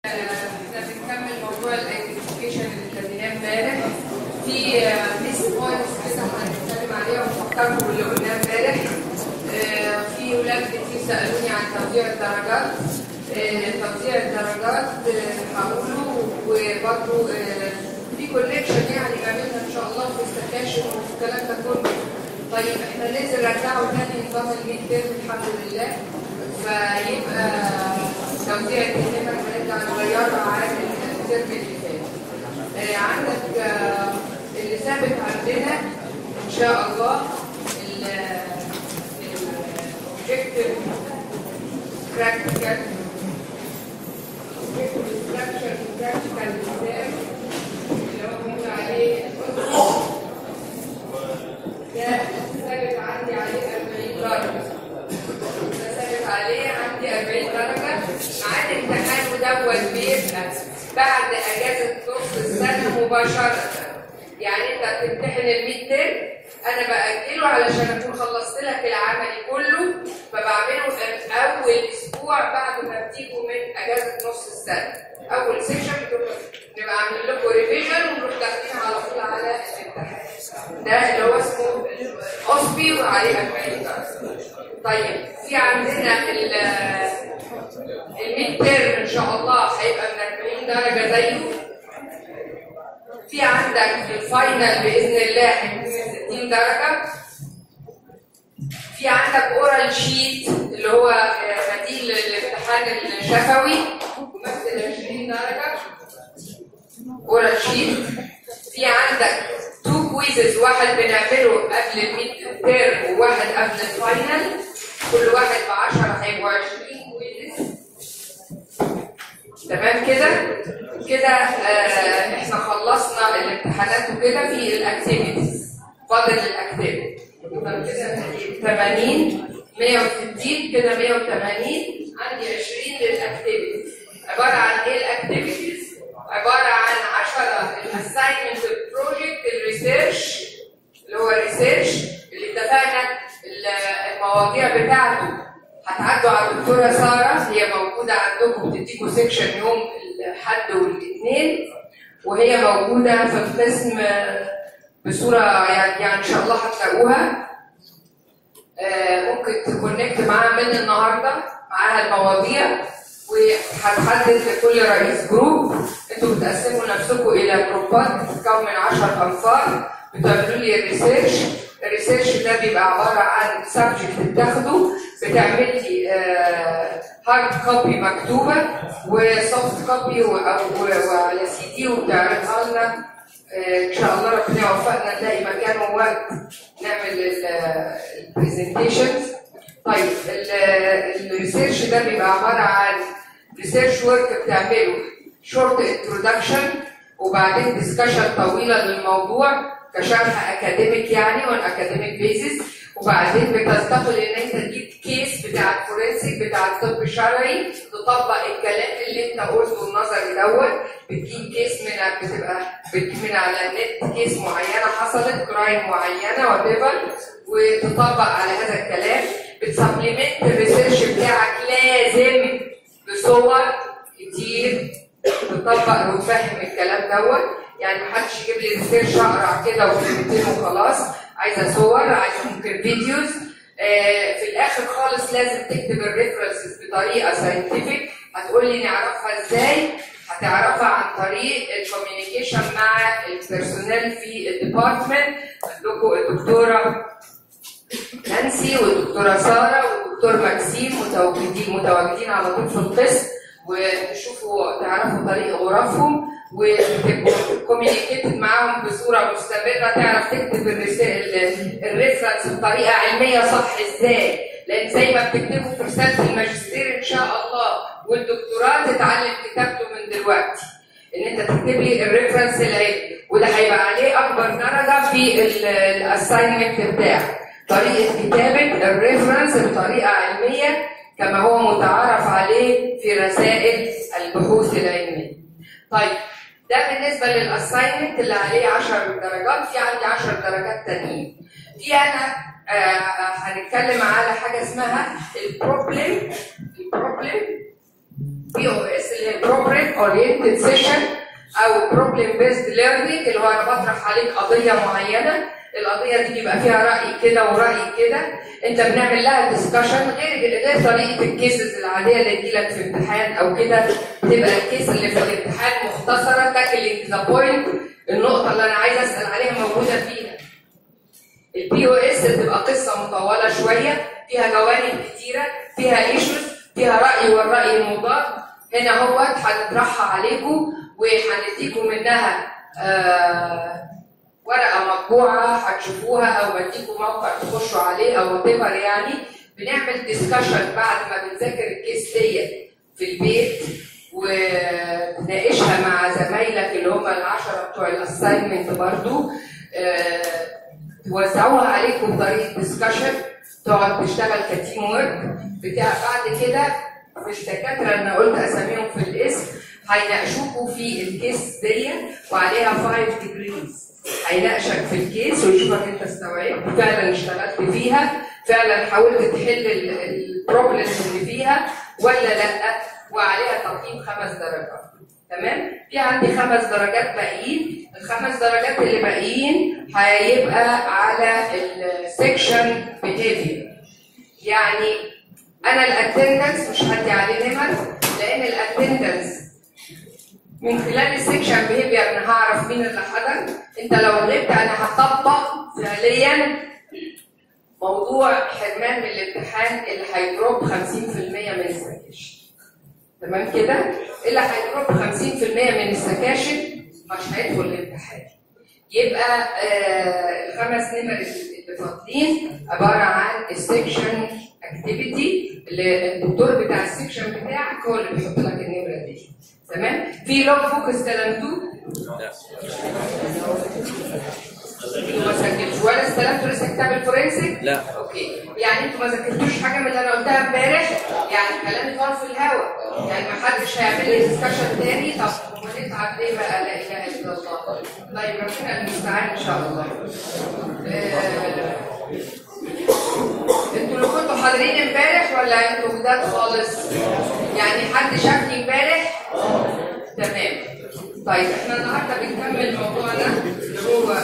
احنا بنكمل موضوع الايدنتيفيكيشن اللي ابتديناه امبارح في ليست بوينتس كده هنتكلم عليها ونفكركم باللي قلناه امبارح آه، في ولاد كتير سالوني عن توزيع الدرجات آه، توزيع الدرجات آه، هقوله وبرضه في كوليكشن يعني ما بيننا ان شاء الله في السكاشن والكلام ده كله طيب احنا ننزل نرجعه تاني نظام الميد تيرم الحمد لله فيبقى توزيع الكلمة هنرجع نغيرها عن الترم اللي فات. آه، عندك آه، اللي ثابت عندنا ان شاء الله الاوبجكتيف براكتيكال objective structure practical exam اللي هو بنقول عليه ده ثابت عندي عليه 40 درجة ده ثابت عليه عندي 40 درجة ميعاد امتحانه دوت بيبقى بعد اجازة نص السنة مباشرة يعني انت بتمتحن الميد ترم انا باجله علشان اكون خلصت لك العملي كله فبعمله في اول اسبوع بعد ما بتيجوا من اجازه نص السنه اول سيكشن نبقى عاملين لكم ريفيجن ونروح داخلين على طول على الامتحان ده اللي هو اسمه اوسبي وعليه 40 درجه طيب في عندنا ال الميد ترم ان شاء الله هيبقى من 40 درجه زيه في عندك الفاينل باذن الله هيكون من 60 درجه في عندك اورال شيت اللي هو بديل الامتحان الشفوي ممثل 20 درجه اورال شيت في عندك تو كويزز واحد بنعمله قبل الميد تيرم وواحد قبل الفاينل كل واحد ب 10 هيبقوا 20 كويزز تمام كده كده آه احنا خلصنا الامتحانات وكده في الاكتيفيتيز فاضل الاكتيفيتي يبقى كده 80 160 كده 180 عندي 20 للاكتيفيتيز عباره عن ايه الاكتيفيتيز عباره عن 10 الاساينمنت البروجكت الريسيرش اللي هو الريسيرش اللي اتفقنا المواضيع بتاعته هتعدوا على الدكتوره ساره هي موجوده عندكم بتديكوا سيكشن يوم الاحد والاثنين وهي موجوده في القسم بصوره يعني, يعني ان شاء الله هتلاقوها آه ممكن تكونكت معاها من النهارده معاها المواضيع وهتحدد لكل رئيس جروب انتوا بتقسموا نفسكم الى جروبات بتتكون من 10 انفار بتعملوا لي الريسيرش الريسيرش ده بيبقى عباره عن سبجكت بتاخده بتعمل لي هارد كوبي مكتوبه وسوفت كوبي وعلى سي دي وبتعرضها لنا ان شاء الله ربنا يوفقنا نلاقي مكان ووقت نعمل البرزنتيشنز طيب الريسيرش ده بيبقى عباره عن ريسيرش ورك بتعمله شورت انترودكشن وبعدين ديسكشن طويله للموضوع كشرح اكاديميك يعني اون اكاديميك بيزس وبعدين بتنتقل ان انت تجيب كيس بتاع الفورنسيك بتاع الطب الشرعي تطبق الكلام اللي انت قلته النظري دوت بتجيب كيس من بتبقى بتجيب من على النت كيس معينه حصلت كرايم معينه وات وتطبق على هذا الكلام بتسبلمنت الريسيرش بتاعك لازم بصور كتير تطبق وتفهم الكلام دوت يعني محدش يجيب لي ريسيرش اقرا كده وكلمتين وخلاص عايزه صور عايزه ممكن فيديوز آه في الاخر خالص لازم تكتب الريفرنسز بطريقه ساينتفك هتقول لي نعرفها ازاي هتعرفها عن طريق الكوميونيكيشن مع البيرسونال في الديبارتمنت عندكم الدكتوره نانسي والدكتوره ساره والدكتور مكسيم متواجدين متواجدين على طول في القسم وتشوفوا تعرفوا طريق غرفهم وتبقوا كوميونيكيتد معاهم بصوره مستمره تعرف تكتب الريفرنس بطريقه علميه صح ازاي لان زي ما بتكتبوا في رساله الماجستير ان شاء الله والدكتوراه تتعلم كتابته من دلوقتي ان انت تكتب لي الريفرنس العلمي وده هيبقى عليه اكبر درجه في الاساينمنت بتاعك طريقه كتابه الريفرنس بطريقه علميه كما هو متعارف عليه في رسائل البحوث العلميه. طيب ده بالنسبه للاساينمنت اللي عليه 10 درجات في عندي 10 درجات تانيين. في انا آه هنتكلم على حاجه اسمها البروبلم البروبلم بي او اس اللي هي بروبلم اورينتد سيشن او بروبلم بيست ليرنينج اللي هو انا بطرح عليك قضيه معينه القضيه دي بيبقى فيها راي كده وراي كده انت بنعمل لها ديسكشن غير غير طريقه الكيسز العاديه اللي تجيلك في امتحان او كده تبقى الكيس اللي في الامتحان مختصره تاكلينج ذا بوينت النقطه اللي انا عايز اسال عليها موجوده فيها البي او اس بتبقى قصه مطوله شويه فيها جوانب كتيره فيها ايشوز فيها راي والراي المضاد هنا هو هنطرحها عليكم وهنديكم منها آه ورقه مطبوعه هتشوفوها او بديكم موقع تخشوا عليه او وات يعني بنعمل ديسكشن بعد ما بنذاكر الكيس ديت في البيت ونناقشها مع زمايلك اللي هم العشره بتوع الاساينمنت برضو آه توزعوها عليكم بطريقه ديسكشن تقعد تشتغل كتيم ورك بتاع بعد كده مش الدكاتره اللي انا قلت اساميهم في الاسم هيناقشوكوا في الكيس دي وعليها 5 ديجريز هيناقشك في الكيس ويشوفك انت استوعبت فعلا اشتغلت فيها فعلا حاولت تحل البروبلمز اللي فيها ولا لا وعليها تقييم خمس درجات تمام في عندي خمس درجات باقيين الخمس درجات اللي باقيين هيبقى على السكشن بيهيفير يعني انا الاتندنس مش هدي عليه نمر لان الاتندنس من خلال السكشن بيهيفير انا هعرف مين اللي حضر انت لو غبت انا هطبق فعليا موضوع حرمان من الامتحان اللي هيدروب 50% من السكاشن تمام كده اللي هيدروب 50% من السكاشن مش هيدخل الامتحان يبقى آه الخمس نمر اللي فاضلين عباره عن السكشن اكتيفيتي اللي الدكتور بتاع السكشن بتاعك هو اللي بيحط لك النمره دي تمام في لوج بوك استلمتوه انتوا ما سجلتوش ولا استلمتوا لسه كتاب الفورنسيك؟ لا. اوكي يعني انتوا ما ذاكرتوش حاجه من اللي انا قلتها امبارح يعني كلامي طار في الهواء يعني ما حدش هيعمل لي ديسكشن تاني طب ونتعب ليه بقى لا اله الا الله طيب ربنا المستعان ان شاء الله آه، انتوا اللي كنتوا حاضرين امبارح ولا انتوا جداد خالص؟ يعني حد شافني امبارح؟ تمام طيب احنا النهارده بنكمل موضوعنا اللي هو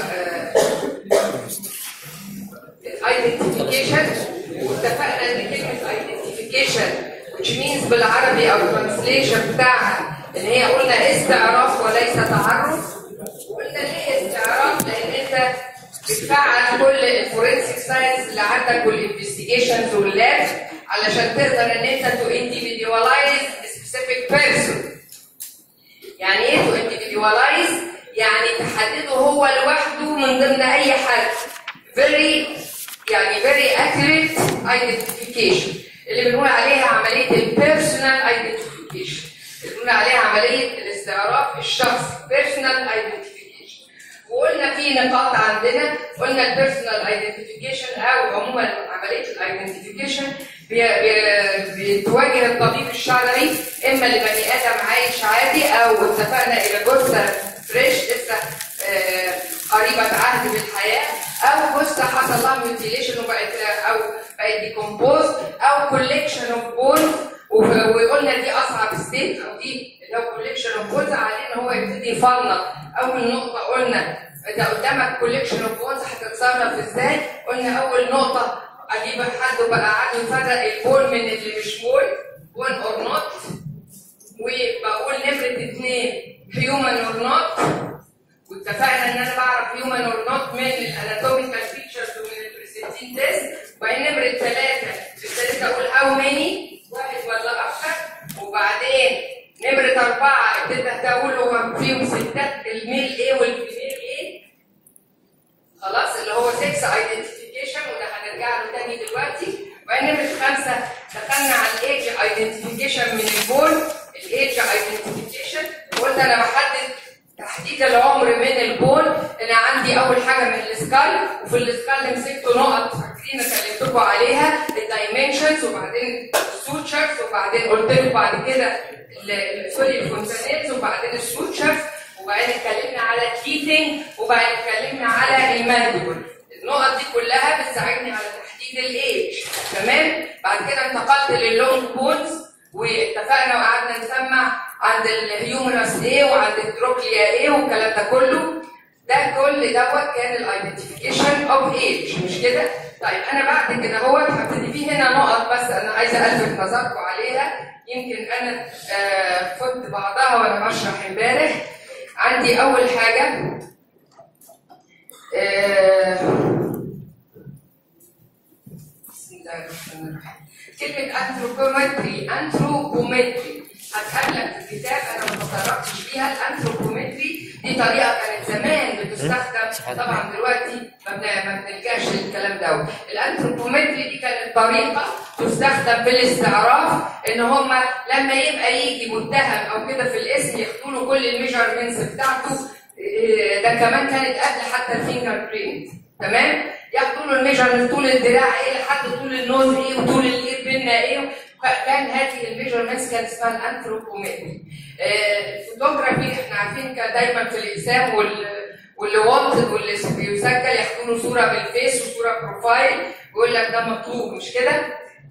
الايدنتيفيكيشن واتفقنا ان كلمه ايدنتيفيكيشن which means بالعربي او الترانسليشن بتاعها ان هي قلنا استعراف وليس تعرف قلنا ليه استعراف لان انت بتفعل كل الفورنسيك ساينس اللي عندك والانفستيجيشنز واللاب علشان تقدر ان انت تو individualize specific person يعني ايه تو individualize يعني تحدده هو لوحده من ضمن اي حد very يعني very accurate identification اللي بنقول عليها عمليه البيرسونال identification اللي بنقول عليها عمليه الاستعراف الشخصي personal identification وقلنا في نقاط عندنا قلنا البيرسونال ايدنتيفيكيشن او عموما عمليه الايدنتيفيكيشن بتواجه الطبيب الشرعي اما لبني ادم عايش عادي او اتفقنا الى جثه فريش لسه آه، قريبه عهد بالحياه او جثه حصل لها ميوتيليشن وبقت او بقت ديكومبوز او كوليكشن اوف بونز وقلنا دي اصعب ستيت او دي اللي هو كوليكشن اوف بونز عليه ان هو يبتدي يفنط اول نقطه قلنا انت قدامك كوليكشن اوف بونز هتتصرف ازاي؟ قلنا اول نقطه اجيب حد بقى قاعد يفرق البول من اللي مش بول بول اور نوت وبقول نمره اثنين هيومن اور نوت واتفقنا ان انا بعرف هيومن اور نوت من الاناتوميكال فيتشرز ومن البريسنتين تيست وبعدين نمره ثلاثه ابتديت اقول هاو ماني واحد ولا اكثر وبعدين نمره اربعه ابتديت اقول هو فيهم ستات الميل ايه والفيميل ايه خلاص اللي هو 6 ايدنتيفيكيشن وده هنرجع له تاني دلوقتي وبعدين نمره خمسه دخلنا على الايدج ايدنتيفيكيشن من البول الايدج ايدنتيفيكيشن وقلنا انا بحدد تحديد العمر من البول انا عندي اول حاجه من السكال وفي السكال مسكت نقط فاكرين كلمتكم عليها الدايمنشنز وبعدين السوتشرز وبعدين قلت لكم بعد كده ال- سوري الفونتانيلز وبعدين السوتشرز وبعدين اتكلمنا على التيتنج وبعدين اتكلمنا على المانديبل النقط دي كلها بتساعدني على تحديد الايج تمام بعد كده انتقلت لللونج بونز واتفقنا وقعدنا نسمع عند الهيومنس ايه وعند الدروكليا ايه والكلام ده كله ده كل دوت كان الايدنتيفيكيشن اوف ايج مش كده؟ طيب انا بعد كده هو هبتدي فيه هنا نقط بس انا عايزه الفت نظركم عليها يمكن انا آه فت بعضها وانا بشرح امبارح عندي اول حاجه آه بسم الله الرحمن الرحيم كلمة انثروبومتري انثروبومتري هتقابلك في الكتاب انا ما تطرقتش فيها الانثروبومتري دي طريقة كانت زمان بتستخدم طبعا دلوقتي ما بن- ما بنلقاش الكلام ده الانثروبومتري دي كانت طريقة تستخدم في الاستعراف ان هم لما يبقى يجي متهم او كده في الاسم ياخدوا له كل الميجرمنتس بتاعته إيه، ده كمان كانت قبل حتى الفينجر برينت تمام ياخدوا له الميجرمنت طول الدراع ايه لحد طول النوز ايه وطول الايد بينا ايه كان هذه الميجرمنتس كانت اسمها الانثروبومتري الفوتوغرافي احنا عارفين كان دايما في الاقسام وال واللي واطد واللي بيسجل ياخدوا له صوره بالفيس وصوره بروفايل ويقول لك ده مطلوب مش كده؟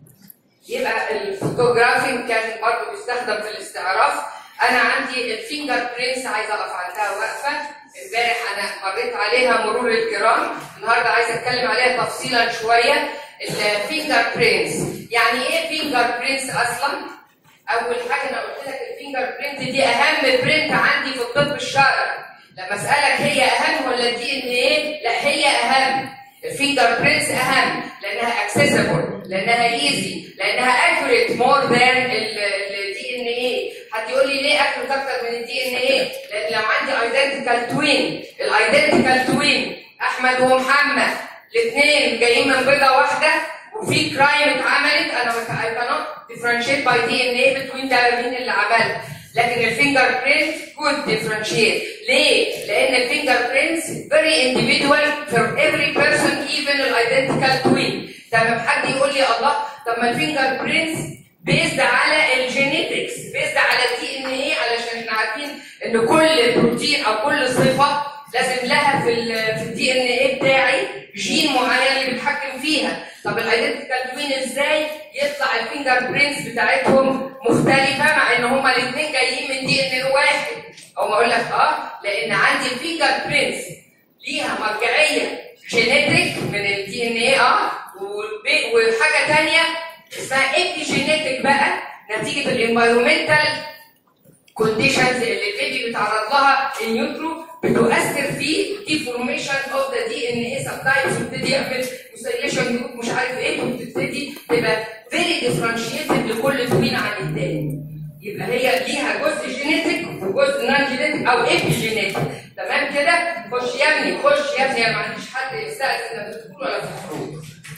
يبقى الفوتوغرافينج كان برضه بيستخدم في الاستعراف انا عندي الفينجر برينتس عايزه اقف عندها وقفه امبارح انا مريت عليها مرور الكرام النهارده عايزه اتكلم عليها تفصيلا شويه الفينجر برينتس يعني ايه فينجر برينتس اصلا اول حاجه انا قلت لك الفينجر برينت دي اهم برينت عندي في الطب الشرعي لما اسالك هي اهم ولا الدي ان ايه لا هي اهم الفينجر برينتس اهم لانها اكسسبل لانها ايزي لانها اكوريت مور ذان الدي ان ايه حد يقول لي ليه اكوريت اكتر من الدي ان ايه لان لو عندي ايدنتيكال توين الايدنتيكال توين احمد ومحمد الاثنين جايين من بيضه واحده وفي كرايم اتعملت انا I cannot differentiate by DNA between ده مين اللي عملها لكن الفينجر برينت could differentiate ليه؟ لأن الفينجر برينتس very individual for every person even الايدنتيكال توين تمام حد يقول لي الله طب ما الفينجر برينتس بيزد على الجينيتكس بيزد على الدي ان ايه علشان احنا عارفين ان كل بروتين او كل صفه لازم لها في ال في الدي ان ايه بتاعي جين معين اللي بيتحكم فيها طب الايدنتيكال توين ازاي يطلع الفينجر برينتس بتاعتهم مختلفه مع ان هما الاثنين جايين من دي ان ايه واحد او ما اقول لك اه لان عندي الفينجر برينتس ليها مرجعيه جينيتك من الدي ان ايه اه وب- وحاجه ثانيه اسمها ايبي جينيتك بقى نتيجه الانفايرمنتال كونديشنز اللي البيبي بيتعرض لها النيوترو بتؤثر في ديفورميشن اوف ذا دي ان اي سب تايبس ويبتدي يعمل مسيليشن جروب مش عارف ايه وبتبتدي تبقى فيري ديفرنشيتد لكل توين عن الثاني يبقى هي ليها جزء جينيتك وجزء نون جينيتك او ايبي جينيتك تمام كده خش يا ابني خش يا ابني أنا ما عنديش حد يستأذن لا في الدخول ولا في الخروج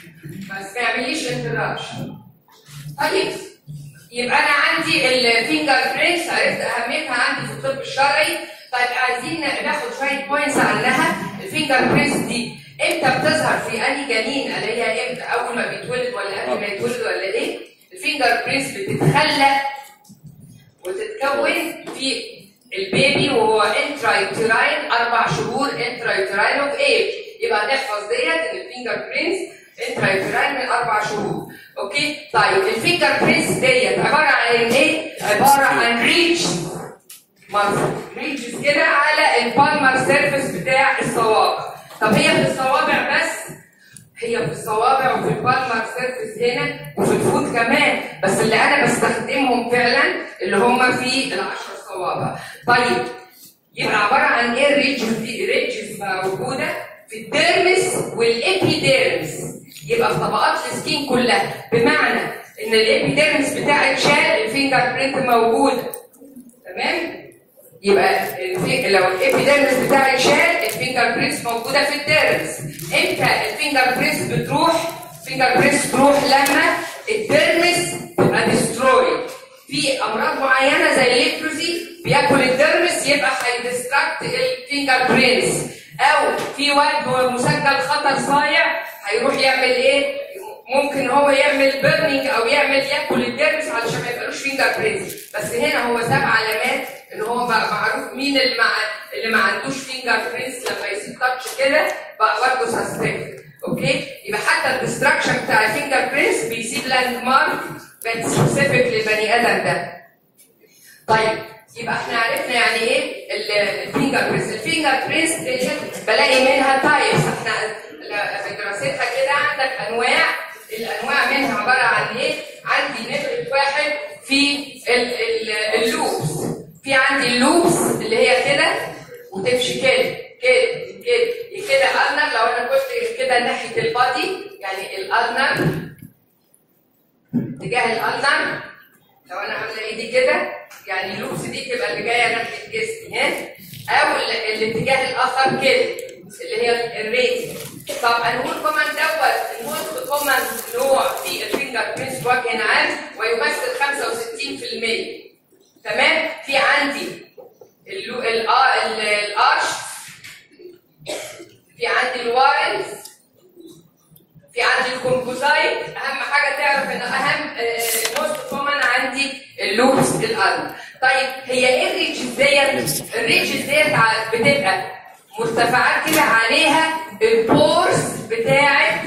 بس ما يعمليش انتراكشن طيب يبقى انا عندي الفينجر برينتس عرفت اهميتها عندي في الطب الشرعي طيب عايزين ناخد شويه بوينتس عنها الفينجر برينتس دي امتى بتظهر في انهي جنين اللي هي امتى اول ما بيتولد ولا قبل ما يتولد ولا ايه الفينجر برينتس بتتخلق وتتكون في البيبي وهو انترايوتراين اربع شهور انترايوتراين اوف ايج يبقى نحفظ ديت ان الفينجر برينتس انترايوتراين من اربع شهور اوكي طيب الفينجر برينتس ديت عباره عن ايه؟ عباره عن ريتش ريتشز كده على البالمر سيرفيس بتاع الصوابع طب هي في الصوابع بس هي في الصوابع وفي البالمر سيرفيس هنا وفي الفوت كمان بس اللي انا بستخدمهم فعلا اللي هم في العشر صوابع طيب يبقى عباره عن ايه الريتشز دي ريتشز موجوده في الديرمس والابيديرمس يبقى في طبقات السكين كلها بمعنى ان الابيديرمس بتاع الشال الفينجر برينت موجوده تمام يبقى الفي- لو الابيديرمس بتاع الشال الفينجر برينتس موجوده في الديرمس امتى الفينجر برينتس بتروح الفينجر برينتس تروح لما الديرمس تبقى ديسترويد في امراض معينه زي الليبروسي بياكل الديرمس يبقى هيدستراكت الفينجر برينتس او في واد مسجل خطر صايع هيروح يعمل ايه ممكن هو يعمل بيرنينج او يعمل ياكل الديرمس علشان ما يبقالوش فينجر برينتس بس هنا هو ساب علامات ان هو بقى معروف مين اللي مع اللي ما عندوش فينجر برينتس لما يسيب تاتش كده بقى برضه سسبكت اوكي يبقى حتى الديستراكشن بتاع الفينجر برينتس بيسيب لاند مارك كانت سبيسيفيك للبني ادم ده طيب يبقى احنا عرفنا يعني ايه الفينجر بريس الفينجر بريس بلاقي منها تايبس احنا في دراستها كده عندك انواع الانواع منها عباره عن ايه عندي نمره واحد في ال- ال- اللوبس في عندي اللوبس اللي هي كده وتمشي كده كده كده كده النر لو انا كنت كده ناحيه البادي يعني الالنر اتجاه الالنر لو انا عامله ايدي كده يعني اللوبس دي تبقى اللي جايه ناحيه جسمي ها او ال- الاتجاه الاخر كده اللي هي الريتي طب هنقول كمان دوت الموست كومن نوع في الفينجر برينتس بوجه عام ويمثل 65% تمام في عندي اللو- الآ- ال- الارش في عندي الوايلز في عندي الكومبوزايت اهم حاجه تعرف ان اهم موست كومن عندي اللوبس الارض طيب هي ايه الريتش ديت الريتش ديت ع- بتبقى مرتفعات كده عليها البورس بتاعت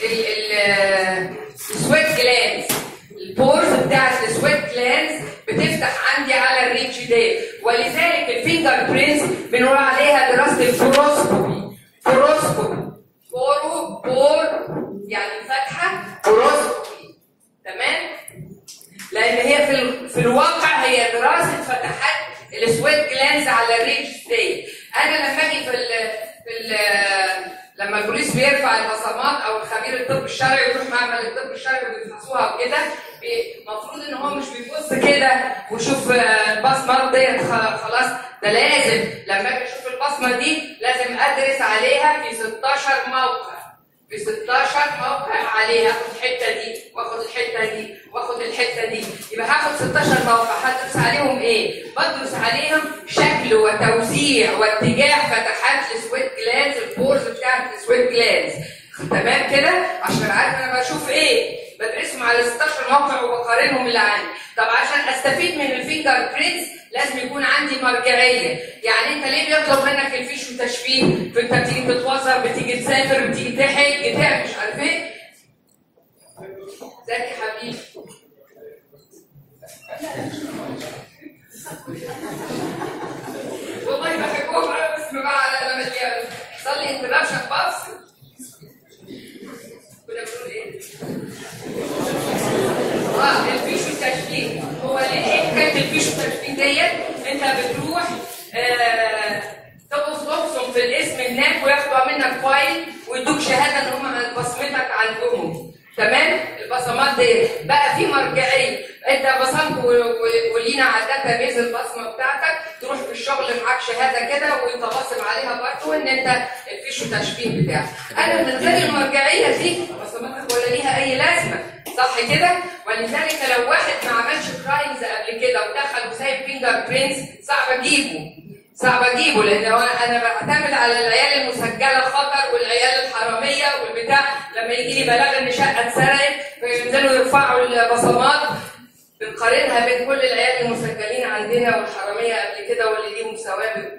السويت جلانز البورز بتاعت السويت جلانز بتفتح عندي على الريتش ديت ولذلك الفينجر برينتس بنقول عليها دراسه الفوروسكوبي فوروسكوبي فورو بور يعني فتحه فوروسكوبي تمام لان هي في ال... في الواقع هي دراسه فتحات السويت جلانز على الريتش دي انا لما اجي في ال... في ال... لما البوليس بيرفع البصمات او الخبير الطب الشرعي يروح معمل الطب الشرعي وبيفحصوها وكده المفروض ان هو مش بيبص كده ويشوف آه، البصمه ديت خ- خلاص ده لازم لما اجي اشوف البصمه دي لازم ادرس عليها في 16 موقع في 16 موقع عليها اخد الحته دي واخد الحته دي واخد الحته دي يبقى هاخد 16 موقع هدرس عليهم ايه؟ بدرس عليهم شكل وتوزيع واتجاه فتحات السويت جلانز البورز بتاعت السويت جلانز تمام كده؟ عشان عارف انا بشوف ايه؟ بدرسهم على 16 موقع وبقارنهم اللي عندي طب عشان استفيد من الفينجر برينتس لازم يكون عندي مرجعيه يعني انت ليه بيطلب منك الفيش وتشبيه فانت بتيجي تتوظف بتيجي تسافر بتيجي تحج بتاع مش عارف ايه ازيك يا حبيبي والله بحبهم انا بس بقى على لما يحصل لي انترابشن بفصل كنا بنقول ايه؟ اه الفيش والتشبيه هو ليه ايه حكايه الفيش والتشبيه ديت انت بتروح آه تبص تبصم في الاسم هناك وياخدوا منك فايل ويدوك شهاده ان هم بصمتك عندهم تمام البصمات دي بقى في مرجعيه انت بصمت و- و- ولينا على الداتا بيز البصمه بتاعتك تروح في الشغل معاك شهاده كده وانت باصم عليها برضه ان انت الفيش والتشبيه بتاعك انا من غير المرجعيه دي بصماتك ولا ليها اي لازمه صح كده ولذلك لو واحد ما عملش كرايمز قبل كده ودخل وسايب فينجر برينتس صعب اجيبه صعب اجيبه لان هو انا بعتمد على العيال المسجله خطر والعيال الحراميه والبتاع لما يجي لي بلاغ ان شقه اتسرقت فينزلوا يرفعوا البصمات بنقارنها بين كل العيال المسجلين عندنا والحراميه قبل كده واللي ليهم سوابق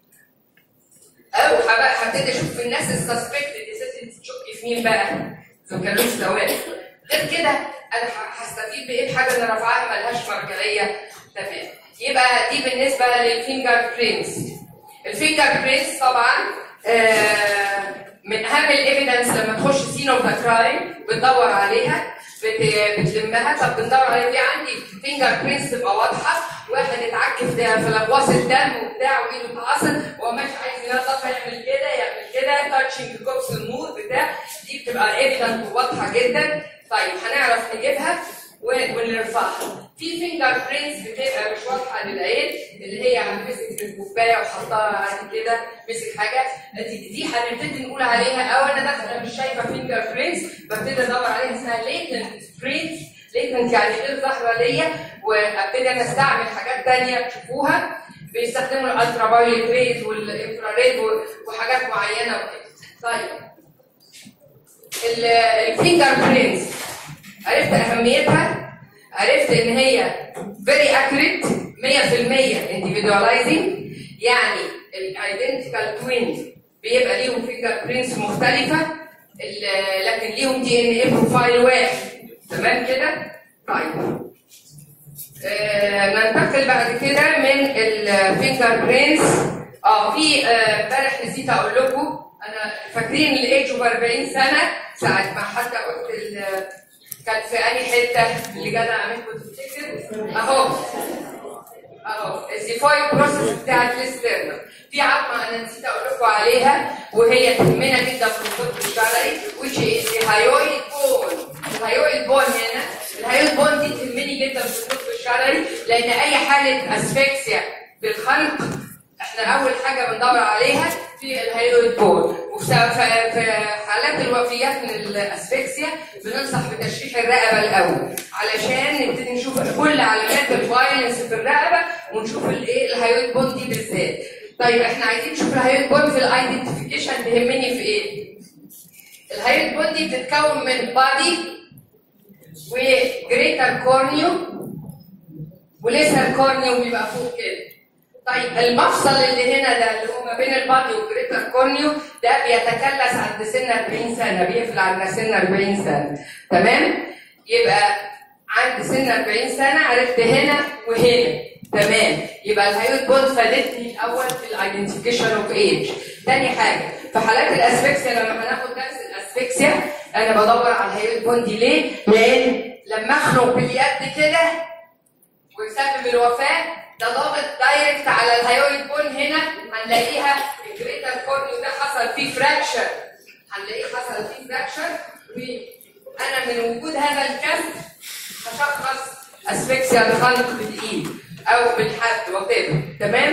او هبقى هبتدي اشوف في الناس السسبكت دي تشك في مين بقى اذا كان لهم سوابق غير كده انا ه- هستفيد بايه الحاجه اللي رفعها ملهاش مرجعيه تمام يبقى دي بالنسبه للفينجر برينتس الفينجر برينتس طبعا آه من اهم الايفيدنس لما تخش سين اوف ذا كرايم بتدور عليها بت- بتلمها طب بندور عليها في عندي فينجر برينتس تبقى واضحه واحد اتعكف ده في لغواص الدم وبتاع وايده اتعصر وهو ماشي عايز ينظف يعمل كده يعمل كده تاتشنج كوبس النور بتاع دي بتبقى ايفيدنت وواضحه جدا طيب هنعرف نجيبها و- ونرفعها في فينجر برينتس بتبقى مش واضحه للعين اللي هي عم مسك الكوبايه وحطها عادي كده مسك حاجه دي, دي هنبتدي نقول عليها او انا داخله مش شايفه فينجر برينتس ببتدي ادور عليها اسمها ليتنت برينتس ليتنت يعني غير ظاهره ليا وابتدي انا استعمل حاجات تانية تشوفوها بيستخدموا الالترا فايوليت ريز والانفراريد و- وحاجات معينه وكده طيب ال- الفينجر برينتس عرفت اهميتها عرفت ان هي فيري اكيوريت 100% individualizing يعني الايدنتيكال توين بيبقى ليهم فينجر برينتس مختلفه ال- لكن ليهم دي ان اي بروفايل واحد تمام كده طيب آه ننتقل بعد كده من الفينجر برينز اه في آه، امبارح نسيت اقول لكم انا فاكرين الايدج اوف 40 سنه ساعه ما حتى قلت ال- كانت في انهي حته اللي جدع منكم تفتكر اهو اهو الزيفاي بروسيس بتاعت الاسترنم في عظمه انا نسيت اقول لكم عليها وهي تهمنا جدا في الطب الشرعي which is the hyoid bone الهيويد بون هنا الهيويد بون دي تهمني جدا في الطب الشرعي لان اي حاله اسفكسيا بالخنق احنا اول حاجه بندور عليها في الهيويد بون وفي في حالات الوفيات من الاسفكسيا بننصح بتشريح الرقبه الاول علشان نبتدي نشوف كل علامات الفايلنس في الرقبه ونشوف الايه الهيويد بون دي بالذات طيب احنا عايزين نشوف الهيويد بون في الايدنتيفيكيشن تهمني في ايه الهيويد بون دي بتتكون من بادي وجريتر كورنيو وليسر كورنيو بيبقى فوق كده طيب المفصل اللي هنا ده اللي هو ما بين البادي والجريتر كورنيو ده بيتكلس عند سن 40 سنه بيقفل عند سن 40 سنه تمام يبقى عند سن 40 سنه عرفت هنا وهنا تمام يبقى الهيوت بون فادتني الاول في الايدنتيفيكيشن اوف ايج تاني حاجه في حالات الاسفكسيا لما هناخد درس الاسفكسيا انا بدور على الهيوت بون دي ليه؟ لان لما اخنق باليد كده ويسبب الوفاه ده ضاغط دايركت على الهيويد بون هنا هنلاقيها الجريتر كورنيو ده حصل فيه فراكشر هنلاقيه حصل فيه فراكشر وانا من وجود هذا الكسر هشخص اسفكسيا الخنق بالايد او بالحد وكده تمام؟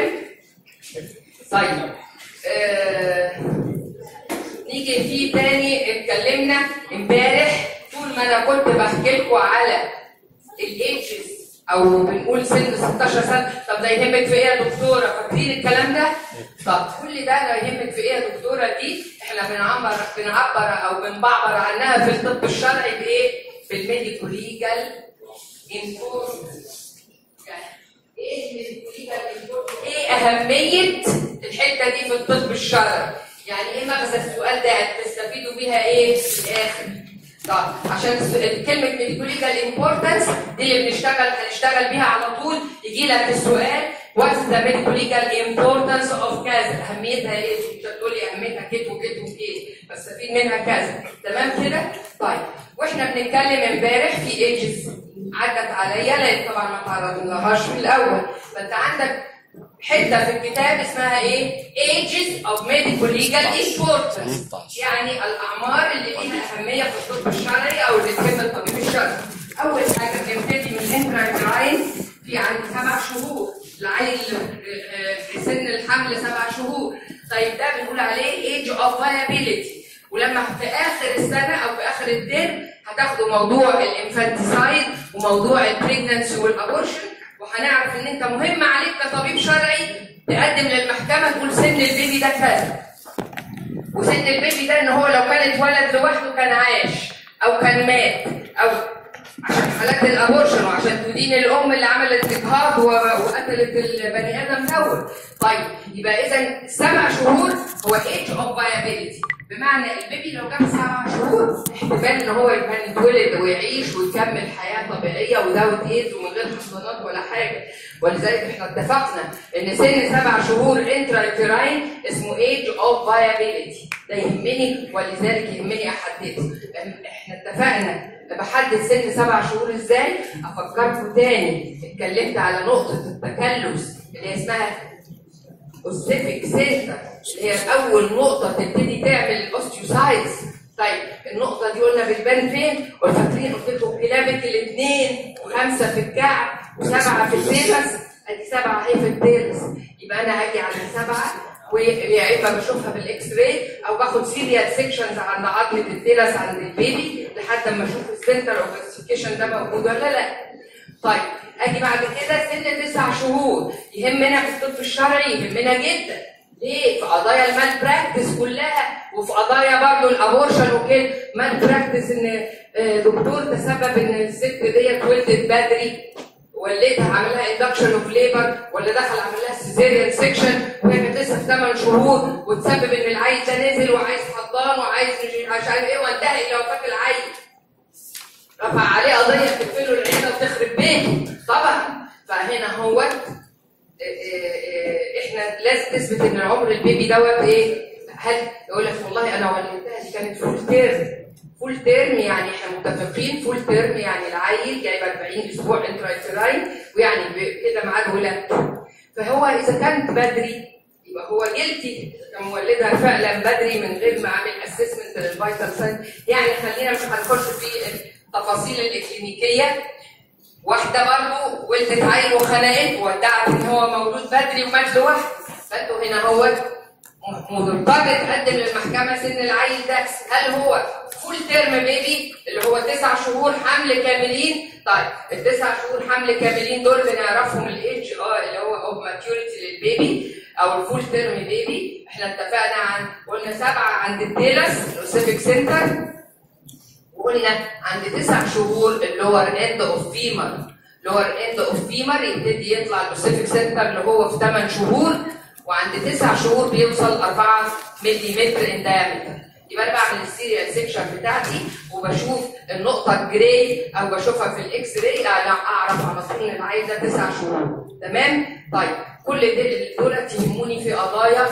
طيب آه نيجي فيه تاني اتكلمنا امبارح طول ما انا كنت بحكي لكم على الايدجز او بنقول سن 16 سنه طب ده يهمك في ايه يا دكتوره فاكرين الكلام ده طب كل ده لا يهمك في ايه يا دكتوره دي احنا بنعبر بنعبر او بنبعبر عنها في الطب الشرعي بايه بالميديكو ليجال انفورمنس ايه الميديكو ليجال انفورمنس ايه اهميه الحته دي في الطب الشرعي يعني ايه مغزى السؤال ده هتستفيدوا بيها ايه في الاخر طب عشان الس- كلمه ميديكوليكال امبورتنس دي اللي بنشتغل هنشتغل بيها على طول يجي لك السؤال واتس ذا ميديكوليكال امبورتنس اوف كذا اهميتها ايه؟ مش هتقول لي اهميتها كده وكده وكده بستفيد منها كذا تمام كده؟ طيب واحنا بنتكلم امبارح في ايجز عدت عليا لان طبعا ما تعرضناهاش في الاول فانت عندك حته في الكتاب اسمها ايه؟ ages of medical legal importance يعني الاعمار اللي ليها اهميه في الطب الشرعي او اللي تهم الطبيب الشرعي. اول حاجه بنبتدي من انترايتراين في عند سبع شهور العيل آه، في سن الحمل سبع شهور. طيب ده بنقول عليه age of viability ولما في اخر السنه او في اخر الترم هتاخدوا موضوع الانفانتيسايد وموضوع البريجننسي والابورشن وهنعرف ان انت مهم عليك كطبيب شرعي تقدم للمحكمه تقول سن البيبي ده كذا وسن البيبي ده ان هو لو كان اتولد لوحده كان عاش او كان مات او عشان حالات الابورشن وعشان تدين الام اللي عملت اجهاض و- وقتلت البني ادم دوت طيب يبقى اذا سبع شهور هو ايج اوف فايابيلتي بمعنى البيبي لو جاب سبع شهور احتمال ان هو يبقى يتولد ويعيش ويكمل حياه طبيعيه وذوت ايدز ومن غير حصانات ولا حاجه ولذلك احنا اتفقنا ان سن سبع شهور انترا اسمه ايج اوف فايابيلتي ده يهمني ولذلك يهمني احدده احنا اتفقنا بحدد سن سبع شهور ازاي افكركم تاني اتكلمت على نقطه التكلس اللي هي اسمها اوستيفيك سنتر اللي هي اول نقطه تبتدي تعمل الاوستيوسايتس طيب النقطه دي قلنا بتبان فين؟ وفاكرين قلت لكم كلابه الاثنين وخمسه في الكعب وسبعه في التيلس ادي سبعه اهي في التيلس يبقى انا هاجي على سبعه ويا اما بشوفها بالاكس راي او باخد سيريال سيكشنز عند عظمه التيلس عند البيبي لحد ما اشوف السنتر اوف ده موجود ولا لا طيب اجي بعد كده سن تسع شهور يهمنا في الطب الشرعي يهمنا جدا ليه؟ في قضايا المال براكتس كلها وفي قضايا برضه الابورشن وكده مال براكتس ان آه، دكتور تسبب ان الست ديت ولدت بدري ولدها عملها اندكشن اوف ليبر ولا دخل عمل لها سيزيريان سيكشن وهي كانت لسه في 8 شهور وتسبب ان العيل ده نزل وعايز حضان وعايز مش مش عارف ايه وانتهى الى وفاه العيل رفع عليه قضيه تقفله العياده بتخرب بيته طبعا فهنا هو احنا لازم نثبت ان عمر البيبي دوت ايه هل يقول لك والله انا ولدتها دي كانت فول تيرم فول تيرم يعني احنا متفقين فول تيرم يعني العيل جايب 40 اسبوع انترايتراين ويعني كده معاه الولاده فهو اذا كانت بدري يبقى هو جلتي كان مولدها فعلا بدري من غير ما اعمل اسسمنت للفيتال ساين يعني خلينا مش هنخش في التفاصيل الاكلينيكيه واحده برضه ولدت عيل وخنقت وادعت ان هو مولود بدري ومات لوحده فانتوا هنا هو مضطر تقدم للمحكمه سن العيل ده هل هو فول تيرم بيبي اللي هو تسع شهور حمل كاملين طيب التسع شهور حمل كاملين دول بنعرفهم الايدج اه اللي هو اوف ماتيوريتي للبيبي او الفول تيرم بيبي احنا اتفقنا عن قلنا سبعه عند التيلس الاوسيفيك سنتر وقلنا عند تسع شهور اللور اند اوف فيمر لور اند اوف فيمر يبتدي يطلع الاوسيفيك سنتر اللي هو في 8 شهور وعند تسع شهور بيوصل 4 ملم ان diameter يبقى انا بعمل السيريال سيكشن بتاعتي وبشوف النقطه الجراي او بشوفها في الاكس راي انا اعرف على طول ان العيل ده تسع شهور تمام طيب كل دول يهموني في قضايا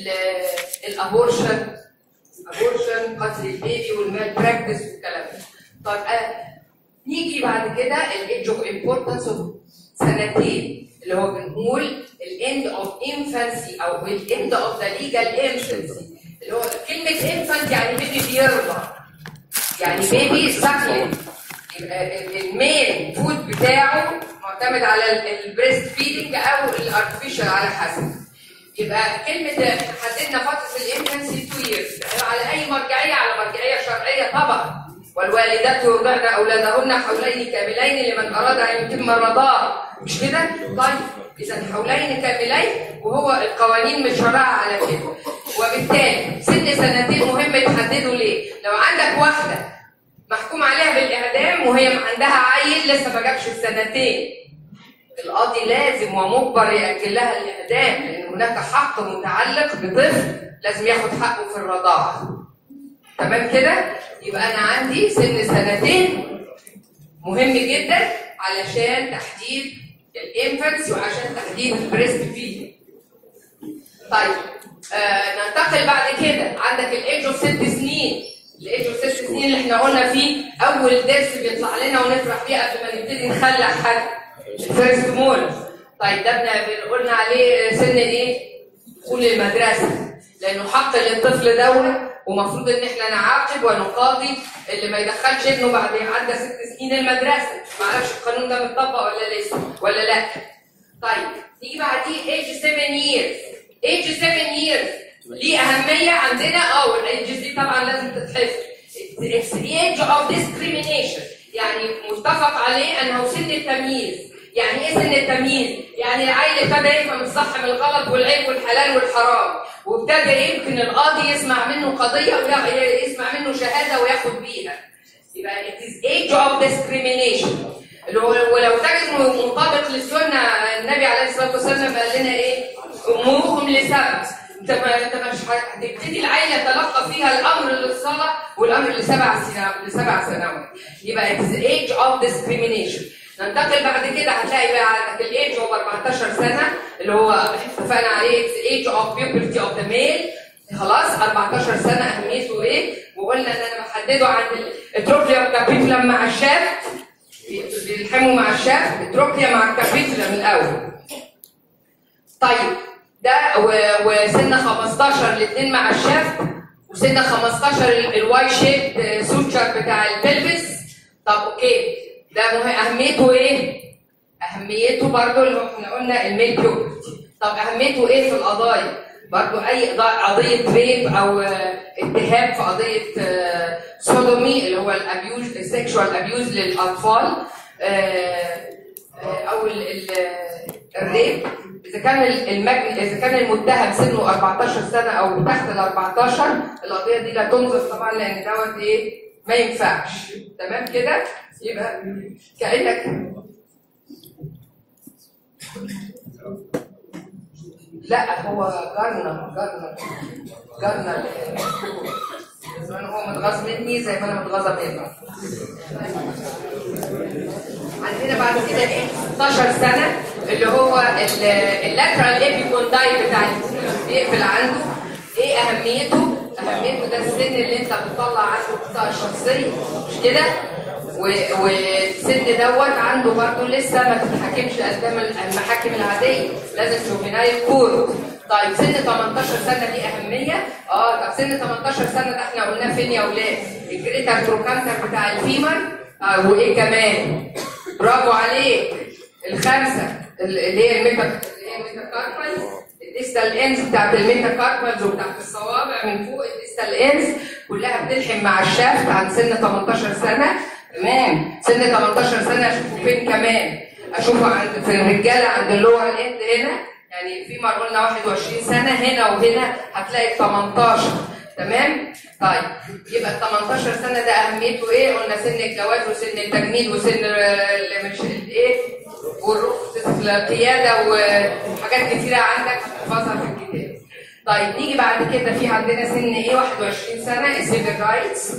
الابورشن ابورشن قتل البيبي والمال براكتس والكلام ده طيب آه نيجي بعد كده الايدج اوف امبورتنس اوف سنتين اللي هو بنقول الاند اوف انفانسي او الاند اوف ذا ليجال انفانسي اللي هو كلمه انفانت يعني بيبي بيرضع يعني بيبي سكلين يبقى المين فود بتاعه معتمد على البريست فيدنج او الارتفيشال على حسب يبقى كلمه حددنا فتره الانفانسي 2 ييرز على اي مرجعيه على مرجعيه شرعيه طبعا والوالدات يرضعن اولادهن حولين كاملين لمن اراد ان يتم الرضاعه مش كده؟ طيب اذا حولين كاملين وهو القوانين مشرعه على كده وبالتالي سن سنتين مهم تحدده ليه؟ لو عندك واحده محكوم عليها بالاعدام وهي عندها عيل لسه ما جابش السنتين القاضي لازم ومجبر يأجل لها الإعدام لأن هناك حق متعلق بطفل لازم ياخد حقه في الرضاعة. تمام كده؟ يبقى أنا عندي سن سنتين مهم جدا علشان تحديد الانفانس وعشان تحديد البريست فيد. طيب آه ننتقل بعد كده عندك الايدج اوف ست سنين الايدج اوف ست سنين اللي احنا قلنا فيه اول درس بيطلع لنا ونفرح بيه قبل ما نبتدي نخلع حد الفيرست مول طيب ده قلنا عليه سن ايه؟ دخول المدرسه لانه حق للطفل دوله ومفروض ان احنا نعاقب ونقاضي اللي ما يدخلش ابنه بعد عدى ست سنين المدرسه ما اعرفش القانون ده متطبق ولا لسه ولا لا طيب نيجي بعديه ايج 7 years ايج 7 years ليه اهميه عندنا اه والايجز دي طبعا لازم تتحفظ اتس ايج اوف discrimination يعني متفق عليه انه سن التمييز يعني ايه سن التمييز؟ يعني العيل ابتدى يفهم الصح من الغلط والعيب والحلال والحرام وابتدى يمكن القاضي يسمع منه قضيه ويسمع منه شهاده وياخد بيها. يبقى it is age of discrimination. ولو تجد مطابق للسنه النبي عليه الصلاه والسلام قال لنا ايه؟ امورهم لسبب. انت ما انت مش هتبتدي العيل يتلقى فيها الامر للصلاه والامر لسبع سنوات لسبع سنوات. يبقى it is age of discrimination. ننتقل بعد كده هتلاقي بقى عندك الايدج اوف 14 سنه اللي هو اتفقنا عليه ايدج اوف بيوبرتي اوف ذا ميل خلاص 14 سنه اهميته ايه وقلنا ان انا بحدده عند الاتروبيا كابيتولم مع الشاب بيلحموا مع الشاب اتروبيا مع الكابيتولم الاول طيب ده وسن 15 الاثنين مع الشاب وسن 15 الواي شيب سوتشر بتاع البلفس طب اوكي ده مهم اهميته ايه؟ اهميته برضو اللي احنا قلنا الميل بيوبرتي طب اهميته ايه في القضايا؟ برضو اي قضيه ريب او اتهام في قضيه سودومي اللي هو الابيوز السكشوال ابيوز للاطفال او الريب اذا كان المجن اذا كان المتهم سنه 14 سنه او تحت ال 14 القضيه دي لا تنظر طبعا لان دوت ايه ما ينفعش تمام كده يبقى كانك لا هو جارنا جارنا جارنا هو متغاظ مني زي ما انا متغاظه منه عندنا بعد كده ايه 16 سنه اللي هو اللاترال ايبيكونداي بتاع الفيمر بيقفل عنده ايه اهميته؟ اهميته ده السن اللي انت بتطلع عنده بتاع الشخصيه مش كده؟ و- والسن دوت عنده برضه لسه ما تتحكمش قدام المحاكم العاديه لازم جوفينايل كورت طيب سن 18 سنه دي اهميه اه طب سن 18 سنه ده احنا قلناه فين يا اولاد الجريتر بروكانتر بتاع الفيمر آه وايه كمان برافو عليك الخمسه اللي هي الميتا اللي هي الميتاكاربال الديستال انز بتاعت الميتاكاربالز وبتاعت الصوابع من فوق الديستال انز كلها بتلحم مع الشافت عند سن 18 سنه تمام سن 18 سنه اشوفه فين كمان اشوفه عند في الرجاله عند اللور اند هنا يعني في مره قلنا 21 سنه هنا وهنا هتلاقي 18 تمام طيب يبقى ال 18 سنه ده اهميته ايه قلنا سن الجواز وسن التجنيد وسن ال- مش ايه والرخص القياده وحاجات كتيره عندك هتحفظها في الكتاب طيب نيجي بعد كده في عندنا سن ايه 21 سنه السيفل رايتس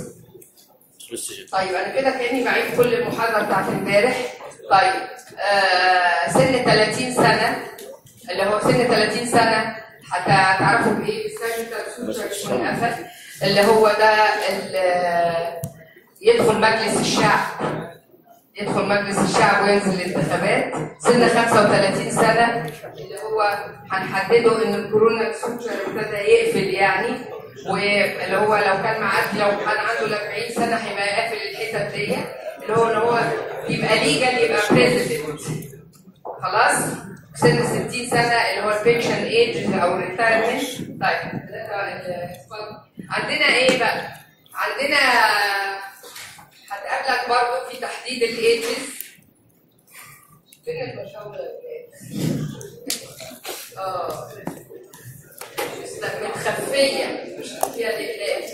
طيب انا كده كاني بعيد كل المحاضره بتاعت امبارح طيب آه سن 30 سنه اللي هو سن 30 سنه حتى هتعرفوا بايه بالسيرجيكال سوتشر من قفل اللي هو ده ال- يدخل مجلس الشعب يدخل مجلس الشعب وينزل الانتخابات سن 35 سنه اللي هو هنحدده ان الكورونا سوتشر ابتدى يقفل يعني واللي هو لو كان معدي لو كان عنده ال 40 سنه هيبقى قافل الحتت دي اللي هو ان هو يبقى ليجال يبقى بريزيدنت خلاص سن 60 سنه اللي هو البنشن ايج او الريتايرمنت طيب اتفضل. عندنا ايه بقى؟ عندنا هتقابلك برضه في تحديد الايجز فين المشاور يا ولاد؟ اه متخفيه مش فيها الاقلام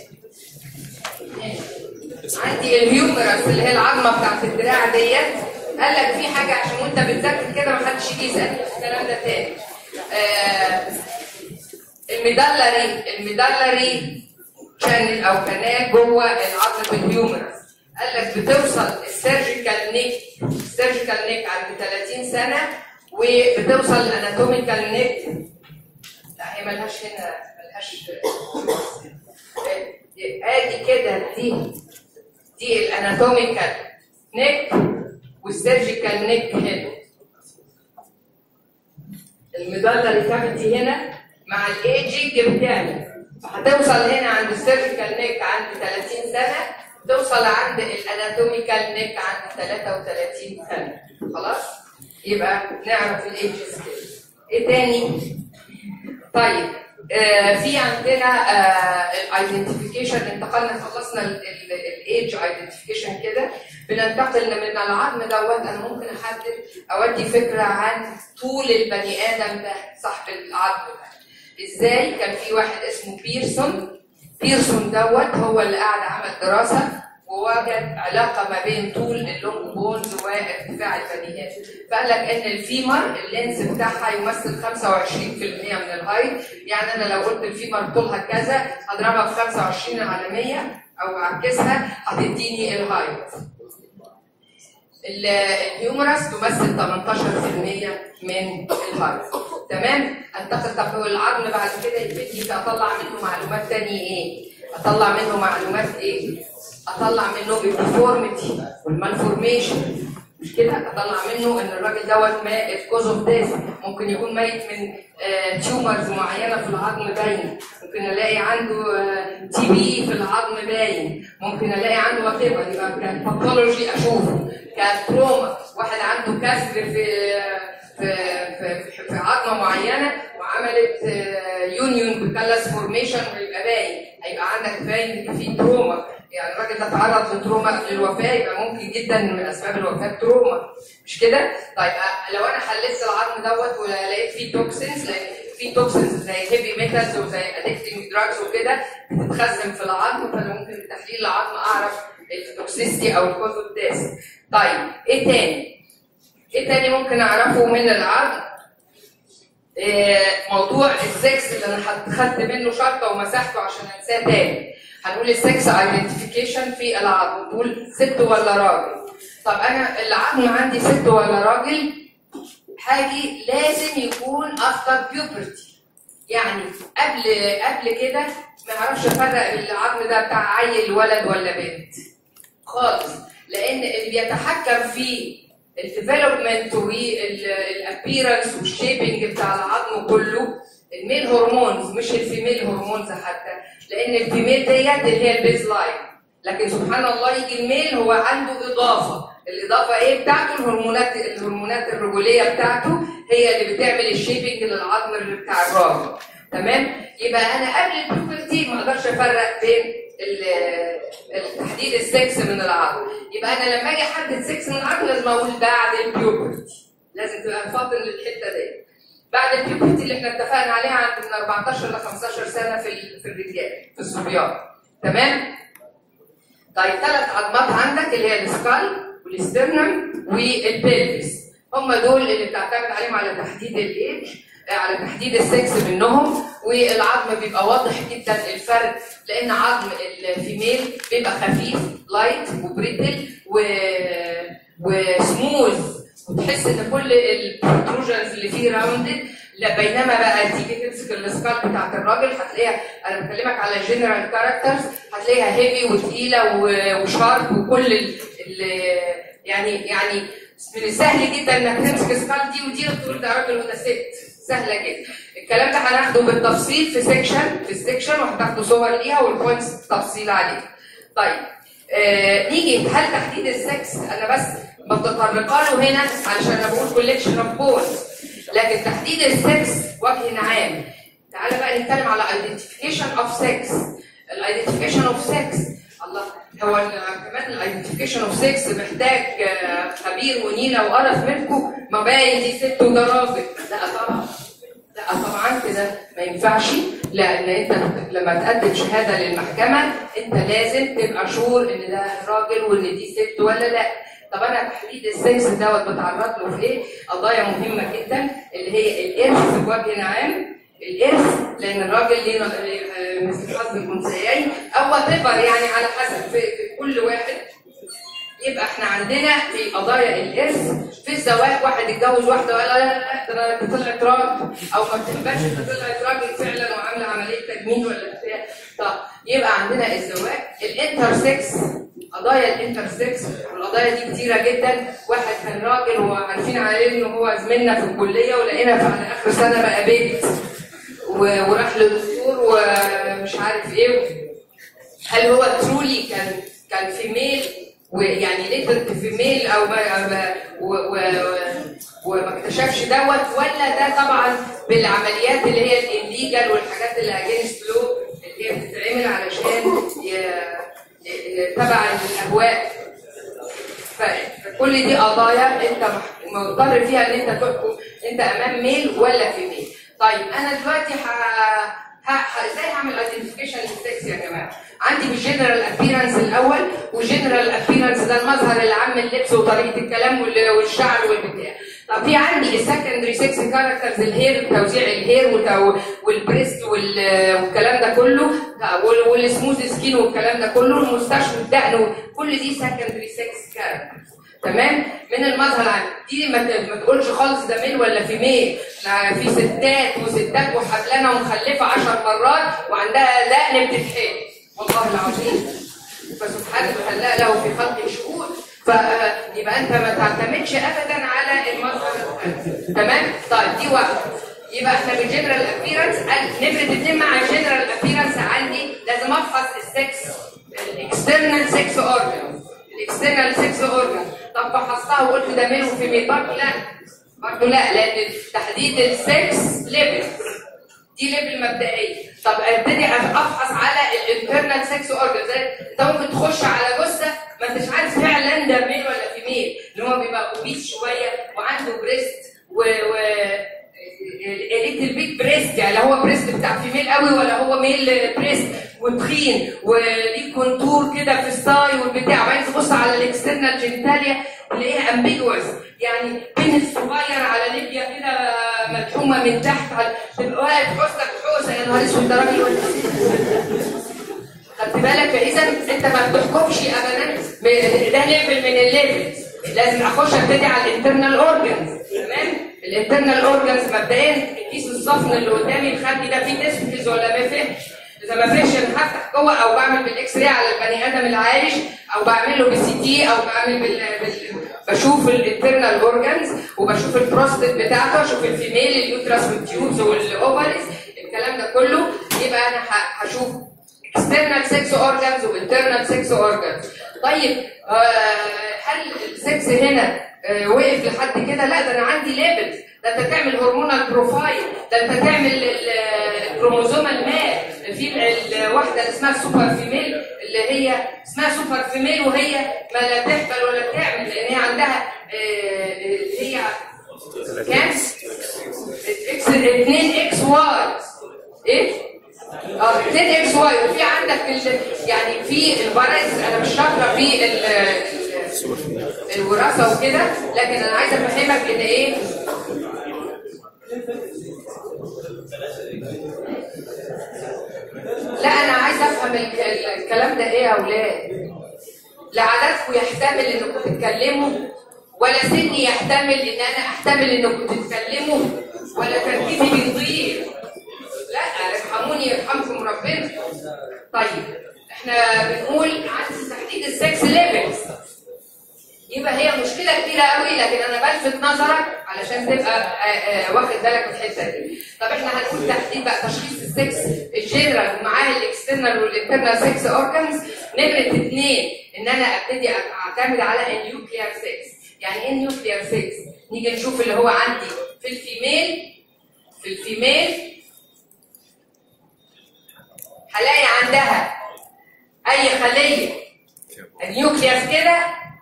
عندي الهيومرس اللي هي العظمه بتاعت الدراع ديت قال لك في حاجه عشان وانت بتذاكر كده ما حدش يجي يسال الكلام ده تاني آه الميدالري الميدالري شانل او كنال جوه العظم الهيومرس قال لك بتوصل السيرجيكال نيك السيرجيكال نيك عند 30 سنه وبتوصل الاناتوميكال نيك لا هي ملهاش هنا ملهاش ادي كده دي دي الاناتوميكال نيك والسيرجيكال نيك هنا الميدالري كافيتي هنا مع الايجنج بتاعنا هتوصل هنا عند السيرجيكال نيك عند 30 سنه توصل عند الاناتوميكال نيك عند 33 سنه خلاص يبقى نعرف الايجز كده ايه تاني طيب آه في عندنا الايدنتيفيكيشن انتقلنا خلصنا الايدج ايدنتيفيكيشن كده بننتقل من العظم دوت انا ممكن احدد اودي فكره عن طول البني ادم ده صاحب العظم ده ازاي كان في واحد اسمه بيرسون بيرسون دوت هو اللي قاعد عمل دراسه ووجد علاقه ما بين طول اللونج بونز وارتفاع البني ادم فقال لك ان الفيمر اللينس بتاعها يمثل 25% من الهايت يعني انا لو قلت الفيمر طولها كذا هضربها في 25 على 100 او اعكسها هتديني الهايت ال- الهيومرس تمثل 18% من الهايت تمام انتقل طب هو العظم بعد كده يبتدي اطلع منه معلومات تانية ايه اطلع منه معلومات ايه اطلع منه الديفورميتي والمالفورميشن مش كده اطلع منه ان الراجل دوت مات كوز اوف ديث ممكن يكون ميت من تيومرز معينه في العظم باين ممكن الاقي عنده تي بي في العظم باين ممكن الاقي عنده وات يبقى كباثولوجي اشوفه كتروما واحد عنده كسر في في في, في عظمه معينه وعملت يونيون بكلاس فورميشن ويبقى باين هيبقى عندك باين ان في تروما يعني الراجل ده تعرض لتروما للوفاه يبقى ممكن جدا من اسباب الوفاه تروما مش كده؟ طيب أ- لو انا حللت العظم دوت ولقيت فيه توكسينز لان في توكسينز زي هيفي ميتالز وزي ادكتنج دراجز وكده بتتخزن في العظم فانا ممكن بتحليل العظم اعرف التوكسيستي او الكوز اوف ديث. طيب ايه تاني؟ ايه تاني ممكن اعرفه من العظم؟ إيه، موضوع السكس اللي انا حط- خدت منه شرطه ومسحته عشان انساه تاني هنقول السكس ايدنتيفيكيشن في العظم نقول ست ولا راجل طب انا العظم عندي ست ولا راجل هاجي لازم يكون افتر بيوبرتي يعني قبل قبل كده ما اعرفش افرق العظم ده بتاع عيل ولد ولا بنت خالص لان اللي بيتحكم في الديفلوبمنت والابيرنس والشيبنج بتاع العظم كله الميل هرمونز مش الفيميل هرمونز حتى لان الفيميل ديت اللي هي البيز لاين لكن سبحان الله يجي الميل هو عنده اضافه الاضافه ايه بتاعته الهرمونات الهرمونات الرجوليه بتاعته هي اللي بتعمل الشيبنج للعظم اللي بتاع الراجل تمام يبقى انا قبل البيوبرتي ما اقدرش افرق بين تحديد السكس من العظم يبقى انا لما اجي احدد سكس من العظم لازم اقول بعد البيوبرتي لازم تبقى فاضل للحته دي بعد البيوبرتي اللي احنا اتفقنا عليها عند من 14 ل 15 سنه في في الرجال في الصبيان تمام طيب ثلاث عظمات عندك اللي هي السكال والاسترنم والبلفس هم دول اللي بتعتمد عليهم على تحديد الايدج على تحديد السكس منهم والعظم بيبقى واضح جدا الفرق لان عظم الفيميل بيبقى خفيف لايت وبريتل و وسموث وتحس ان كل البروتروجنز اللي فيه راوندد لا بينما بقى تيجي تمسك السكال بتاعت الراجل هتلاقيها انا بكلمك على جنرال كاركترز هتلاقيها هيفي وتقيله وشارب وكل ال ال يعني يعني من السهل جدا انك تمسك سكال دي ودي وتقول ده راجل وده ست سهله جدا الكلام ده هناخده بالتفصيل في سيكشن في السيكشن وهتاخدوا صور ليها والبوينتس تفصيل عليها طيب آه نيجي هل تحديد السكس انا بس بتطرقه له هنا علشان انا بقول كوليكشن اوف بونز لكن تحديد السكس وجه عام تعالى بقى نتكلم على ايدنتيفيكيشن اوف سكس الايدنتيفيكيشن اوف سكس الله هو كمان الايدنتيفيكيشن اوف سكس محتاج خبير ونيله وقرف منكم ما باين دي ست وده راجل لا طبعا لا طبعا كده ما ينفعش لان انت لما تقدم شهاده للمحكمه انت لازم تبقى شور ان ده راجل وان دي ست ولا لا طب انا تحديد السكس دوت بتعرض له في ايه؟ قضايا مهمه جدا اللي هي الارث بوجه عام الارث لان الراجل ليه مثل حظ الانثيين او وات يعني على حسب في, في كل واحد يبقى احنا عندنا في قضايا الارث في الزواج واحد اتجوز واحده وقال لا لا لا ده طلعت راجل او ما بتحبش ده طلعت راجل فعلا وعامله عمليه تجميل ولا بتاع طب يبقى عندنا الزواج الانترسكس قضايا الانترسكس والقضايا دي كتيره جدا واحد كان راجل وعارفين عليه ان هو زميلنا في الكليه ولقينا على اخر سنه بقى بنت وراح للدكتور ومش عارف ايه هل هو ترولي كان كان فيميل ويعني ليترت فيميل او ما و و وما اكتشفش دوت ولا ده طبعا بالعمليات اللي هي الانليجال والحاجات اللي اجينست لو اللي هي بتتعمل علشان تبع الاهواء فكل دي قضايا انت مضطر فيها ان انت تحكم انت امام ميل ولا فيميل طيب انا دلوقتي ه... ه... ازاي هعمل ايدنتيفيكيشن للسكس يا جماعه؟ عندي بالجنرال ابيرنس الاول والجنرال ابيرنس ده المظهر العام اللبس وطريقه الكلام والشعر والبتاع. طب في عندي السكندري 6 كاركترز الهير توزيع الهير والبريست والكلام ده كله والسموث سكين والكلام ده كله المستشفى الدقن كل دي سكندري 6 كاركترز تمام من المظهر العام دي ما تقولش خالص ده ميل ولا في ميل في ستات وستات وحبلانه ومخلفه 10 مرات وعندها دقن بتتحل والله العظيم فسبحانه خلق له في خلق شؤون فيبقى انت ما تعتمدش ابدا على المظهر تمام طيب دي واحده يبقى احنا بالجنرال ابيرنس نمره اثنين مع الجنرال ابيرنس عندي لازم افحص السكس الاكسترنال سكس اورجن الاكسترنال سكس اورجن طب فحصتها وقلت ده ميل وفي ميل برضه لا برضه لا لان تحديد السكس ليفل دي ليفل مبدئيه طب ابتدي افحص على الانترنال سكس اورجن زي انت ممكن تخش على جثه ما انتش عارف فعلا ده ميل ولا فيميل اللي هو بيبقى اوبيس شويه وعنده بريست و, و... ليتل بيت بريست يعني لا هو بريست بتاع فيميل قوي ولا هو ميل بريست وتخين وليه كونتور كده في الساي والبتاع وبعدين تبص على الاكسترنال جينيتاليا تلاقيها امبيجوس يعني بين الصغير على ليبيا كده ملحومه من تحت تبقى واقف حوسك حوسه يا نهار اسود ده راجل ولا خدت بالك فاذا انت ما بتحكمش ابدا ده ليفل من الليفلز لازم اخش ابتدي على الانترنال اورجنز تمام الانترنال اورجنز مبدئيا الكيس الصفن اللي قدامي الخلفي ده فيه تسبتز ولا ما فيهش اذا ما فيش انا هفتح جوه او بعمل بالاكس راي على البني ادم العايش او بعمل له بالسي تي او بعمل بال... بال... بشوف الانترنال اورجنز وبشوف البروستات بتاعته اشوف الفيميل اليوترس والتيوبز والاوفرز الكلام ده كله يبقى انا ه- هشوف external sex organs و internal sex organs طيب آه هل السكس هنا آه وقف لحد كده لا ده انا عندي ليبلز ده انت تعمل هرمونال بروفايل ده انت تعمل ال- الكروموزومال ماب في ال- الواحده اللي اسمها سوبر فيميل اللي هي اسمها سوبر فيميل وهي ما لا تحبل ولا تعمل لان هي عندها آه، اللي هي كام؟ اكس 2 اكس واي ايه؟ اه 2 اكس واي وفي عندك ال... يعني في الفيروس انا مش شاطره في ال... ال- الوراثه وكده لكن انا عايزه افهمك ان ايه لا انا عايزه افهم ال- ال- الكلام ده ايه يا اولاد لا عددكم يحتمل انكم تتكلموا ولا سني يحتمل ان انا احتمل انكم تتكلموا ولا تركيزي بيضيع لا ارحموني يرحمكم ربنا طيب احنا بنقول عن تحديد السكس ليفلز يبقى هي مشكله كبيره قوي لكن انا بلفت نظرك علشان تبقى آه، آه، واخد بالك من الحته دي طب احنا هنقول تحديد بقى تشخيص السكس الجنرال ومعاه الاكسترنال والانترنال سكس اورجانز نمره اثنين ان انا ابتدي اعتمد على النيوكليار سكس يعني ايه النيوكليار سكس نيجي نشوف اللي هو عندي في الفيميل في الفيميل هلاقي عندها اي خليه النيوكليوس كده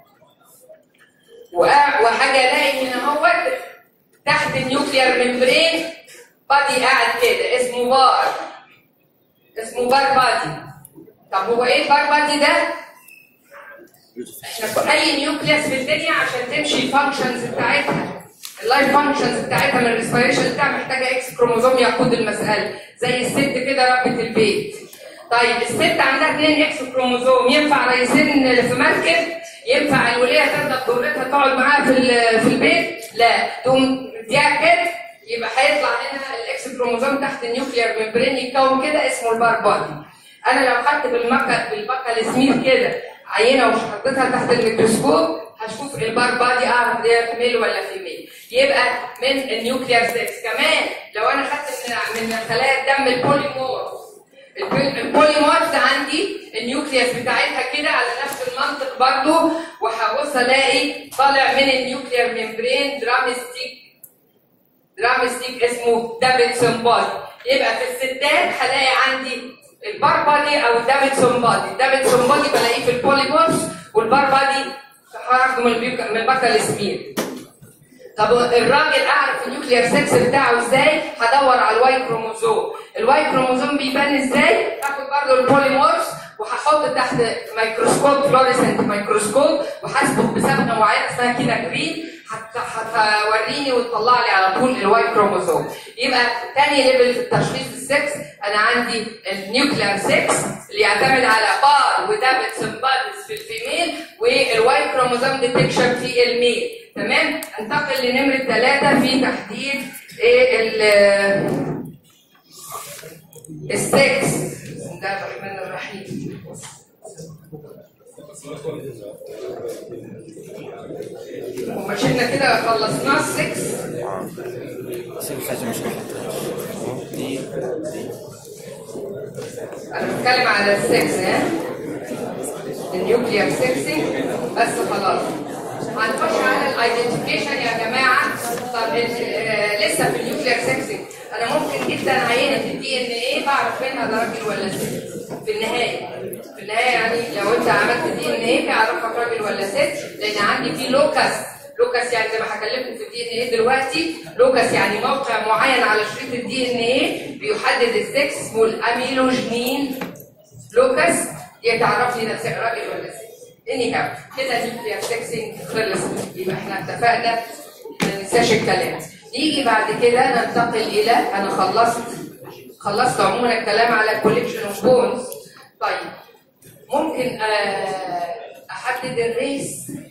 وقع- وحاجه الاقي هنا اهوت تحت النيوكليار ممبرين بادي قاعد كده اسمه بار اسمه بار بادي طب هو ايه البار بادي ده؟ احنا في اي نيوكليوس في الدنيا عشان تمشي الفانكشنز بتاعتها اللايف فانكشنز بتاعتها من الريسبيريشن بتاعها محتاجه اكس كروموزوم يقود المساله زي الست كده ربة البيت طيب الست عندها 2 اكس كروموزوم ينفع رئيسين في مركب ينفع الوليه تاخد دورتها تقعد معاها في ال- في البيت لا تقوم مديها كده يبقى هيطلع هنا الاكس كروموزوم تحت النيوكليار ممبرين يتكون كده اسمه البار بادي انا لو خدت بالمكة بالبكة السمير كده عينه وحطيتها تحت الميكروسكوب هشوف البار بادي اعرف دي ميل ولا فيميل يبقى من النيوكليار سيكس كمان لو انا خدت من من خلايا الدم البوليمورف البول- البوليمورفز عندي النيوكليوس بتاعتها كده على نفس المنطق برضو وهبص الاقي طالع من النيوكليار ممبرين درامستيك درامستيك اسمه دافيدسون بادي يبقى في الستات هلاقي عندي البار بادي او الدافيدسون بادي الدافيدسون بادي بلاقيه في البوليمورفز والبار بادي هاخده من البيوك- من البكا السمير طب الراجل اعرف النيوكليير سكس بتاعه ازاي هدور على الواي كروموزوم الواي كروموزوم بيبان ازاي هاخد برضه البوليمورفز وهحط تحت ميكروسكوب فلوريسنت ميكروسكوب وهثبت بصبغه معينه اسمها كده جرين هت- هتوريني وتطلع لي على طول الواي كروموزوم يبقى تاني ليفل في التشخيص السكس انا عندي النيوكليير سكس اللي يعتمد على بار ودافيدسون بادز في الفيميل والواي كروموزوم ديتكشن في الميل تمام انتقل لنمره ثلاثه في تحديد ايه ال السكس بسم الله الرحمن الرحيم وما شفنا كده خلصناه السكس في حاجة مش محطوطة دي انا بتكلم على السكس ها النيوكليير سكسنج بس خلاص هنخش على الايدنتيفيكيشن يا جماعه طب آه، لسه في النيوكليير سكسنج انا ممكن جدا عينه الدي ان ايه بعرف منها ده راجل ولا ست في النهايه في النهايه يعني لو انت عملت دي ان ايه تعرفك راجل ولا ست لان عندي في لوكس لوكس يعني زي ما هكلمكم في الدي ان ايه دلوقتي لوكس يعني موقع معين على شريط الدي ان ايه بيحدد السكس اسمه الاميلوجنين لوكس يتعرف لي نفسك راجل ولا ست اني هاو كده النيوكليير سكسنج خلص يبقى احنا اتفقنا ما ننساش الكلام نيجي بعد كده ننتقل الى انا خلصت خلصت عموما الكلام على الكوليكشن اوف بونز طيب ممكن آه، احدد الريس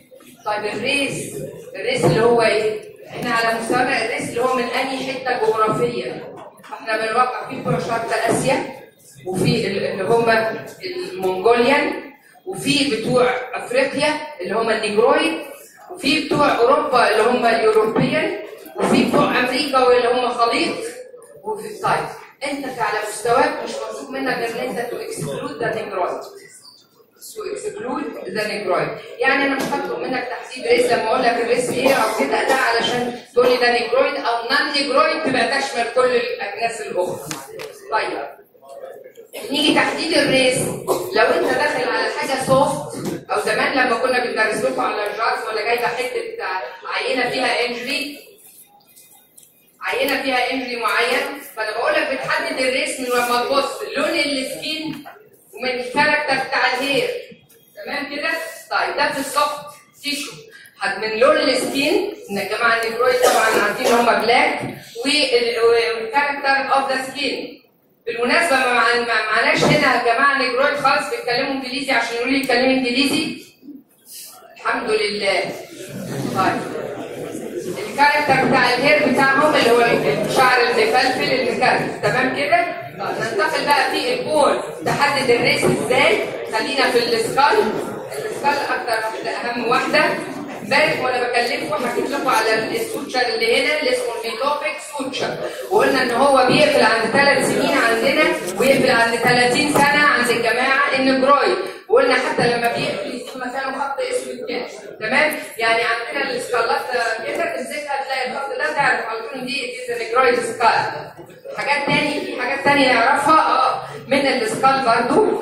طيب الريس الريس اللي هو ايه؟ احنا على مستوانا الريس اللي هو من انهي حته جغرافيه؟ احنا بنوقع في بتوع شرق اسيا وفي ال- اللي هم المونغوليان وفي بتوع افريقيا اللي هم النيجرويد وفي بتوع اوروبا اللي هم اليوروبيان وفي بتوع امريكا واللي هم خليط وفي طيب انت على مستواك مش مطلوب منك غير ان انت تو اكسكلود ذا نيجرويد تو اكسكلود ذا نيجرويد يعني انا مش هطلب منك تحديد ريس لما اقول لك الريس ايه او كده ده علشان تقول لي ده نيجرويد او نان نيجرويد تبقى تشمل كل الاجناس الاخرى طيب نيجي تحديد الريس لو انت داخل على حاجه سوفت او زمان لما كنا بندرس لكم على الجاز ولا جايبه حته عينه فيها انجري عينه فيها انجري معين فانا بقول لك بتحدد الريس من لما تبص لون السكين ومن الكاركتر بتاع الهير تمام كده؟ طيب ده في السوفت تيشو حد من لون السكين ان يا جماعه النيجرويد طبعا عارفين هم بلاك والكاركتر اوف ذا سكين بالمناسبه ما مع- ما معناش هنا يا جماعه نيجرويد خالص بيتكلموا انجليزي عشان يقولوا لي اتكلمي انجليزي الحمد لله طيب الكاركتر بتاع الهير بتاعهم اللي هو الشعر المفلفل المكرف تمام كده؟ طيب ننتقل بقى في البول تحدد الريس ازاي؟ خلينا في السكال السكال اكتر واحده اهم واحده امبارح وانا بكلمكم حكيت لكم على السوتشر اللي هنا اللي اسمه الميتوبيك سوتشر وقلنا ان هو بيقفل عند ثلاث سنين عندنا ويقفل عند 30 سنه عند الجماعه النجرويد وقلنا حتى لما بيقفل يسيب مكانه خط اسود كده تمام يعني عندنا السكالات كده تمسكها تلاقي الخط ده تعرف على طول إن دي دي نجرويد سكال حاجات تاني في حاجات تانية نعرفها اه من السكال برضو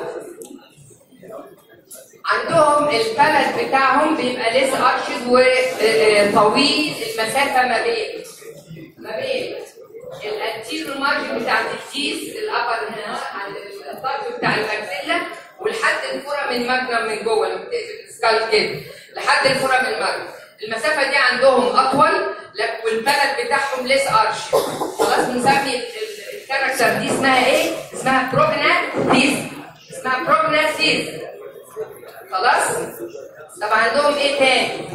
عندهم البلد بتاعهم بيبقى ليس ارشد وطويل المسافه ما بين ما بين الانتيرو مارجن بتاعت التيس الابر هنا عند الطرف بتاع المجزله ولحد الفرة من المجنم من جوه لما بتقفل السكال كده لحد الفرة من المجنم المسافه دي عندهم اطول لا- والبلد بتاعهم ليس ارشد خلاص بنسمي ال- ال- الكاركتر دي اسمها ايه؟ اسمها بروجناتيز اسمها بروجناتيز خلاص طب عندهم ايه تاني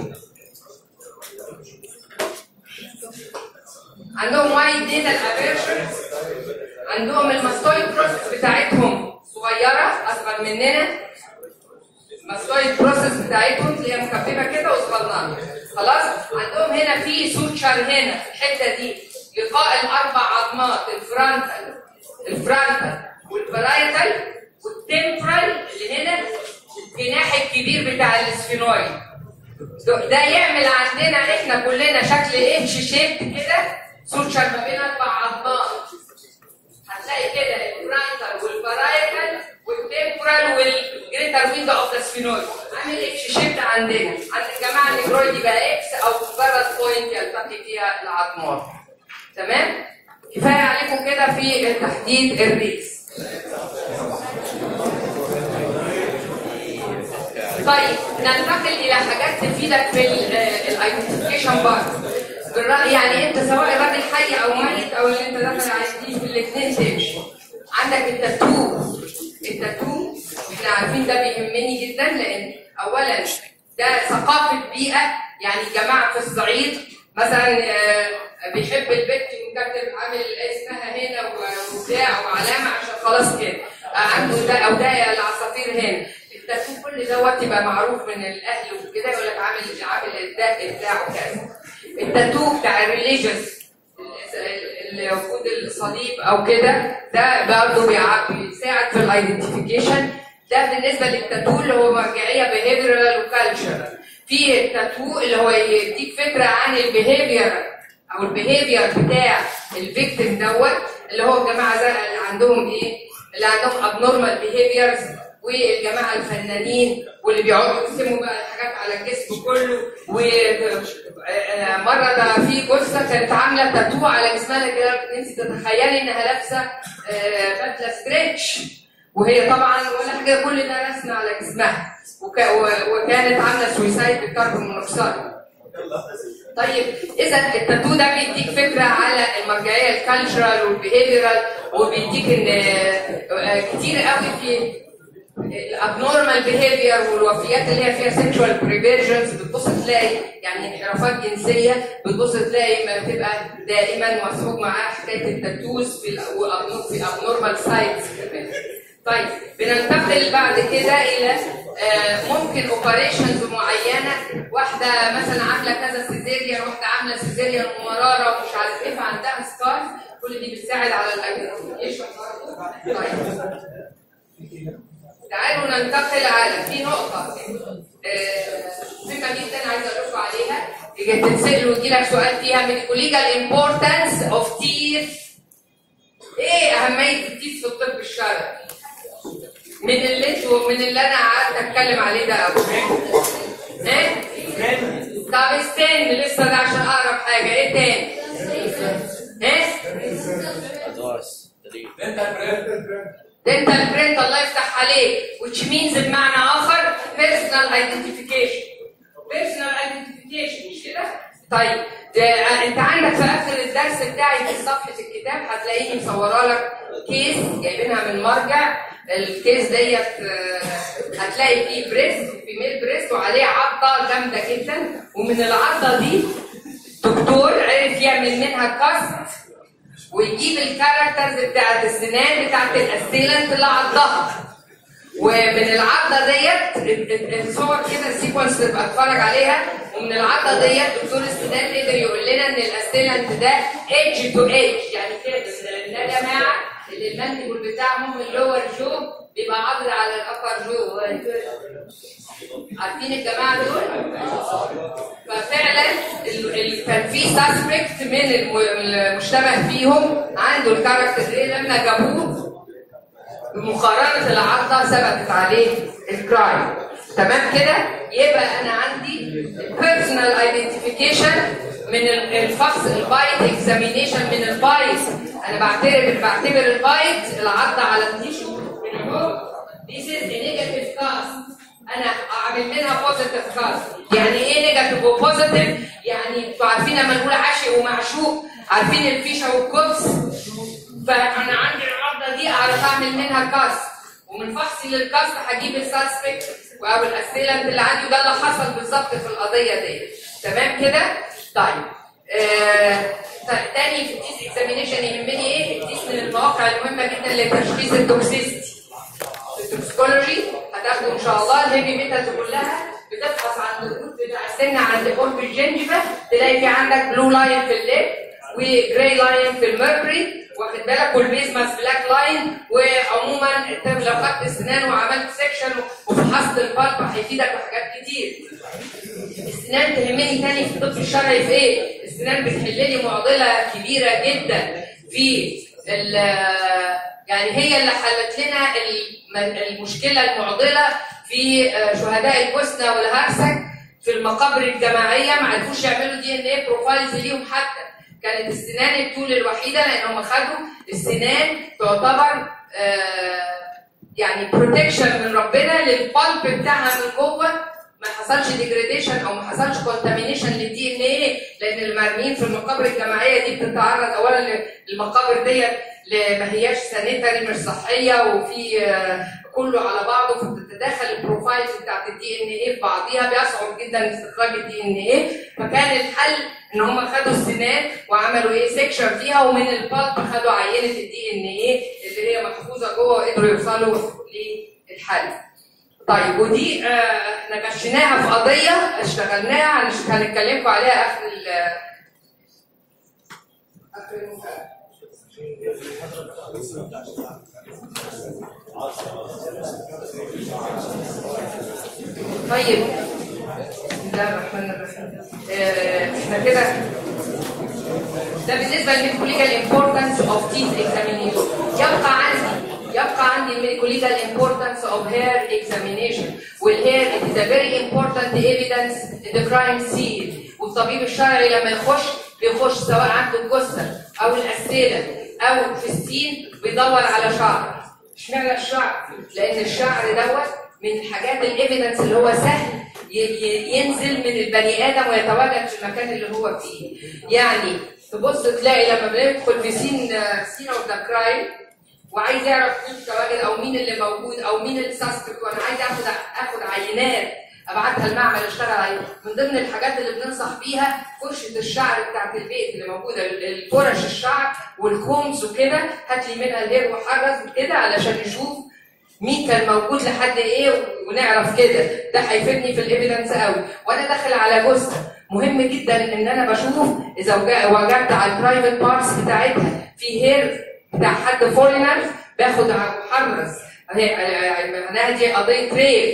عندهم وايد ديتا افيرشن عندهم الماستويد بروسيس بتاعتهم صغيره اصغر مننا الماستويد بروسيس بتاعتهم تلاقيها مكببه كده وصغننه خلاص عندهم هنا في سوتشر هنا في الحته دي لقاء الاربع عظمات الفرونتال الفرونتال والبرايتال والتمبرال اللي هنا الجناح الكبير بتاع السفينويد ده ده يعمل عندنا احنا كلنا شكل اتش شيب كده سوتشر ما بين اربع عظمات هتلاقي كده الفرونتال والبرايتال والتمبرال والجريتر وينج اوف ذا سفينويد عامل اتش شيب عندنا عند الجماعه النيجرويد يبقى اكس او مجرد بوينت يلتقي فيها العظمات تمام كفايه عليكم كده في تحديد الريس طيب ننتقل الى حاجات تفيدك في الايدنتيفيكيشن بارت بالرأي يعني انت سواء الراجل حي او ميت او اللي انت داخل عليه في الاثنين تمشي عندك التاتو التاتو احنا عارفين ده بيهمني جدا لان اولا ده ثقافه بيئه يعني جماعه في الصعيد مثلا آه، بيحب البنت وكاتب عامل اسمها هنا و- وبتاع وعلامه عشان خلاص كده آه، عنده ده او ده العصافير هنا التاتو كل دوت يبقى معروف من الاهل وكده يقول لك عامل عامل الدق بتاعه كذا التاتو بتاع الريليجيوس اللي وجود الصليب او كده ده برضه بيع- بيساعد في الايدنتيفيكيشن ده بالنسبه للتاتو اللي هو مرجعيه behavioral وكالتشر في التاتو اللي هو يديك فكره عن البيهيفير او البيهيفير بتاع الفيكتيم دوت اللي هو الجماعه زي اللي عندهم ايه؟ اللي عندهم abnormal behaviors والجماعه الفنانين واللي بيقعدوا يرسموا بقى الحاجات على الجسم كله ومره ده في جثه كانت عامله تاتو على جسمها كده انت تتخيلي انها لابسه آه، بدله ستريتش وهي طبعا ولا حاجه كل ده رسم على جسمها وك... و- وكانت عامله سويسايد بالكربون مونوكسيد طيب اذا التاتو ده بيديك فكره على المرجعيه الكالتشرال والبيهيفيرال وبيديك ان آه، آه، كتير قوي في الابنورمال بيهيفير والوفيات اللي هي فيها سيكشوال بريفيرجنز بتبص تلاقي يعني انحرافات جنسيه بتبص تلاقي ما بتبقى دائما مسحوق معاها حكايه التاتوز في الأ- وأبنور- في ابنورمال سايتس كمان. طيب بننتقل بعد كده الى آه، ممكن اوبريشنز معينه واحده مثلا عامله كذا سيزيريان واحده عامله سيزيريان ومراره ومش عارف ايه فعندها سكار كل دي بتساعد على الايدنتيفيكيشن طيب تعالوا ننتقل على في نقطة آه، مهمة جدا عايزة أقول لكم عليها يجي تتسأل ويجي لك سؤال فيها medical importance of teeth إيه أهمية التيث في الطب الشرعي؟ من اللي انتوا من اللي أنا قعدت أتكلم عليه ده أبو إيه؟ طب استنى لسه ده عشان أقرب حاجة إيه تاني؟ إيه؟ ادفايس دليل دنتال برنت الله يفتح عليك which means بمعنى اخر personal identification personal identification مش كده؟ طيب ده انت عندك في اخر الدرس بتاعي في صفحه الكتاب هتلاقيني مصوره لك كيس جايبينها من مرجع الكيس ديت آه، هتلاقي فيه بريست فيميل بريست وعليه عضه جامده جدا ومن العضه دي دكتور عرف يعمل منها كاست ويجيب الكاركترز بتاعت السنان بتاعت الاسيلنت اللي عضها ومن العضه ديت ال- ال- الصور كده السيكونس تبقى اتفرج عليها ومن العضه ديت دكتور السنان قدر يقول لنا ان الاسيلنت ده ايدج تو ايدج يعني كده إن ده يا جماعه اللي المانديبل بتاعهم اللور جو بيبقى عضل على الابر جو عارفين الجماعه دول؟ ففعلا ال- ال- كان في سسبكت من الم- المشتبه فيهم عنده الكاركتر ايه لما جابوه بمقارنه العضه ثبتت عليه الكرايم تمام كده يبقى انا عندي بيرسونال ايدنتيفيكيشن من ال- الفحص البايت اكزامينيشن من البايت انا بعتبر بعتبر البايت العضه على التيشو من فوق This is a negative cast انا اعمل منها بوزيتيف كاست يعني ايه نيجاتيف وبوزيتيف يعني انتوا عارفين لما نقول عاشق ومعشوق عارفين الفيشه والقدس فانا عندي العضله دي اعرف اعمل منها كاست ومن فحصي للكاست هجيب السسبكت او الاسيلنت اللي عندي وده اللي حصل بالظبط في القضيه دي تمام كده طيب آه طيب تاني في التيس اكزامينيشن يهمني ايه التيس من المواقع المهمه جدا لتشخيص التوكسيستي في التوكسيكولوجي هتاخدوا ان شاء الله الهيفي ميتالز كلها بتفحص عند الروت بتاع السن عند قرب الجنجبه تلاقي في عندك بلو لاين في الليب وجراي لاين في الميركوري واخد بالك والبيزمس بلاك لاين وعموما انت لو خدت السنان وعملت سيكشن وفحصت البلب هيفيدك بحاجات كتير السنان تهمني تاني في الطب الشرعي في ايه؟ السنان بتحل لي معضله كبيره جدا في ال يعني هي اللي حلت لنا الم- المشكله المعضله في آه، شهداء البوسنه والهرسك في المقابر الجماعيه ما عرفوش يعملوا دي ان ايه بروفايلز ليهم حتى كانت السنان التول الوحيده لان هم خدوا السنان تعتبر آه، يعني بروتكشن من ربنا للبالب بتاعها من جوه ما حصلش ديجريديشن او ما حصلش كونتامينيشن للدي ان ايه لان المرميين في المقابر الجماعيه دي بتتعرض اولا للمقابر ديت ل- ما هياش سانيتري مش صحيه وفي آه، كله على بعضه فبتتداخل البروفايلز بتاعت الدي ان ايه في بعضيها بيصعب جدا استخراج الدي ان ايه فكان الحل ان هم خدوا السنان وعملوا ايه سيكشن فيها ومن البلب خدوا عينه الدي ان ايه اللي هي محفوظه جوه وقدروا يوصلوا للحل. طيب ودي آه، احنا مشيناها في قضيه اشتغلناها هنش- هنتكلمكم عليها اخر ال اخر المكالمة. طيب بسم الله الرحمن الرحيم آه، احنا كده ده بالنسبه للميديكال امبورتنس اوف تيث اكزامينيشن يبقى عندي يبقى عندي الميديكال امبورتنس اوف هير اكزامينيشن والهير it is a very important evidence in the crime scene والطبيب الشرعي لما يخش بيخش سواء عنده الجثه او الاسئله او في السين بيدور على شعر اشمعنى الشعر؟ لان الشعر دوت من الحاجات الايفيدنس اللي هو سهل ي- ي- ينزل من البني ادم ويتواجد في المكان اللي هو فيه يعني تبص تلاقي لما بندخل في سين سين اوف ذا كرايم وعايز يعرف مين التواجد او مين اللي موجود او مين الساسبكت وانا عايز اخد اخد عينات ابعتها المعمل اشتغل عليها من ضمن الحاجات اللي بننصح بيها فرشه الشعر بتاعت البيت اللي موجوده ال- الفرش الشعر والكومز وكده هات لي منها الهير وحرز كده علشان نشوف مين كان موجود لحد ايه ونعرف كده ده هيفيدني في الايفيدنس قوي وانا داخل على جثه مهم جدا ان انا بشوف اذا وجا- وجدت على البرايفت بارتس بتاعتها في هير بتاع حد فورينر باخد محرز هي- معناها دي قضيه ريب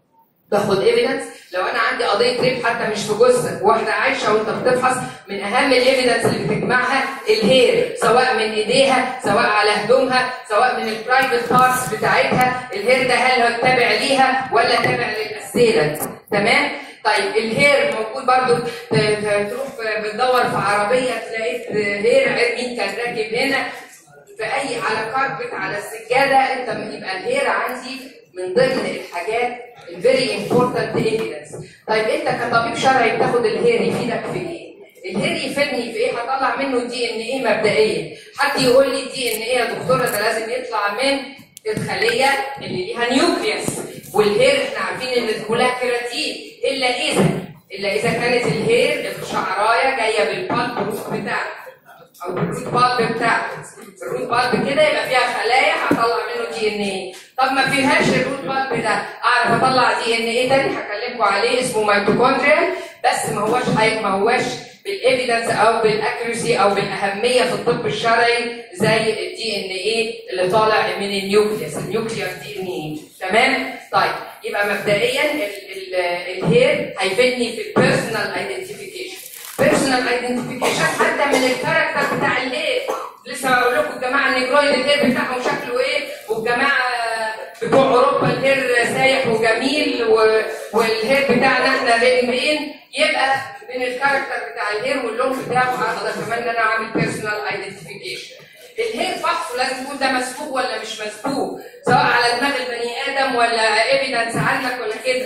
باخد ايفيدنس لو انا عندي قضيه ريب حتى مش في جثه واحده عايشه وانت بتفحص من اهم الايفيدنس اللي بتجمعها الهير سواء من ايديها سواء على هدومها سواء من البرايفت بارتس بتاعتها الهير ده هل هو تابع ليها ولا تابع للاسيلنت تمام طيب الهير موجود برضو ت- ت- تروح بتدور في عربيه تلاقي هير مين كان راكب هنا في اي على كاربت على السجاده انت يبقى الهير عندي من ضمن الحاجات الفيري امبورتنت ايفيدنس طيب انت كطبيب شرعي بتاخد الهير يفيدك في ايه؟ الهير يفيدني في ايه؟ هطلع منه دي ان ايه مبدئيا حد يقول لي دي ان ايه يا دكتوره ده لازم يطلع من الخليه اللي ليها نيوكليوس والهير احنا عارفين ان كلها كيراتين الا اذا الا اذا كانت الهير الشعرايه جايه بالبالب بتاعها او الروت بالب بتاعته الروت بالب كده يبقى فيها خلايا هطلع منه دي ان ايه طب ما فيهاش الروت بالب ده اعرف اطلع دي ان ايه تاني هكلمكم عليه اسمه ميتوكوندريا بس ما هوش حاجه ما هوش بالايفيدنس او بالاكيرسي او بالاهميه في الطب الشرعي زي الدي ان ايه اللي طالع من النيوكليوس النيوكليوس دي ان ايه تمام طيب يبقى مبدئيا ال- ال- الهير هيفيدني في البيرسونال ايدنتيفيكيشن بيرسونال ايدنتيفيكيشن حتى من الكاركتر بتاع الهير لسه بقول لكم الجماعه النيجرويد الهير بتاعهم شكله ايه والجماعه بتوع اوروبا الهير سايح وجميل و... والهير بتاعنا احنا بين بين يبقى من الكاركتر بتاع الهير واللون بتاعه اقدر كمان ان انا اعمل بيرسونال ايدنتيفيكيشن الهير فحصه لازم يكون ده مسبوق ولا مش مسبوق سواء على دماغ البني ادم ولا ايفيدنس عندك ولا كده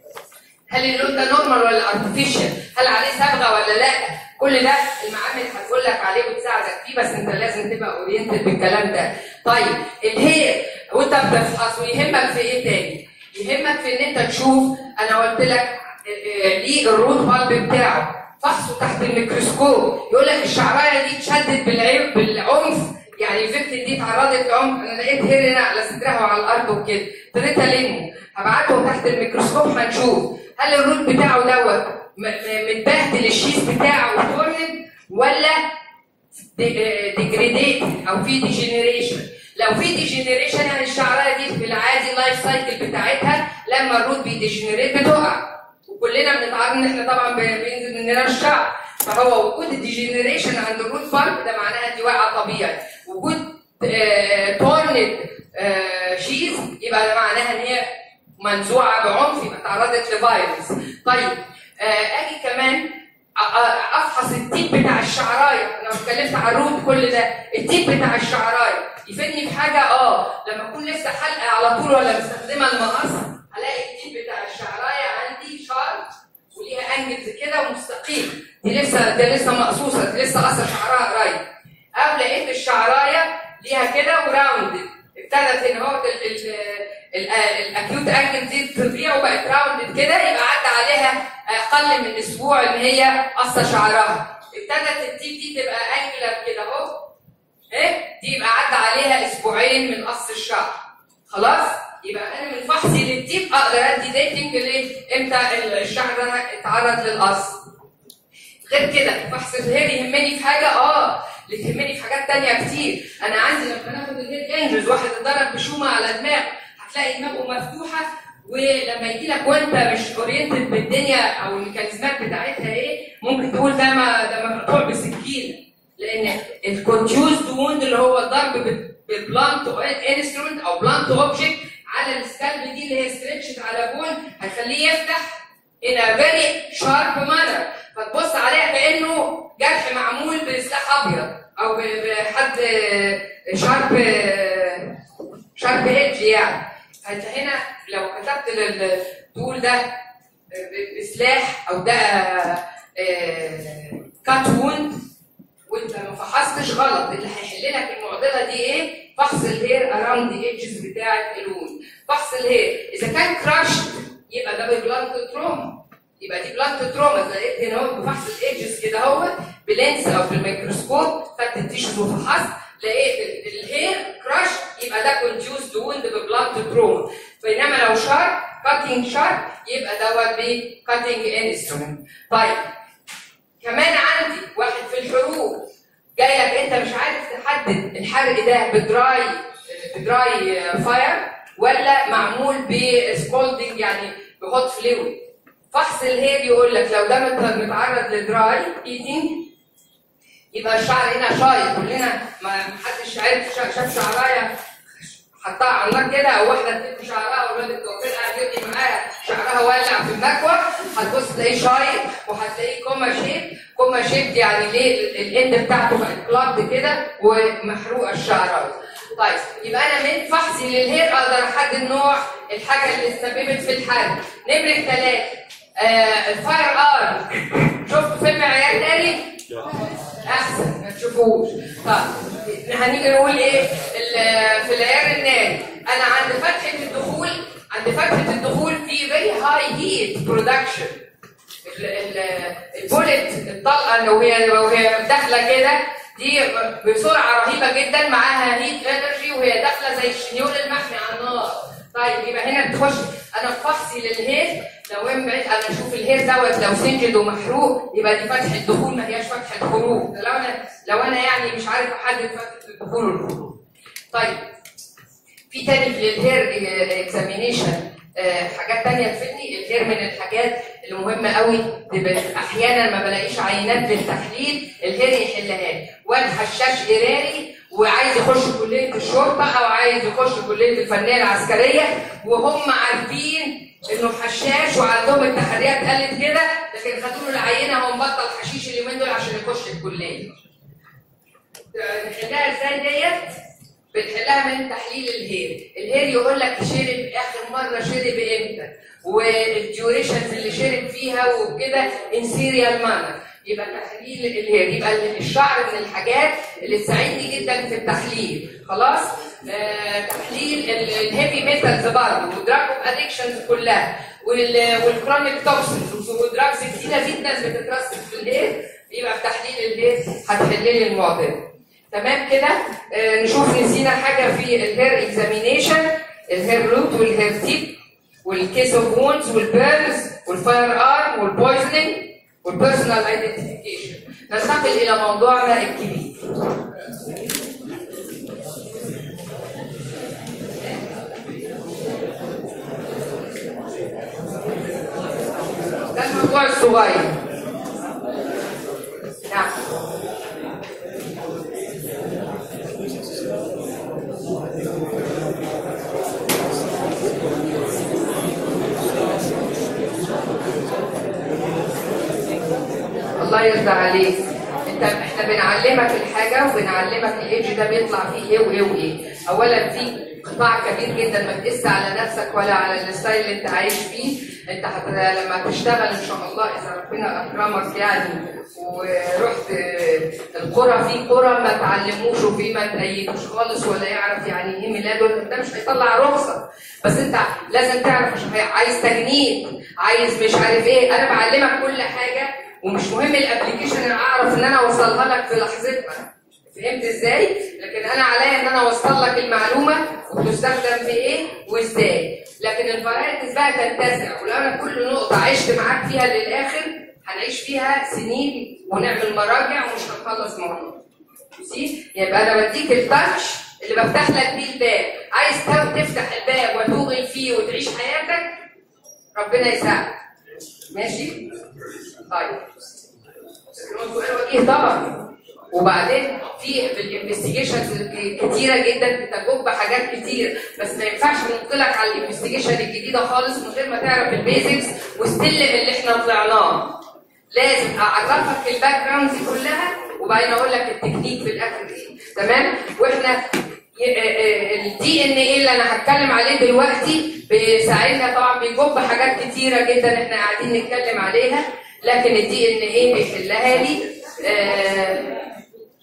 هل اللون ده نورمال ولا ارتفيشال؟ هل عليه صبغه ولا لا؟ كل ده المعامل هتقول لك عليه وتساعدك فيه بس انت لازم تبقى اورينتد بالكلام ده. طيب الهير وانت بتفحص ويهمك في ايه تاني؟ يهمك في ان انت تشوف انا قلت لك اه، اه، ليه الروت بالب بتاعه فحصه تحت الميكروسكوب يقول لك الشعرايه دي اتشدت بالعيب بالعنف يعني الفكره دي اتعرضت لعنف انا لقيت هير هنا على صدرها وعلى الارض وكده ابتديت المه هبعته تحت الميكروسكوب هنشوف هل الروت بتاعه دوت م- م- متبهدل الشيز بتاعه وتورند ولا ديجريديت او في ديجنريشن لو في ديجنريشن يعني الشعرايه دي في العادي لايف سايكل بتاعتها لما الروت بيديجنريت بتقع وكلنا بنتعرض ان احنا طبعا ب- بينزل مننا الشعر فهو وجود الديجنريشن عند الروت بارك ده معناها دي واقعه طبيعي وجود تورند شيز يبقى ده معناها ان هي منزوعه بعنف يبقى تعرضت لفيروس طيب آه، اجي كمان أ- أ- افحص التيب بتاع الشعرايه انا اتكلمت على الروت كل ده التيب بتاع الشعرايه يفيدني في حاجه اه لما اكون لسه حلقه على طول ولا مستخدمه المقص هلاقي التيب بتاع الشعرايه عندي شارب وليها انجلز كده ومستقيم دي لسه ده لسه مقصوصه دي لسه قصه شعرها قريب او لقيت الشعرايه ليها كده وراوندد ابتدت ان هو ال- ال- ال- الاكيوت انجل دي تضيع وبقت راوندد كده يبقى عدى عليها اقل من اسبوع ان هي قصه شعرها ابتدت التيب دي تبقى انجلر كده اهو ايه دي يبقى عدى عليها اسبوعين من قص الشعر خلاص يبقى انا من فحصي للتيب اقدر ادي ديتنج ليه امتى الشعر ده اتعرض للقص غير كده فحص الهير يهمني في حاجه اه اللي تهمني في حاجات تانية كتير انا عندي لما ناخد الهير انجلز واحد اتضرب بشومه على دماغه هتلاقي دماغه مفتوحه ولما يجي لك وانت مش اورينتد بالدنيا او الميكانيزمات بتاعتها ايه ممكن تقول ده ما ده مقطوع بسكينه لان الكونتيوز ووند اللي هو الضرب بال- بالبلانت انسترومنت او بلانت اوبجكت على السكالب دي اللي هي ستريتشد على بون هيخليه يفتح in a very sharp manner فتبص عليها كانه جرح معمول بسلاح ابيض او ب- بحد شارب شارب ايدج يعني فانت هنا لو كتبت لل- تقول ده ب- بسلاح او ده كات ووند وانت ما فحصتش غلط اللي هيحل لك المعضله دي ايه؟ فحص الهير اراوند ذا ايدجز بتاعه الون فحص الهير اذا كان كراشد يبقى ده بلانت تروما يبقى دي بلانت تروما زي لقيت هنا اهو بفحص الايدجز كده اهو بلينس او بالميكروسكوب خدت التيشوز وفحصت لقيت ال- الهير كراش يبقى ده كونتيوز ووند ببلانت تروما بينما لو شارب كاتنج شارب يبقى دوت بكاتنج انسترومنت طيب كمان عندي واحد في الحروق جاي لك انت مش عارف تحدد الحرق ده بدراي بدراي فاير ولا معمول بسكولدنج يعني بهوت فلويد فحص الهير يقول لك لو ده مت- متعرض لدراي ايتنج يبقى الشعر هنا شايط كلنا ما حدش عارف شا- شاف شعرايه حطها على النار كده او واحده تلف شعرها والواد الدكتور قاعد يبني معاها شعرها ولع في المكوى هتبص تلاقيه شايط وهتلاقيه كوما شيب كوما شيب يعني ليه ال- الاند بتاعته بقت كلاب كده ومحروقه الشعرايه طيب يبقى انا من فحصي للهير اقدر احدد نوع الحاجه اللي سببت في الحرق نمره ثلاثه آه الفاير ارم شفت فيلم عيال ناري؟ احسن ما تشوفوش طيب هنيجي نقول ايه ال- في العيار الناري انا عند فتحه الدخول عند فتحه الدخول في فيري هاي هيت برودكشن البولت الطلقه لو هي لو هي داخله كده دي بسرعه رهيبه جدا معاها هيت انرجي وهي داخله زي الشنيول المحمي على النار طيب يبقى هنا بتخش انا في فحصي للهير لو ان بعيد انا اشوف الهير دوت لو سنجد ومحروق يبقى دي فتحه دخول ما هياش فتحه خروج لو انا لو انا يعني مش عارف احدد فتحه الدخول والخروج طيب في تاني في الهير اكزامينيشن حاجات تانية تفيدني الهير من الحاجات اللي مهمة قوي تبقى احيانا ما بلاقيش عينات للتحليل الهير يحلها لي واد حشاش قراري وعايز يخش كلية الشرطة او عايز يخش كلية الفنية العسكرية وهم عارفين انه حشاش وعندهم التحريات قالت كده لكن خدوا له العينة هو مبطل حشيش اليومين دول عشان يخش الكلية نحلها ازاي ديت؟ بنحلها من تحليل الهير الهير يقول لك شرب اخر مره شرب امتى والديوريشنز اللي شرب فيها وكده ان سيريال مانر يبقى تحليل الهير يبقى الشعر من الحاجات اللي تساعدني جدا في التحليل خلاص آه تحليل الهيفي ميتالز برضه ودراج اوف ادكشنز كلها والكرونيك توكسينز ودراجز كتيره جدا بتترسب في الهير يبقى في تحليل الهير هتحل لي المعضله تمام كده آه نشوف نسينا حاجه في الهير اكزامينيشن الهير روت والهير تيب والكيس اوف وونز والبيرنز والفاير ارم والبويزنينج والبيرسونال ايدنتيفيكيشن ننتقل الى موضوعنا الكبير ده الموضوع الصغير نعم الله يرضى عليك انت احنا بنعلمك الحاجه وبنعلمك الايدج ده بيطلع فيه ايه وايه وايه اولا في قطاع كبير جدا ما تقيس على نفسك ولا على الستايل اللي انت عايش فيه انت حت... لما تشتغل ان شاء الله اذا ربنا اكرمك يعني ورحت القرى في قرى ما تعلموش وفي ما تأيدوش خالص ولا يعرف يعني ايه ميلاده ده مش هيطلع رخصه بس انت لازم تعرف مش هي... عايز تجنيد عايز مش عارف ايه انا بعلمك كل حاجه ومش مهم الابلكيشن انا اعرف ان انا اوصلها لك في لحظتها فهمت ازاي؟ لكن انا عليا ان انا اوصل لك المعلومه وبتستخدم في ايه وازاي لكن الفرايتيز بقى تتسع ولو انا كل نقطه عشت معاك فيها للاخر هنعيش فيها سنين ونعمل مراجع ومش هنخلص موضوع سي يبقى انا بديك التاتش اللي بفتح لك بيه الباب عايز تفتح الباب وتوغل فيه وتعيش حياتك ربنا يساعدك ماشي طيب ايه طبعا وبعدين في الانفستيجيشنز كتيره جدا بتجوب بحاجات كتير بس ما ينفعش ننقلك على الانفستيجيشن الجديده خالص من غير ما تعرف البيزكس والسلم اللي احنا طلعناه لازم اعرفك الباك جراوند دي كلها وبعدين اقول لك التكنيك في الاخر ايه تمام واحنا الدي ان ايه اللي انا هتكلم عليه دلوقتي بيساعدنا طبعا بيجوب حاجات كتيره جدا احنا قاعدين نتكلم عليها لكن الدي ان ايه بيحلها لي آه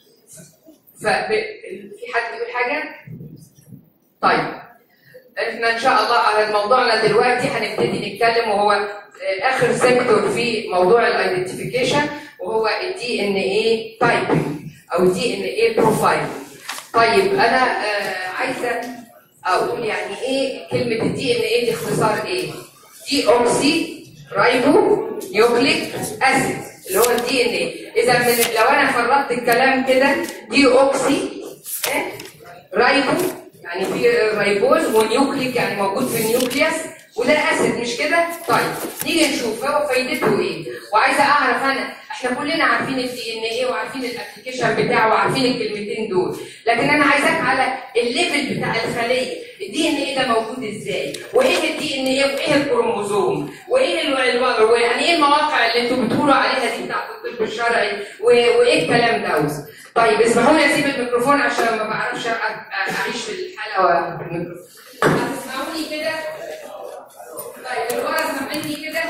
ففي حد يقول حاجه؟ طيب احنا ان شاء الله على موضوعنا دلوقتي هنبتدي نتكلم وهو آه، اخر سيكتور في موضوع الايدنتيفيكيشن وهو الدي ان اي تايبنج او دي ان اي بروفايل طيب انا آه، عايزه اقول يعني ايه كلمه الدي ان اي دي اختصار ايه؟ دي اوكسي رايبو نيوكليك اسيد اللي هو الدي ان اي اذا من لو انا فرطت الكلام كده دي اوكسي إيه؟ رايبو يعني في رايبوز ونيوكليك يعني موجود في النيوكليوس وده اسيد مش كده؟ طيب نيجي نشوف هو فايدته ايه؟ وعايزه اعرف انا احنا كلنا عارفين الدي ان ايه وعارفين الابلكيشن بتاعه وعارفين الكلمتين دول، لكن انا عايزاك على الليفل بتاع الخليه، الدي ان ايه ده موجود ازاي؟ وايه الدي ان ايه وايه الكروموزوم؟ وايه ال- الوضع ويعني ايه المواقع اللي انتوا بتقولوا عليها دي بتاعت الطب الشرعي و- وايه الكلام دوت؟ طيب اسمحوا لي اسيب الميكروفون عشان ما بعرفش أ- اعيش في الحلقه بالميكروفون. هتسمعوني كده؟ طيب اللي ورا سامعني كده؟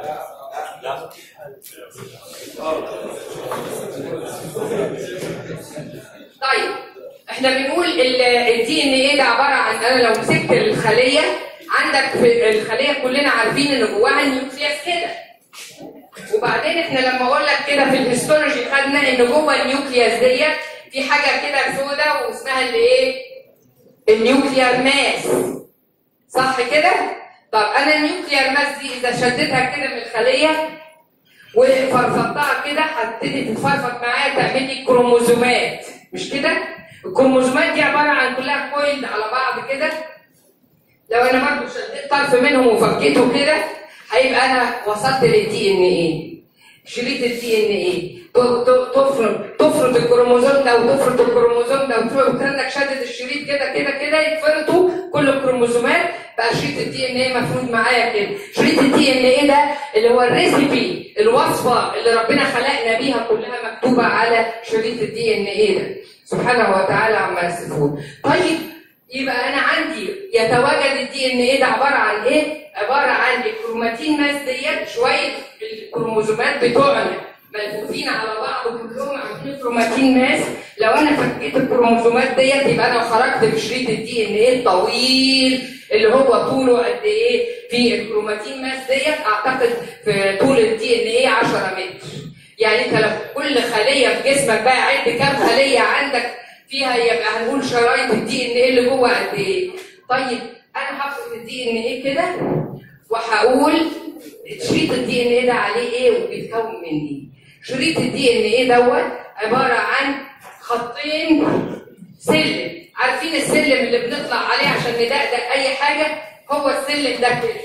طيب احنا بنقول الدي ان ايه ده عباره عن انا لو مسكت الخليه عندك في الخليه كلنا عارفين ان جواها النيوكليوس كده وبعدين احنا لما اقول لك كده في الهيستولوجي خدنا ان جوه النيوكليوس ديت في حاجه كده سوداء واسمها اللي ايه؟ النيوكليار ماس صح كده؟ طب انا النيوكليار ماس دي اذا شدتها كده من الخليه وفرفضتها كده هتبتدي تتفرفط معايا تعمل لي كروموزومات مش كده؟ الكروموزومات دي عباره عن كلها كويلد على بعض كده لو انا برضه شديت طرف منهم وفكيته كده هيبقى انا وصلت للدي ان ايه شريط الدي ان ايه تفرض تفرض الكروموزوم ده وتفرض الكروموزوم ده وتفرض انك شادد الشريط كده كده كده يتفرطوا كل الكروموزومات بقى شريط الدي ان ايه مفروض معايا كده شريط الدي ان ايه ده اللي هو الريسيبي الوصفه اللي ربنا خلقنا بيها كلها مكتوبه على شريط الدي ان ايه ده سبحانه وتعالى عما يصفون طيب يبقى انا عندي يتواجد الدي ان ايه ده عباره عن ايه؟ عباره عن الكروماتين ماس ديت شويه الكروموزومات بتوعنا ملفوفين على بعض كلهم عاملين كروماتين ماس لو انا فكيت الكروموزومات ديت يبقى انا خرجت بشريط الدي ان ايه الطويل اللي هو طوله قد ايه في الكروماتين ماس ديت اعتقد في طول الدي ان ايه 10 متر يعني انت لو كل خليه في جسمك بقى عد كام خليه عندك فيها يبقى هنقول شرايط الدي ان ايه اللي جوه قد ايه طيب انا هاخد الدي ان ايه كده وهقول شريط الدي ان ايه ده عليه ايه وبيتكون من ايه شريط الدي ان ايه دوت عباره عن خطين سلم عارفين السلم اللي بنطلع عليه عشان ندقدق اي حاجه هو السلم ده كده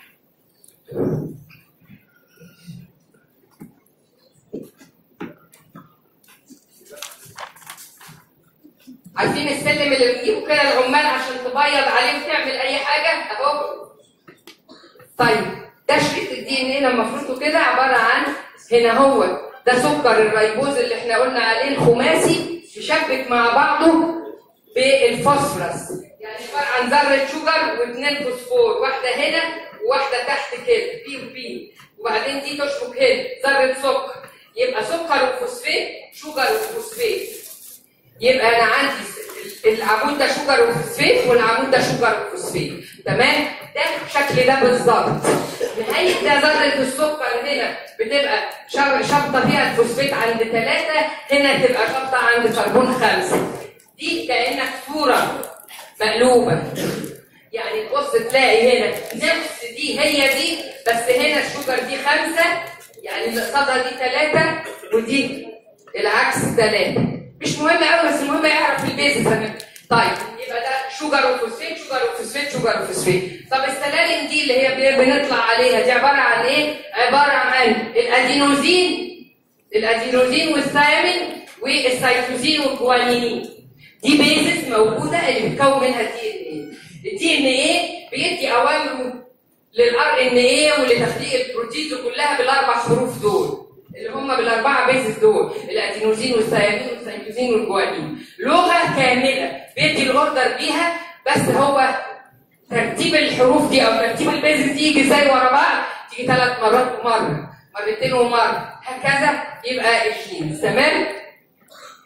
عارفين السلم اللي بتجيبه كده العمال عشان تبيض عليه وتعمل اي حاجه اهو طيب ده شريط الدي ان ايه لما افرطه كده عباره عن هنا هو ده سكر الريبوز اللي احنا قلنا عليه الخماسي يشبك مع بعضه بالفوسفورس يعني عباره عن ذره شوجر واثنين فوسفور واحده هنا وواحده تحت كده بي وبي وبعدين دي تشبك هنا ذره سكر يبقى سكر وفوسفات شوجر وفوسفات يبقى انا عندي العمود ده شوجر وفوسفات والعمود ده شوجر وفوسفات تمام ده الشكل ده بالظبط نهايه ده ذره السكر هنا بتبقى شابطه فيها الفوسفات عند ثلاثه هنا تبقى شابطه عند كربون خمسه دي كانك صوره مقلوبه يعني تبص تلاقي هنا نفس دي هي دي بس هنا الشوجر دي خمسه يعني اللي قصادها دي ثلاثه ودي العكس ثلاثه مش مهم قوي بس المهم يعرف البيزس طيب يبقى ده شوجر وفوسفات شوجر وفوسفات شوجر وفوسفات طب السلالم دي اللي هي بنطلع عليها دي عباره عن ايه؟ عباره عن الادينوزين الادينوزين والثيامين والسيتوزين والجوانين دي بيزس موجوده اللي بتكون منها الدي ان ايه الدي ان ايه بيدي اوامره للار ان ايه ولتخليق البروتينز كلها بالاربع حروف دول اللي هم بالاربعه بيزس دول الادينوزين والثيامين والسيتوزين والجوانين لغه كامله بيدي الاوردر بيها بس هو ترتيب الحروف دي او ترتيب البيزس دي يجي زي ورا بعض تيجي ثلاث مرات ومره مرتين ومره هكذا يبقى الجين تمام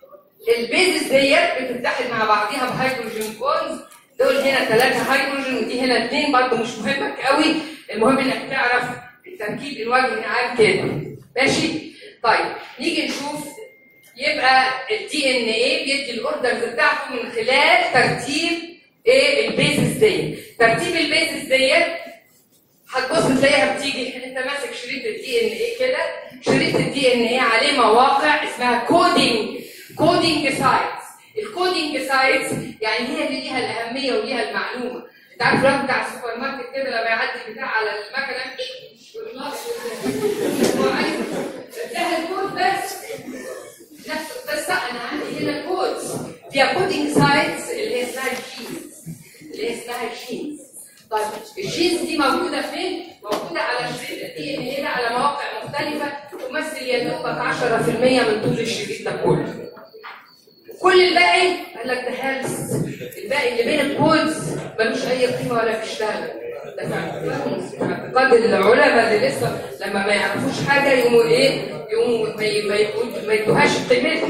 البيزس ديت بتتحد مع بعضيها بهيدروجين بونز دول هنا ثلاثة هيدروجين ودي هنا اثنين برضه مش مهمة قوي المهم انك تعرف التركيب الوجهي عام كده ماشي طيب نيجي نشوف يبقى الدي ان ايه بيدي الاوردرز بتاعته من خلال ترتيب ايه البيزس ديت ترتيب البيزس ديت هتبص تلاقيها بتيجي انت ماسك شريط الدي ان ايه كده شريط الدي ان ايه عليه مواقع اسمها كودينج كودينج سايتس الكودينج سايتس يعني هي اللي ليها الاهميه وليها المعلومه انت عارف الراجل بتاع السوبر ماركت كده لما يعدي البتاع على المكنه هو عايز ده الكود بس نفس القصه انا عندي هنا كودز فيها كودينج سايتس اللي هي اسمها الجينز اللي هي اسمها الجينز طيب الجينز دي موجوده فين؟ موجوده على شريط الدي ان ايه ده على مواقع مختلفه تمثل يا دوبك 10% من طول الشريط ده كله. كل الباقي قال لك ده هلس الباقي اللي بين الكودز ملوش اي قيمه ولا بيشتغل ده في اعتقاد العلماء اللي لسه لما ما يعرفوش حاجه يقوموا ايه؟ يقوموا ما ي- ما يقول- ما يدوهاش قيمتها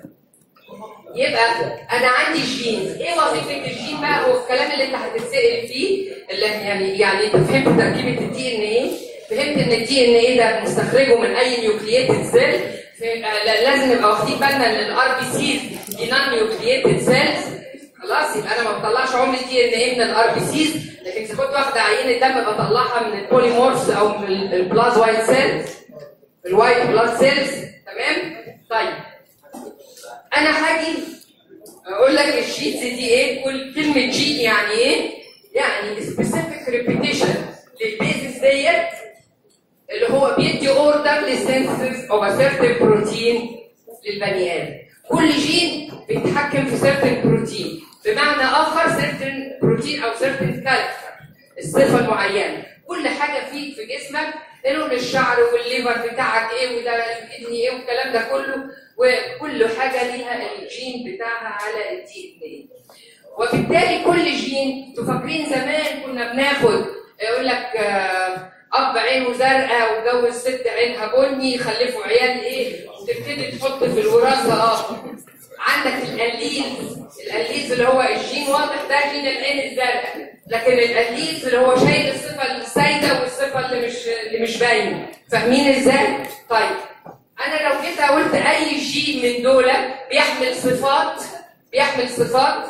يبقى انا عندي جينز ايه وظيفه الجين بقى هو الكلام اللي انت هتتسال فيه اللي يعني يعني انت فهمت تركيبه الدي ان ايه فهمت ان الدي ان ايه ده مستخرجه من اي نيوكلييتد سيل لازم نبقى واخدين بالنا ان الار بي سيز دي نون نيوكلييتد سيلز خلاص يبقى انا ما بطلعش عمري دي ان ايه من الار بي سيز لكن اذا كنت واخده عينه دم بطلعها من البوليمورفز او من البلاز وايت سيلز الوايت بلاد سيلز تمام طيب انا هاجي اقول لك الشيتس دي ايه كل كلمه جين يعني ايه يعني سبيسيفيك ريبيتيشن للبيزس ديت اللي هو بيدي اوردر للسينثيسيس اوف سيرتن بروتين للبني ادم كل جين بيتحكم في سيرتن بروتين بمعنى اخر سيرتن بروتين او سيرتن كاركتر الصفه المعينه كل حاجه فيك في جسمك لون الشعر والليفر بتاعك ايه وده الكدني ايه والكلام ده كله وكل حاجه ليها الجين بتاعها على الدي ان ايه وبالتالي كل جين انتوا فاكرين زمان كنا بناخد يقول لك آه، اب عينه زرقاء وجوز ست عينها بني خلفوا عيال ايه وتبتدي تحط في الوراثه اه عندك الاليز الاليز اللي هو الجين واضح ده جين العين الزرقاء لكن الاليز اللي هو شايل الصفه السائده والصفه اللي مش اللي مش باينه فاهمين ازاي؟ طيب انا لو جيت قلت اي جين من دول بيحمل صفات بيحمل صفات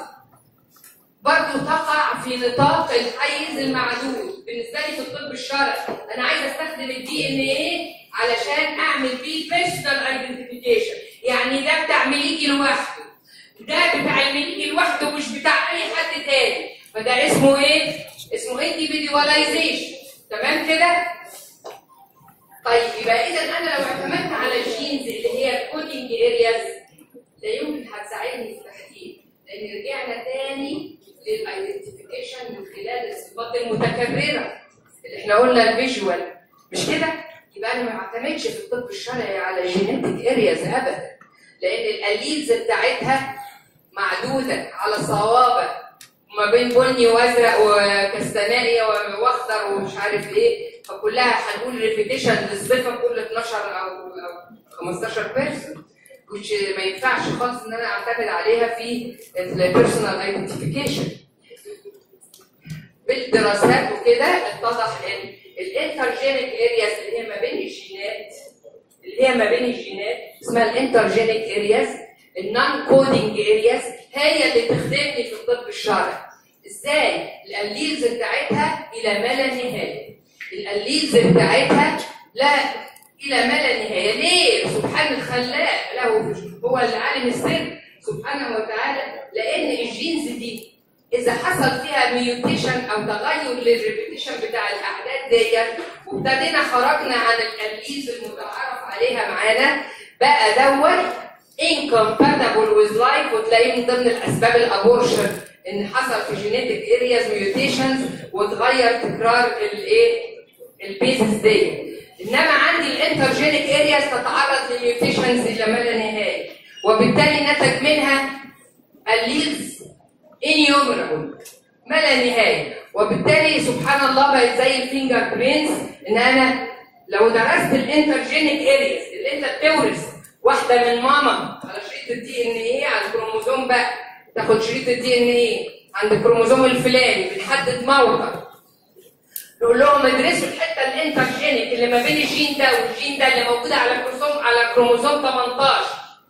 برضه تقع في نطاق الحيز المعدود بالنسبه لي في الطب الشرعي انا عايز استخدم الدي ان ايه علشان اعمل بيه بيرسونال ايدنتيفيكيشن يعني ده بتاع مليكي لوحده ده بتاع المليكي لوحده مش بتاع اي حد تاني فده اسمه ايه؟ اسمه individualization تمام كده؟ طيب يبقى اذا انا لو اعتمدت على الجينز اللي هي الكودينج ارياز لا يمكن هتساعدني في التحديد لان رجعنا تاني للايدنتيفيكيشن من خلال الصفات المتكرره اللي احنا قلنا الفيجوال مش كده؟ يبقى انا ما اعتمدش في الطب الشرعي على جينيتك ارياز ابدا لان الاليلز بتاعتها معدوده على صوابع ما بين بني وازرق وكستنائي واخضر ومش عارف ايه فكلها هنقول ريبيتيشن للصفه كل 12 او او 15 بيرسون which ما ينفعش خالص ان انا اعتمد عليها في البيرسونال ايدنتيفيكيشن بالدراسات وكده اتضح ان الانترجينيك ارياز اللي هي ما بين الجينات اللي هي ما بين الجينات اسمها الانترجينيك ارياز النون كودينج ارياز هي اللي تخدمني في الطب الشرعي ازاي الاليلز بتاعتها الى ما لا نهايه الاليلز بتاعتها لا الى ما لا نهايه ليه سبحان الخلاق له هو اللي عالم السر سبحانه وتعالى لان الجينز دي اذا حصل فيها ميوتيشن او تغير للريبيتيشن بتاع الاعداد ديت وابتدينا خرجنا عن الاليلز المتعارف عليها معانا بقى دوت incompatible with life وتلاقيه من ضمن الاسباب الابورشن ان حصل في جينيتك ارياز ميوتيشنز وتغير تكرار الايه البيسز دي انما عندي الانترجينيك ارياز تتعرض لميوتيشنز الى ما لا نهايه وبالتالي نتج منها الليلز انيومرابل ما لا نهايه وبالتالي سبحان الله بقت زي الفينجر برينتس ان انا لو درست الانترجينيك ارياز اللي انت بتورث واحده من ماما على شريط الدي ان ايه على الكروموزوم بقى تاخد شريط الدي ان ايه عند الكروموزوم الفلاني بنحدد موقع نقول لهم ادرسوا الحته الانترجينيك اللي ما بين الجين ده والجين ده اللي موجوده على الكروموزوم على كروموزوم 18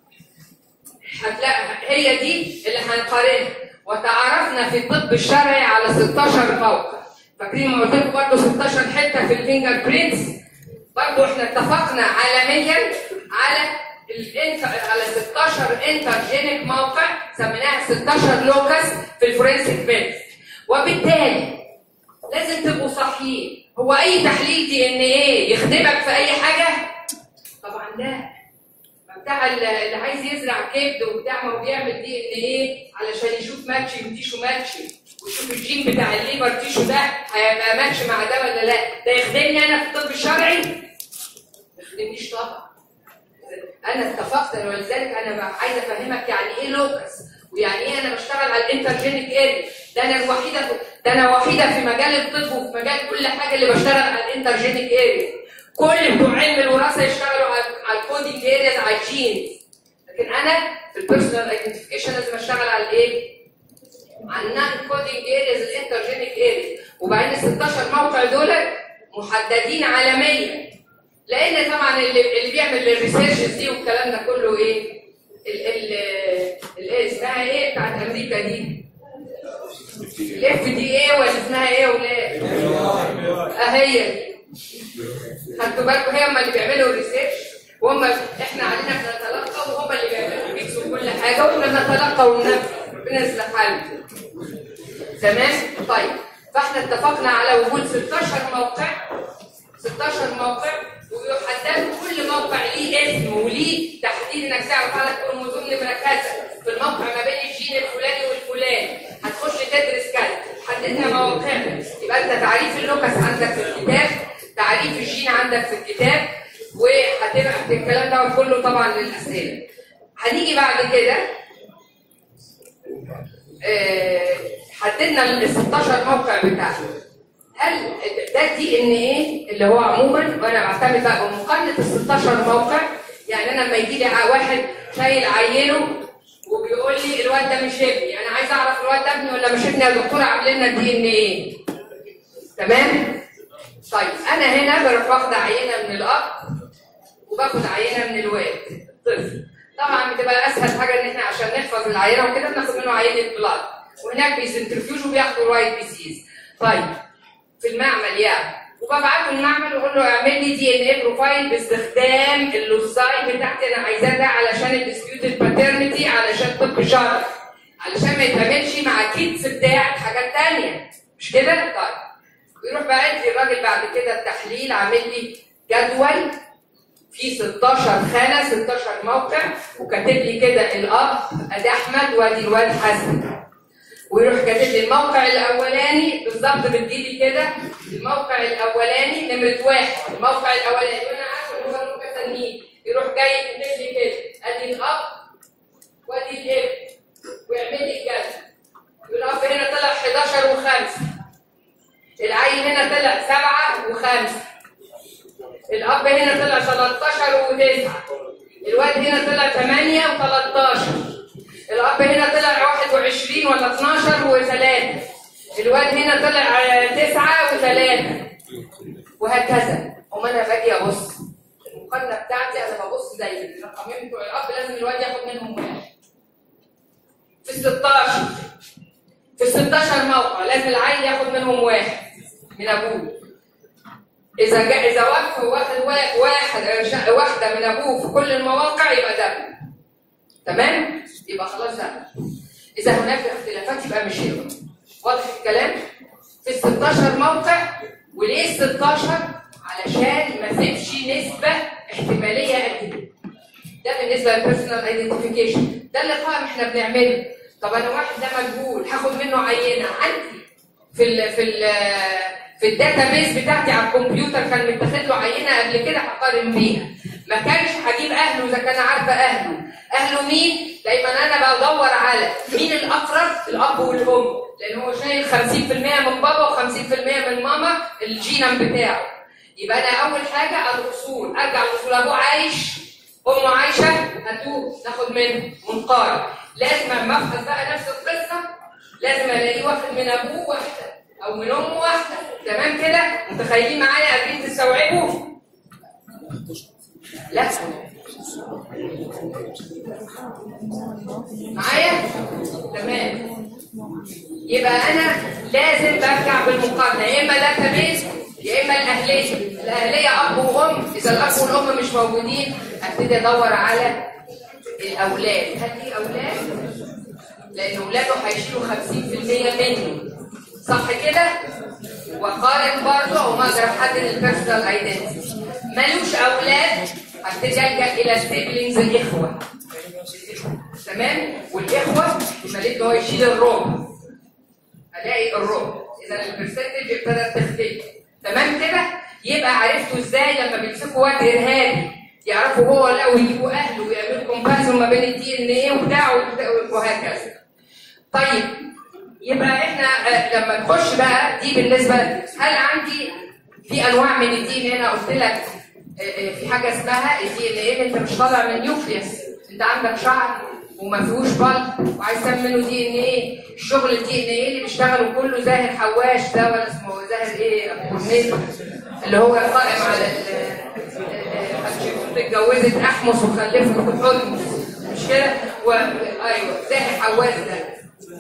هتلاقي هي دي اللي هنقارنها وتعرفنا في الطب الشرعي على 16 موقع فاكرين ما قلت لكم برضه 16 حته في الفينجر برينتس برضه احنا اتفقنا عالميا على الانت على 16 انترجينيك موقع سميناها 16 لوكس في الفورنسيك بيلز وبالتالي لازم تبقوا صحيين هو اي تحليل دي ان ايه يخدمك في اي حاجه طبعا لا بتاع اللي عايز يزرع كبد وبتاع ما هو بيعمل دي ان ايه علشان يشوف ماتشي وتيشو ماتشي ويشوف الجين بتاع الليبر تيشو ده هيبقى ماتش مع ده ولا لا ده يخدمني انا في الطب الشرعي ما يخدمنيش طبعا انا اتفقت انا ولذلك انا عايزه افهمك يعني ايه لوكس ويعني ايه انا بشتغل على الانترجينيك اريا ده انا الوحيده ده انا وحيده في مجال الطب وفي مجال كل حاجه اللي بشتغل على الانترجينيك اريا كل بتوع علم الوراثه يشتغلوا على على الكودينج ارياز على الجينز لكن انا في البيرسونال ايدنتيفيكيشن لازم اشتغل على الايه؟ على النان كودينج ارياز الانترجينيك ارياز وبعدين ال 16 موقع دول محددين عالميا لان طبعا اللي, اللي بيعمل الريسيرشز دي والكلام ده كله ايه؟ ال ال ال اسمها ايه بتاعت امريكا دي؟ الاف دي ايه ولا اسمها ايه ولا اهي خدتوا بالكم هي هم اللي بيعملوا الريسيرش وهم احنا علينا بنتلقى وهم اللي بيعملوا بيكسوا كل حاجه واحنا بنتلقى وننفذ ربنا يصلح حالنا تمام طيب فاحنا اتفقنا على وجود 16 موقع 16 موقع ويحددوا كل موقع ليه اسم وليه تحديد انك تعرف على الكروموزوم نمره كذا في الموقع ما بين الجين الفلاني والفلاني هتخش تدرس كذا حددها مواقعها يبقى انت تعريف اللوكس عندك في الكتاب تعريف الجين عندك في الكتاب وهتبقى الكلام ده كله طبعا للاسئله هنيجي بعد كده آه، حددنا ال 16 موقع بتاعنا هل ده دي ان ايه اللي هو عموما وانا بعتمد بقى بمقارنه ال 16 موقع يعني انا لما يجي لي واحد شايل عينه وبيقول لي الواد ده مش ابني انا عايز اعرف الواد ده ابني ولا مش ابني يا دكتوره عامل لنا دي ان ايه تمام طيب انا هنا بروح واخده عينه من الاب وباخد عينه من الواد الطفل طبعا بتبقى اسهل حاجه ان احنا عشان نحفظ العينه وكده بناخد منه عينه بلاد وهناك بيسنترفيوج وبياخدوا الوايت بيسيز طيب في المعمل يعني وببعته المعمل واقول له اعمل لي دي ان اي بروفايل باستخدام اللوساي بتاعتي انا عايزاه ده علشان الديسبيوتد باترنتي علشان طب شرعي علشان ما يتعملش مع كيدز بتاعت حاجات تانية مش كده؟ طيب ويروح بقى لي الراجل بعد كده التحليل عامل لي جدول فيه 16 خانه 16 موقع وكاتب لي كده الاب ادي احمد وادي الواد حسن ويروح كاتب لي الموقع الاولاني بالظبط بتجيلي كده الموقع الاولاني نمره واحد الموقع الاولاني وانا عارفه ان هو ممكن اسميه يروح جاي كاتب لي كده ادي الاب وادي الابن ويعمل لي الجدول الاب هنا طلع 11 و5 العيل هنا طلع 7 و5 الاب هنا طلع 13 و9 الواد هنا طلع 8 و13 الاب هنا طلع 21 ولا 12 و3 الواد هنا طلع 9 و3 وهكذا وما انا باجي ابص المقارنه بتاعتي انا ببص زي الرقمين بتوع الاب لازم الواد ياخد منهم واحد في ال 16 في ال 16 موقع لازم العيل ياخد منهم واحد من ابوه اذا جاء اذا وقف واحد واحد واحده من ابوه في كل المواقع يبقى ده تمام يبقى خلاص ده اذا هناك اختلافات يبقى مش هنا واضح الكلام في ال 16 موقع وليه ال 16 علشان ما اسيبش نسبه احتماليه قد كده ده بالنسبه للبيرسونال ايدنتيفيكيشن ده اللي قائم احنا بنعمله طب انا واحد ده مجهول هاخد منه عينه عندي في ال في ال في الداتا بيس بتاعتي على الكمبيوتر كان متاخد له عينه قبل كده هقارن بيها ما كانش هجيب اهله اذا كان عارفه اهله اهله مين دايما انا بدور على مين الاقرب الاب والام لان هو شايل 50% من بابا و50% من ماما الجينم بتاعه يبقى انا اول حاجه الاصول ارجع لاصول ابوه عايش امه عايشه هاتوه ناخد منه ونقارن لازم اما افحص بقى نفس القصه لازم الاقيه واخد من ابوه واحده او من امه واحده تمام كده متخيلين معايا قادرين تستوعبوا لا معايا تمام يبقى انا لازم برجع بالمقارنه يا اما داتابيز يا اما الاهليه الاهليه اب وام اذا الاب والام مش موجودين ابتدي ادور على الاولاد هل في اولاد لان اولاده هيشيلوا 50% منه صح كده وقارن برضه وما اقدر احدد البيرسونال ايدنتيتي ملوش اولاد هبتدي الجا الى سيبلينجز الاخوه تمام والاخوه يبقى ان هو يشيل الربع الاقي الربع اذا البرسنتج ابتدت تختلف تمام كده يبقى عرفتوا ازاي لما بيمسكوا واد ارهابي يعرفوا هو لا ويجيبوا اهله ويعملوا كومباريزون ما بين الدي ان ايه وبتاعه وهكذا طيب يبقى احنا آه، لما نخش بقى دي بالنسبه هل عندي في انواع من الدي ان انا قلت لك آه، آه، في حاجه اسمها الدي ان ايه انت مش طالع من نيوكليوس انت عندك شعر وما فيهوش بلد وعايز تعمل منه دي ان ايه الشغل الدي ان ايه اللي بيشتغلوا كله زاهر حواش ده ولا اسمه زاهر ايه كورنيتو اللي هو قائم على ال- اتجوزت احمس وخلفت حلمس مش كده و... ايوه زاهر حواس ده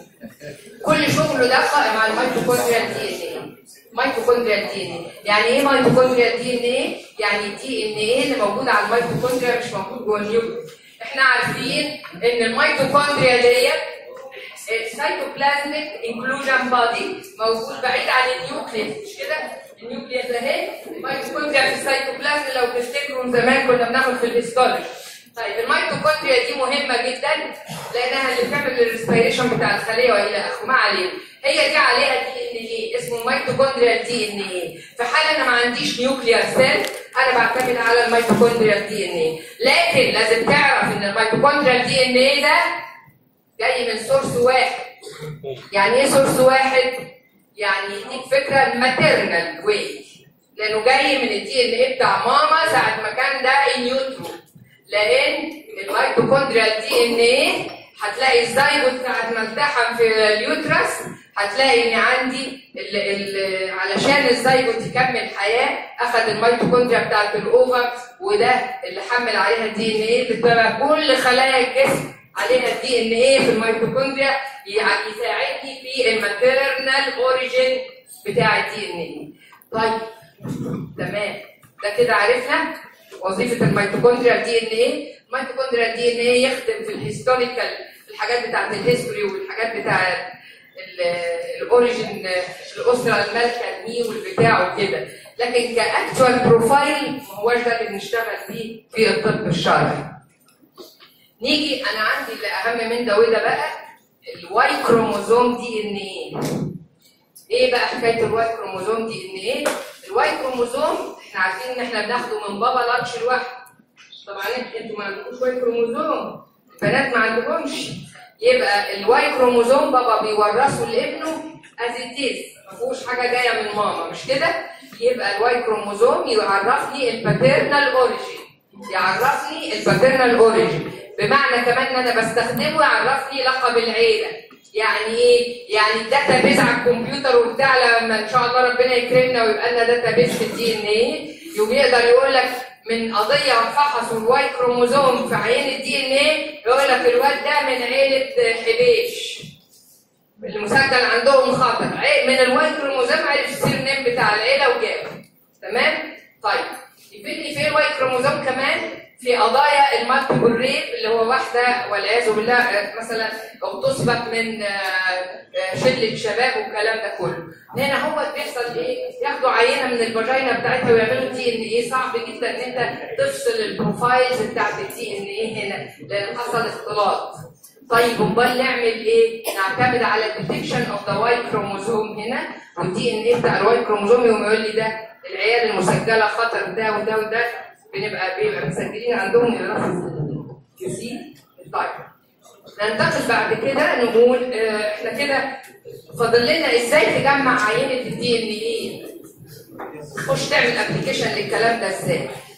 كل شغله ده قائم على الميتوكوندريال دي ان ايه ميتوكوندريال دي ان ايه يعني ايه ميتوكوندريال دي ان ايه يعني الدي ان ايه اللي موجود على الميتوكوندريا مش موجود جوه النيوكليوس احنا عارفين ان الميتوكوندريا ديت السيتوبلازميك انكلوجن بادي موجود بعيد عن النيوكليوس مش كده النيوكليوس اهي الميتوكوندريا في السيتوبلازم لو تفتكروا من زمان كنا بناخد في الهيستولوجي طيب الميتوكوندريا دي مهمه جدا لانها اللي بتعمل الريسبيريشن بتاع الخليه والى اخره ما علينا هي دي عليها دي ان ايه اسمه ميتوكوندريال دي ان ايه في حال انا ما عنديش نيوكليار سيل انا بعتمد على الميتوكوندريال دي ان ايه لكن لازم تعرف ان الميتوكوندريال دي ان ايه ده جاي من سورس واحد يعني ايه سورس واحد يعني يديك فكره ماتيرنال واي لانه جاي من الدي ان ايه بتاع ماما ساعه ما كان ده انيوترو لان الميتوكوندريال دي ان ايه هتلاقي الزيجوت ساعه ما التحم في اليوترس هتلاقي ان عندي ال ال علشان الزيجوت يكمل حياه اخذ الميتوكوندريا بتاعت الاوفر وده اللي حمل عليها الدي ان ايه بتبقى كل خلايا الجسم عليها الدي ان ايه في الميتوكوندريا يعني يساعدني في الماتيرنال اوريجين بتاع الدي ان ايه طيب تمام ده كده عرفنا وظيفه الميتوكوندريا دي ان ايه الميتوكوندريا دي ان ايه يخدم في الهيستوريكال الحاجات بتاعت الهيستوري والحاجات بتاعت الاوريجين الاسره المالكه دي والبتاع وكده لكن كاكتوال بروفايل ما هوش ده اللي بنشتغل بيه في الطب الشرعي نيجي انا عندي اللي اهم من ده وده بقى الواي كروموزوم دي ان ايه ايه بقى حكايه الواي كروموزوم دي ان ايه الواي كروموزوم احنا عارفين ان احنا بناخده من بابا لاتش لوحده طبعا انتوا ما عندكوش واي كروموزوم البنات ما عندهمش يبقى الواي كروموزوم بابا بيورثه لابنه از اتيز ما فيهوش حاجه جايه من ماما مش كده يبقى الواي كروموزوم يعرفني الباترنال اوريجين يعرفني الباترنال اوريجين بمعنى كمان ان انا بستخدمه يعرفني لقب العيله يعني ايه؟ يعني الداتا بيز على الكمبيوتر وبتاع لما ان شاء الله ربنا يكرمنا ويبقى لنا داتا بيز في الدي ان ايه يقوم يقدر يقول لك من قضيه فحصوا الواي كروموزوم في عين الدي ان ايه يقول لك الواد ده من عيله حبيش المسجل عندهم خطر من الواي كروموزوم عرف السير نيم بتاع العيله وجابه تمام؟ طيب يفيدني في الواي كروموزوم كمان في قضايا المالتيبل ريب اللي هو واحده والعياذ بالله مثلا اغتصبت من شله شباب والكلام ده كله. هنا هو بيحصل ايه؟ ياخدوا عينه من الفاجينا بتاعتها ويعملوا دي ان ايه صعب جدا ان انت تفصل البروفايلز بتاعت الدي ان ايه هنا لان حصل اختلاط. طيب امال نعمل ايه؟ نعتمد على الديتكشن اوف ذا واي كروموزوم هنا والدي ان ايه بتاع الواي كروموزوم يقوم يقول لي ده العيال المسجله خطر ده وده وده بنبقى بيبقى مسجلين عندهم يعرفوا كتير طيب ننتقل بعد كده نقول اه احنا كده فاضل لنا ازاي تجمع عينه الدي ان ايه تخش تعمل ابلكيشن للكلام ده ازاي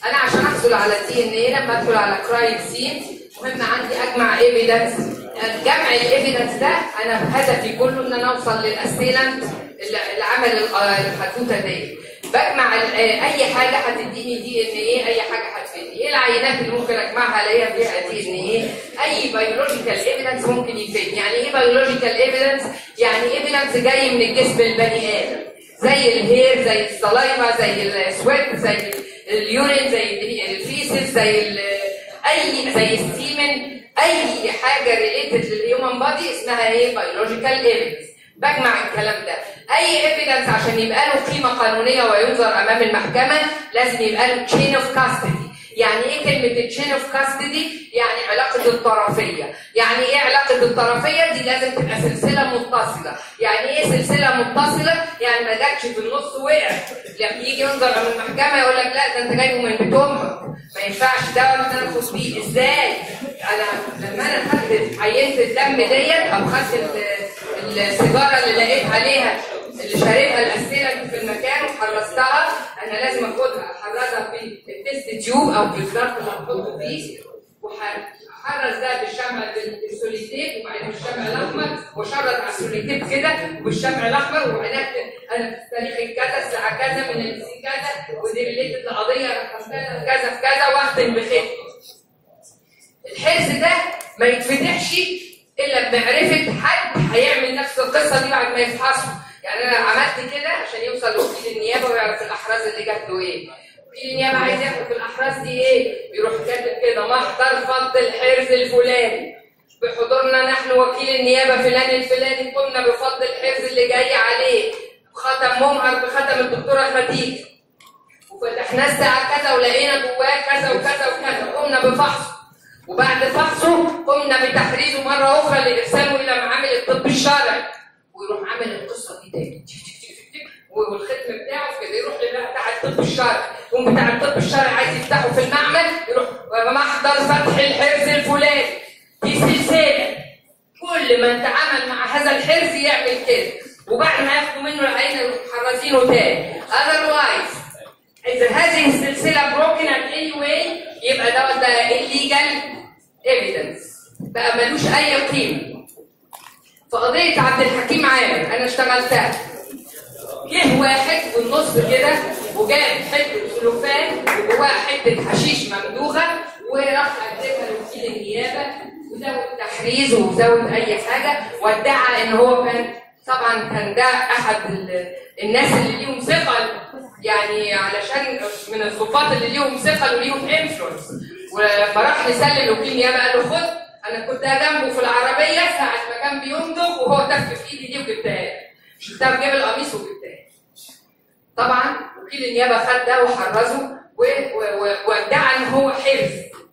انا عشان احصل على الدي ان ايه لما ادخل على كرايم سين مهم عندي اجمع ايفيدنس جمع الايفيدنس ده انا هدفي كله ان انا اوصل للاسيلنت اللي عمل الحدوته دي بجمع ال- اي حاجه هتديني دي ان ايه اي حاجه هتفيدني ايه العينات اللي ممكن اجمعها الاقيها فيها دي ان ايه اي بيولوجيكال ايفيدنس ممكن يفيدني يعني ايه بيولوجيكال ايفيدنس يعني ايفيدنس جاي من الجسم البني ادم زي الهير زي السلايفا زي السويت زي اليورين زي الفيسز زي ال- اي زي السيمن اي حاجه ريليتد للهيومن بادي اسمها ايه بيولوجيكال ايفيدنس بجمع الكلام ده اي ايفيدنس عشان يبقى له قيمه قانونيه وينظر امام المحكمه لازم يبقى له تشين اوف كاستدي يعني ايه كلمه التشين اوف كاستدي يعني علاقه الطرفيه يعني ايه علاقه الطرفيه دي لازم تبقى سلسله متصله يعني ايه سلسله متصله يعني ما جاتش في النص وقع لما يجي ينظر امام المحكمه يقول لك لا ده انت جايبه من بيت امك ما ينفعش ده ولا تنفذ بيه ازاي انا لما انا خدت عينه الدم ديت او خدت ال- السيجاره اللي لقيت عليها اللي شاربها الاسئله في المكان وحرصتها انا لازم اخدها احرزها في التست تيوب او في الظرف اللي هحطه فيه وهحرز ده بالشمع بالسوليتيب وبعدين بالشمع الاحمر واشرط على السوليتيب كده بالشمع الاحمر وبعدين اكتب انا في تاريخ كذا الساعه كذا من السي كذا ودي ريليتد لقضيه رقم كذا في كذا في كذا واختم بختم الحرز ده ما يتفتحش الا بمعرفه حد هيعمل نفس القصه دي بعد ما يفحصه يعني انا عملت كده عشان يوصل لوكيل النيابه ويعرف الاحراز اللي جات له ايه وكيل النيابه عايز يعرف الاحراز دي ايه يروح كاتب كده محضر فض الحرز الفلاني بحضورنا نحن وكيل النيابه فلان الفلاني قمنا بفض الحرز اللي جاي عليه ختم ممهر بختم الدكتوره خديجه وفتحناه الساعه كذا ولقينا جواه كذا وكذا وكذا قمنا بفحصه وبعد فحصه قمنا بتحريزه مره اخرى لارساله الى معامل الطب الشرعي ويروح عامل القصه دي تاني والختم بتاعه كده يروح لبتاع بتاع الطب الشرعي يقوم بتاع الطب الشرعي عايز يفتحه في المعمل يروح محضر فتح الحرز الفلاني دي سلسله كل من تعامل مع هذا الحرز يعمل كده وبعد ما ياخدوا منه العين يروح محرزينه تاني otherwise إذا هذه السلسلة broken at any way يبقى دوت ده illegal evidence بقى ملوش أي قيمة في قضية عبد الحكيم عامر أنا اشتغلتها جه واحد في النص كده وجاب حتة سلوفان وجواها حتة حشيش ممدوغة وراح قدمها لوكيل النيابة وزود تحريز وزود أي حاجة وادعى إن هو كان طبعا كان ده أحد ال- الناس اللي ليهم ثقل يعني علشان من الضباط اللي ليهم ثقل وليهم انفلونس ولما راح يسلم وكيل النيابه قال له خد انا كنت جنبه في العربيه ساعه ما كان بيمضغ وهو تف في ايدي دي وجبتها له. شلتها في جيب القميص وجبتها له. طبعا وكيل النيابه خد ده وحرزه و- و- و- وادعى ان هو حرز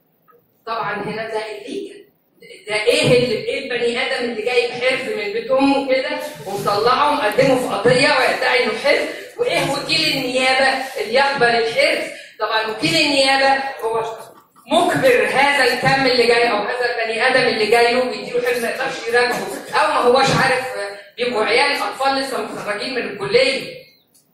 طبعا هنا ده الليجل ده ايه اللي ايه البني ادم اللي جايب حرز من بيت امه كده ومطلعه ومقدمه في قضيه ويدعي انه حرز وايه وكيل النيابه اللي يقبل الحرز طبعا وكيل النيابه هو مجبر هذا الكم اللي جاي او هذا البني ادم اللي جاي له بيديله حرز ما يقدرش يراقبه او ما هوش عارف بيبقوا عيال اطفال لسه متخرجين من الكليه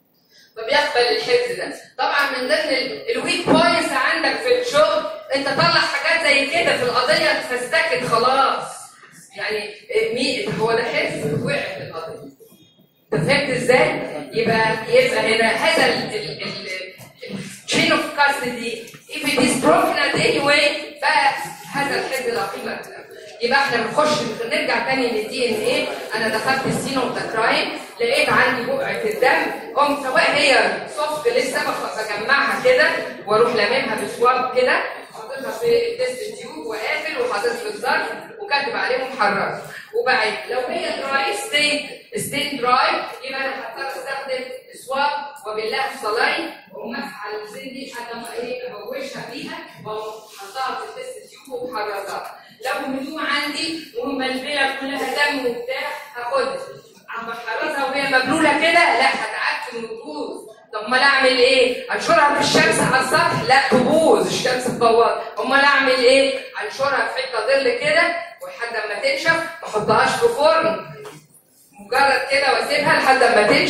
فبيقبل الحفظ ده طبعا من ضمن الويك بوينتس عندك في الشغل انت طلع حاجات زي كده في القضيه فاستكت خلاص يعني مين هو ده حفظ وقع في القضيه انت فهمت ازاي؟ يبقى يبقى هنا هذا ال ال ال chain of custody if it is broken at any way فهذا الحفظ لا قيمه له يبقى احنا بنخش نرجع تاني للدي ان ايه انا دخلت السين اوف ذا كرايم لقيت عندي بقعه الدم قمت سواء هي سوفت لسه بخ- بجمعها كده واروح لاممها بسواب كده حاططها في التست تيوب وقافل وحاطط في الظرف وكاتب عليه محرر وبعد لو هي دراي ستين ستين دراي يبقى انا هضطر استخدم سواب وبالله صلاين ومسح على الزين دي لحد ما ايه ابوشها بيها واقوم حطها في التست تيوب ومحررها لو هدوم عندي ومبلبله كلها دم وبتاع هاخدها اما احرزها وهي مبلوله كده لا هتعفن وتبوظ طب امال اعمل ايه؟ انشرها في الشمس على السطح؟ لا تبوظ الشمس تبوظ امال اعمل ايه؟ انشرها في حته ظل كده ولحد ما تنشف ما احطهاش في فرن مجرد كده واسيبها لحد ما تنشف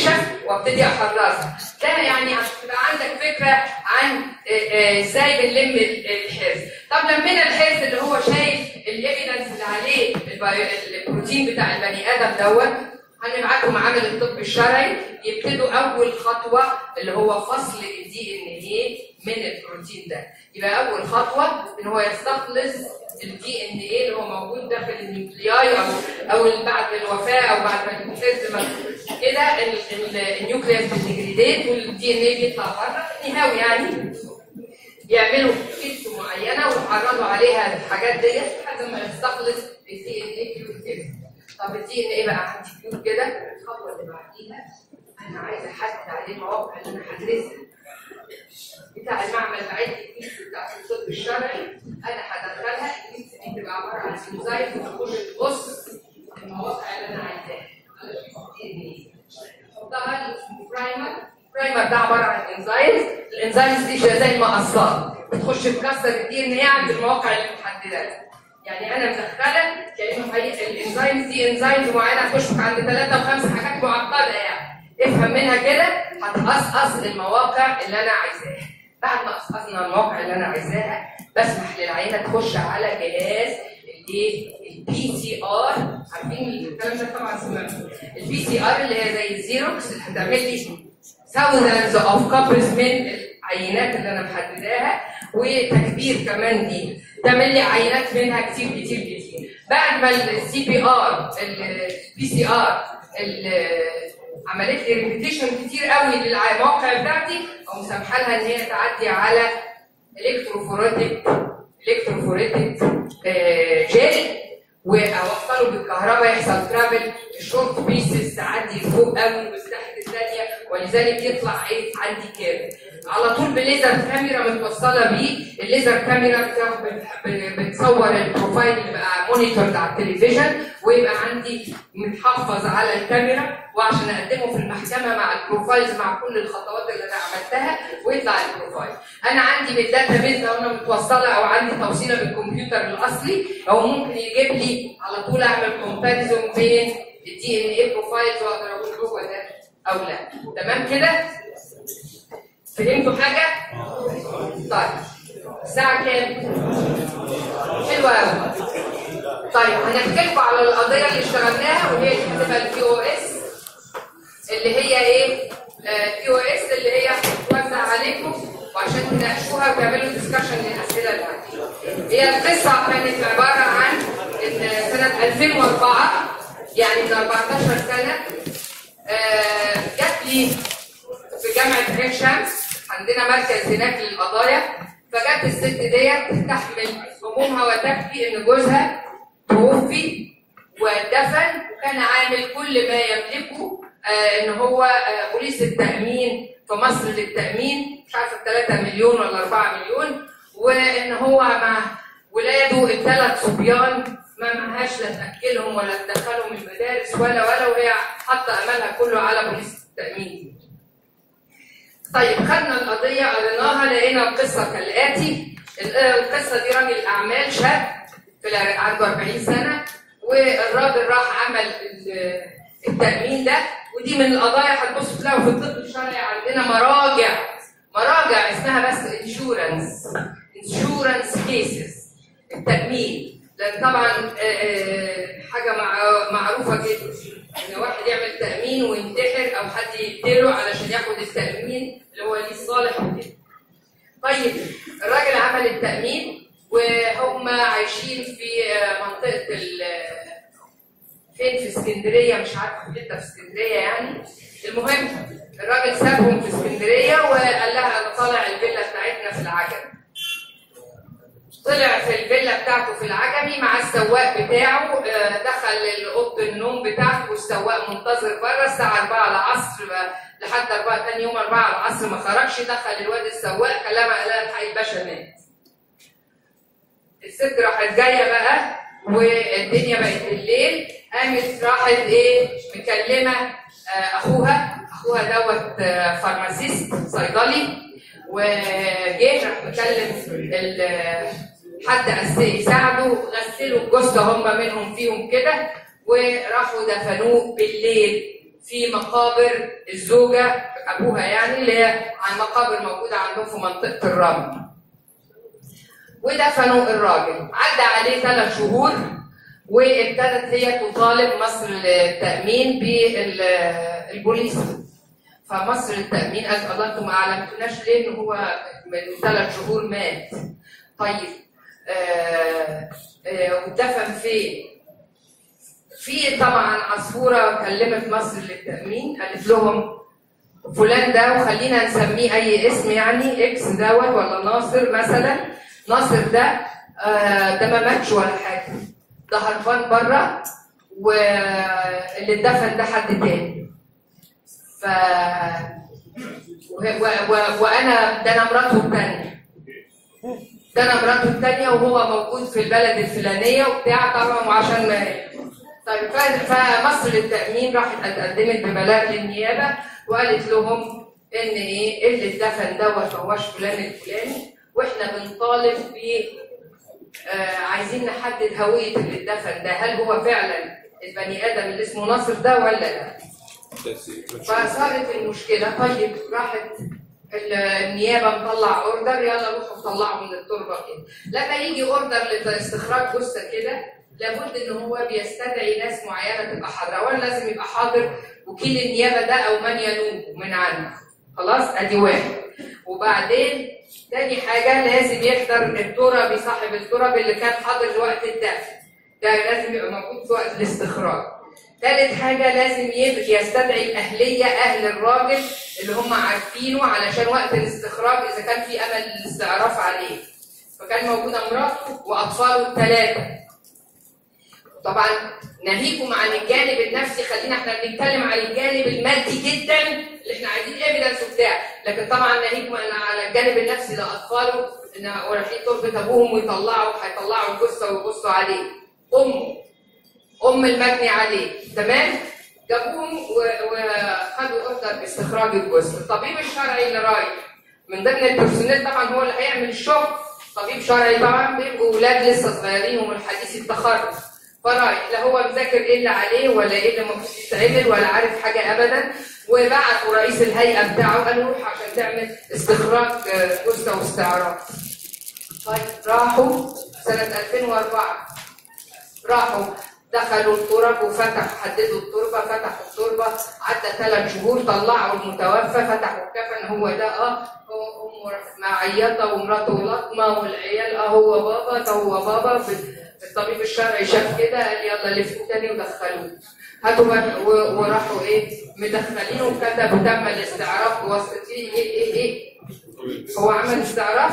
وابتدي احررها ده يعني عشان تبقى عندك فكره عن آه، آه، ازاي بنلم ال- الحرز طب لمينا الحرز اللي هو شايل الايفيدنس اللي عليه البايو- البروتين بتاع البني ادم دوت هنبعته معامل الطب الشرعي يبتدوا اول خطوه اللي هو فصل الدي ان ايه من البروتين ده يبقى اول خطوه ان هو يستخلص الدي ان ايه اللي هو موجود داخل النيوكلياي او او بعد الوفاه او بعد ما الحفظ ما كده ال- ال- النيوكليوس بتجريديت والدي ان ايه بيطلع بره نهاوي يعني يعملوا كيتس معينه ويحرضوا عليها الحاجات ديت لحد ما يستخلص الدي ان ايه كيوت كده طب الدي ان ايه بقى عندي كيوت كده الخطوه اللي بعديها انا عايزه احدد عليه المواقع اللي انا هدرسها بتاع المعمل بعد الكيس بتاع الطب الشرعي انا هدخلها الكيس دي تبقى عباره عن انزايم وتخش تبص المواقع اللي انا عايزاها على الدي ان ايه حطها برايمر برايمر ده عباره عن انزايمز الانزايمز دي زي المقصات بتخش تكسر الدي ان ايه عند المواقع اللي محدده لها. يعني انا مدخله كانه حقيقة الانزايمز دي انزايمز معينه هتخش عند ثلاثه وخمسه حاجات معقده يعني افهم منها كده هتقصقص المواقع اللي انا عايزاها بعد ما قصقصنا المواقع اللي انا عايزاها بسمح للعينه تخش على جهاز الايه البي سي ار عارفين الكلام ده طبعا سمعتوا البي سي ار اللي هي زي الزيروكس اللي هتعمل لي thousands اوف كابلز من العينات اللي انا محدداها وتكبير كمان دي تعمل لي عينات منها كتير كتير كتير بعد ما السي بي ار البي سي ار عملت لي ريبيتيشن كتير قوي للمواقع بتاعتي او مسامحه لها ان هي تعدي على الكتروفوريتك الكتروفوريتك آه، جيل واوصله بالكهرباء يحصل ترافل الشورت بيسز تعدي فوق قوي وتحت الثانيه ولذلك يطلع ايه عندي كيرف على طول بليزر كاميرا متوصله بيه الليزر كاميرا بتاخد- بت- بتصور البروفايل اللي بقى مونيتورد على التلفزيون ويبقى عندي متحفظ على الكاميرا وعشان اقدمه في المحكمه مع البروفايلز مع كل الخطوات اللي انا عملتها ويطلع البروفايل انا عندي بالداتا بيز لو انا متوصله او عندي توصيله بالكمبيوتر الاصلي او ممكن يجيب لي على طول اعمل كومباريزون بين الدي ان اي بروفايلز واقدر اقول هو ده او لا تمام كده فهمتوا حاجه طيب الساعه كام حلوه قوي طيب هنحكي لكم على القضيه اللي اشتغلناها وهي اللي هتبقى البي او اس اللي هي ايه البي او اس اللي هي هتتوزع عليكم وعشان تناقشوها وتعملوا ديسكشن للاسئله اللي عندي هي القصه كانت عباره عن ان سنه 2004 يعني من 14 سنه آه، جات لي في جامعه عين شمس عندنا مركز هناك للقضايا فجت الست ديت تحمل همومها وتبكي ان جوزها توفي ودفن وكان عامل كل ما يملكه آه ان هو آه بوليس التامين في مصر للتامين مش عارفه 3 مليون ولا 4 مليون وان هو مع ولاده الثلاث صبيان ما معهاش لا تاكلهم ولا تدخلهم المدارس ولا ولا وهي حاطه املها كله على بوليس التامين طيب خدنا القضية قريناها لقينا القصة كالآتي ال- القصة دي راجل أعمال شاب في الع- عنده 40 سنة والراجل راح عمل ال- التأمين ده ودي من القضايا هتبصوا تلاقوا في الطب الشرعي عندنا مراجع مراجع اسمها بس انشورنس انشورنس كيسز التأمين لأن طبعا آه، آه، حاجة مع- معروفة جدا إن واحد يعمل تأمين وينتحر أو حد يقتله علشان ياخد التأمين اللي هو ليه صالح وكده. طيب الراجل عمل التأمين وهم عايشين في آه، منطقة ال فين في اسكندرية مش عارفة في حتة في اسكندرية يعني المهم الراجل سابهم في اسكندرية وقال لها أنا طالع الفيلا بتاعتنا في العجم طلع في الفيلا بتاعته في العجمي مع السواق بتاعه آه، دخل اوضه النوم بتاعته والسواق منتظر بره الساعه 4 العصر آه، لحد 4 تاني يوم 4 العصر ما خرجش دخل الواد السواق كلمها قال لها الحقيقه الباشا مات الست راحت جايه بقى والدنيا بقت بالليل قامت راحت ايه مكلمه آه، اخوها اخوها دوت آه، فارماسيست صيدلي وجه راح مكلم ال- حد أس- يساعده غسلوا الجثه هم منهم فيهم كده وراحوا دفنوه بالليل في مقابر الزوجه ابوها يعني اللي هي عن مقابر موجوده عندهم في منطقه الرمل ودفنوا الراجل عدى عليه ثلاث شهور وابتدت هي تطالب مصر للتامين بالبوليس فمصر للتامين قالت الله انتم ما اعلمتوناش ليه ان هو من ثلاث شهور مات طيب آه آه ودفن فين؟ في طبعا عصفوره كلمت مصر للتامين قالت لهم فلان ده وخلينا نسميه اي اسم يعني اكس دوت ولا ناصر مثلا ناصر ده آه ده ما ماتش ولا حاجه ده هربان بره واللي اتدفن ده حد تاني ف و... و... و... وانا ده انا مراته الثانيه ده انا مراته الثانيه وهو موجود في البلد الفلانيه وبتاع طبعا وعشان ما طيب ف- فمصر للتامين راحت اتقدمت ببلاغ للنيابه وقالت لهم ان ايه اللي اتدفن دوت ما هوش فلان الفلاني واحنا بنطالب ب آه عايزين نحدد هويه اللي اتدفن ده هل هو فعلا البني ادم اللي اسمه ناصر ده ولا لا؟ فصارت المشكله طيب راحت ال- النيابه مطلع اوردر يلا روحوا طلعوا من التربه كده لما يجي اوردر لاستخراج جثه كده لابد ان هو بيستدعي ناس معينه تبقى حاضره اولا لازم يبقى حاضر وكيل النيابه ده او من ينوب من عنه خلاص ادي واحد وبعدين تاني حاجه لازم يحضر التربي صاحب الترب اللي كان حاضر وقت الدفن ده لازم يبقى موجود في وقت الاستخراج ثالث حاجة لازم يبقى يستدعي الأهلية أهل الراجل اللي هم عارفينه علشان وقت الاستخراج إذا كان في أمل للاستعراف عليه فكان موجودة مراته وأطفاله الثلاثة طبعا ناهيكم عن الجانب النفسي خلينا احنا بنتكلم عن الجانب المادي جدا اللي احنا عايزين ايفيدنس وبتاع لكن طبعا ناهيكم عن- على الجانب النفسي لاطفاله ان رايحين تربه ابوهم ويطلعوا هيطلعوا الجثه ويبصوا عليه امه ام المجني عليه تمام جابوهم و- وخدوا اوردر باستخراج الجثه الطبيب الشرعي اللي رايح من ضمن البرسونيل طبعا هو اللي هيعمل الشغل طبيب شرعي طبعا بيبقوا اولاد لسه صغيرين ومن حديث التخرج فرايح لا هو مذاكر ايه اللي عليه ولا ايه اللي المفروض يتعمل ولا عارف حاجه ابدا وبعتوا رئيس الهيئه بتاعه قال له روح عشان تعمل استخراج آه، جثه واستعراض طيب راحوا سنه 2004 راحوا دخلوا الترب وفتحوا حددوا التربه فتحوا التربه عدى ثلاث شهور طلعوا المتوفى فتحوا الكفن هو ده اه هو امه معيطه ومراته لطمه والعيال اه هو بابا ده هو بابا الطبيب الشرعي شاف كده قال يلا لفوا تاني ودخلوه هاتوا بقى و- وراحوا ايه مدخلينه وكتبوا تم الاستعراف بواسطه ايه ايه ايه ايه هو عمل استعراف؟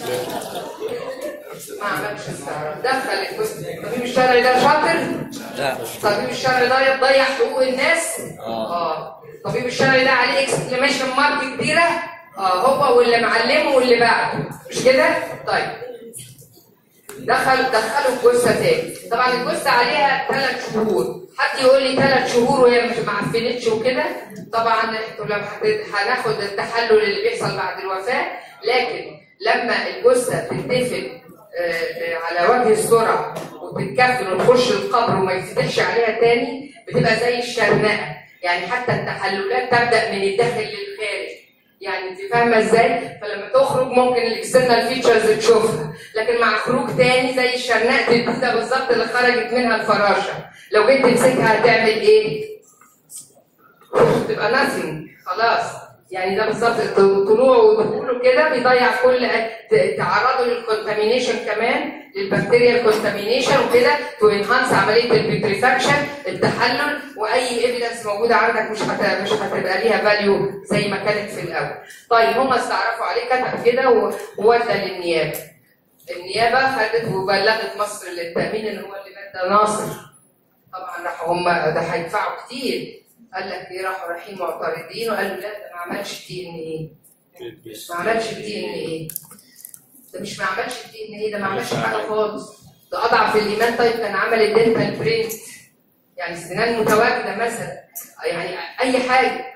ما عملش استعراف دخل الجزء الطبيب الشرعي ده شاطر لا الطبيب الشرعي ده يضيع حقوق الناس اه الطبيب الشرعي ده عليه اكسكليميشن مارك كبيره اه هو واللي معلمه واللي بعده مش كده طيب دخل دخلوا الجثه تاني طبعا الجثه عليها ثلاث شهور حد يقول لي ثلاث شهور وهي مش معفنتش وكده طبعا انتوا لو هت- هناخد التحلل اللي بيحصل بعد الوفاه لكن لما الجثه تندفن آه، آه، على وجه السرعه وتتكفن وتخش القبر وما يتفتحش عليها تاني بتبقى زي الشرنقه يعني حتى التحللات تبدا من الداخل للخارج يعني انت فاهمه ازاي؟ فلما تخرج ممكن الاكسترنال فيتشرز تشوفها، لكن مع خروج تاني زي الشرنقه البيضه بالظبط اللي خرجت منها الفراشه، لو جيت تمسكها هتعمل ايه؟ تبقى ناثينج خلاص يعني ده بالظبط طلوعه ودخوله كده بيضيع كل ت- تعرضه للكونتامينيشن كمان للبكتيريا الكونتامينيشن وكده تو انهانس عمليه البيتريفاكشن التحلل واي ايفيدنس موجوده عندك مش هت... مش هتبقى ليها فاليو زي ما كانت في الاول. طيب هم استعرفوا عليه كتب كده و- وودى للنيابه. النيابه خدت وبلغت مصر للتامين ان هو اللي مات ده ناصر. طبعا راحوا هم ده هيدفعوا كتير قال لك ايه راحوا رايحين معترضين وقالوا لا ده ما عملش دي ان ايه ما عملش دي ان ايه ده مش ما عملش دي ان ايه ده ما عملش حاجه خالص ده اضعف الايمان طيب كان عمل الدنتال برينت يعني السنان متواجده مثلا يعني اي حاجه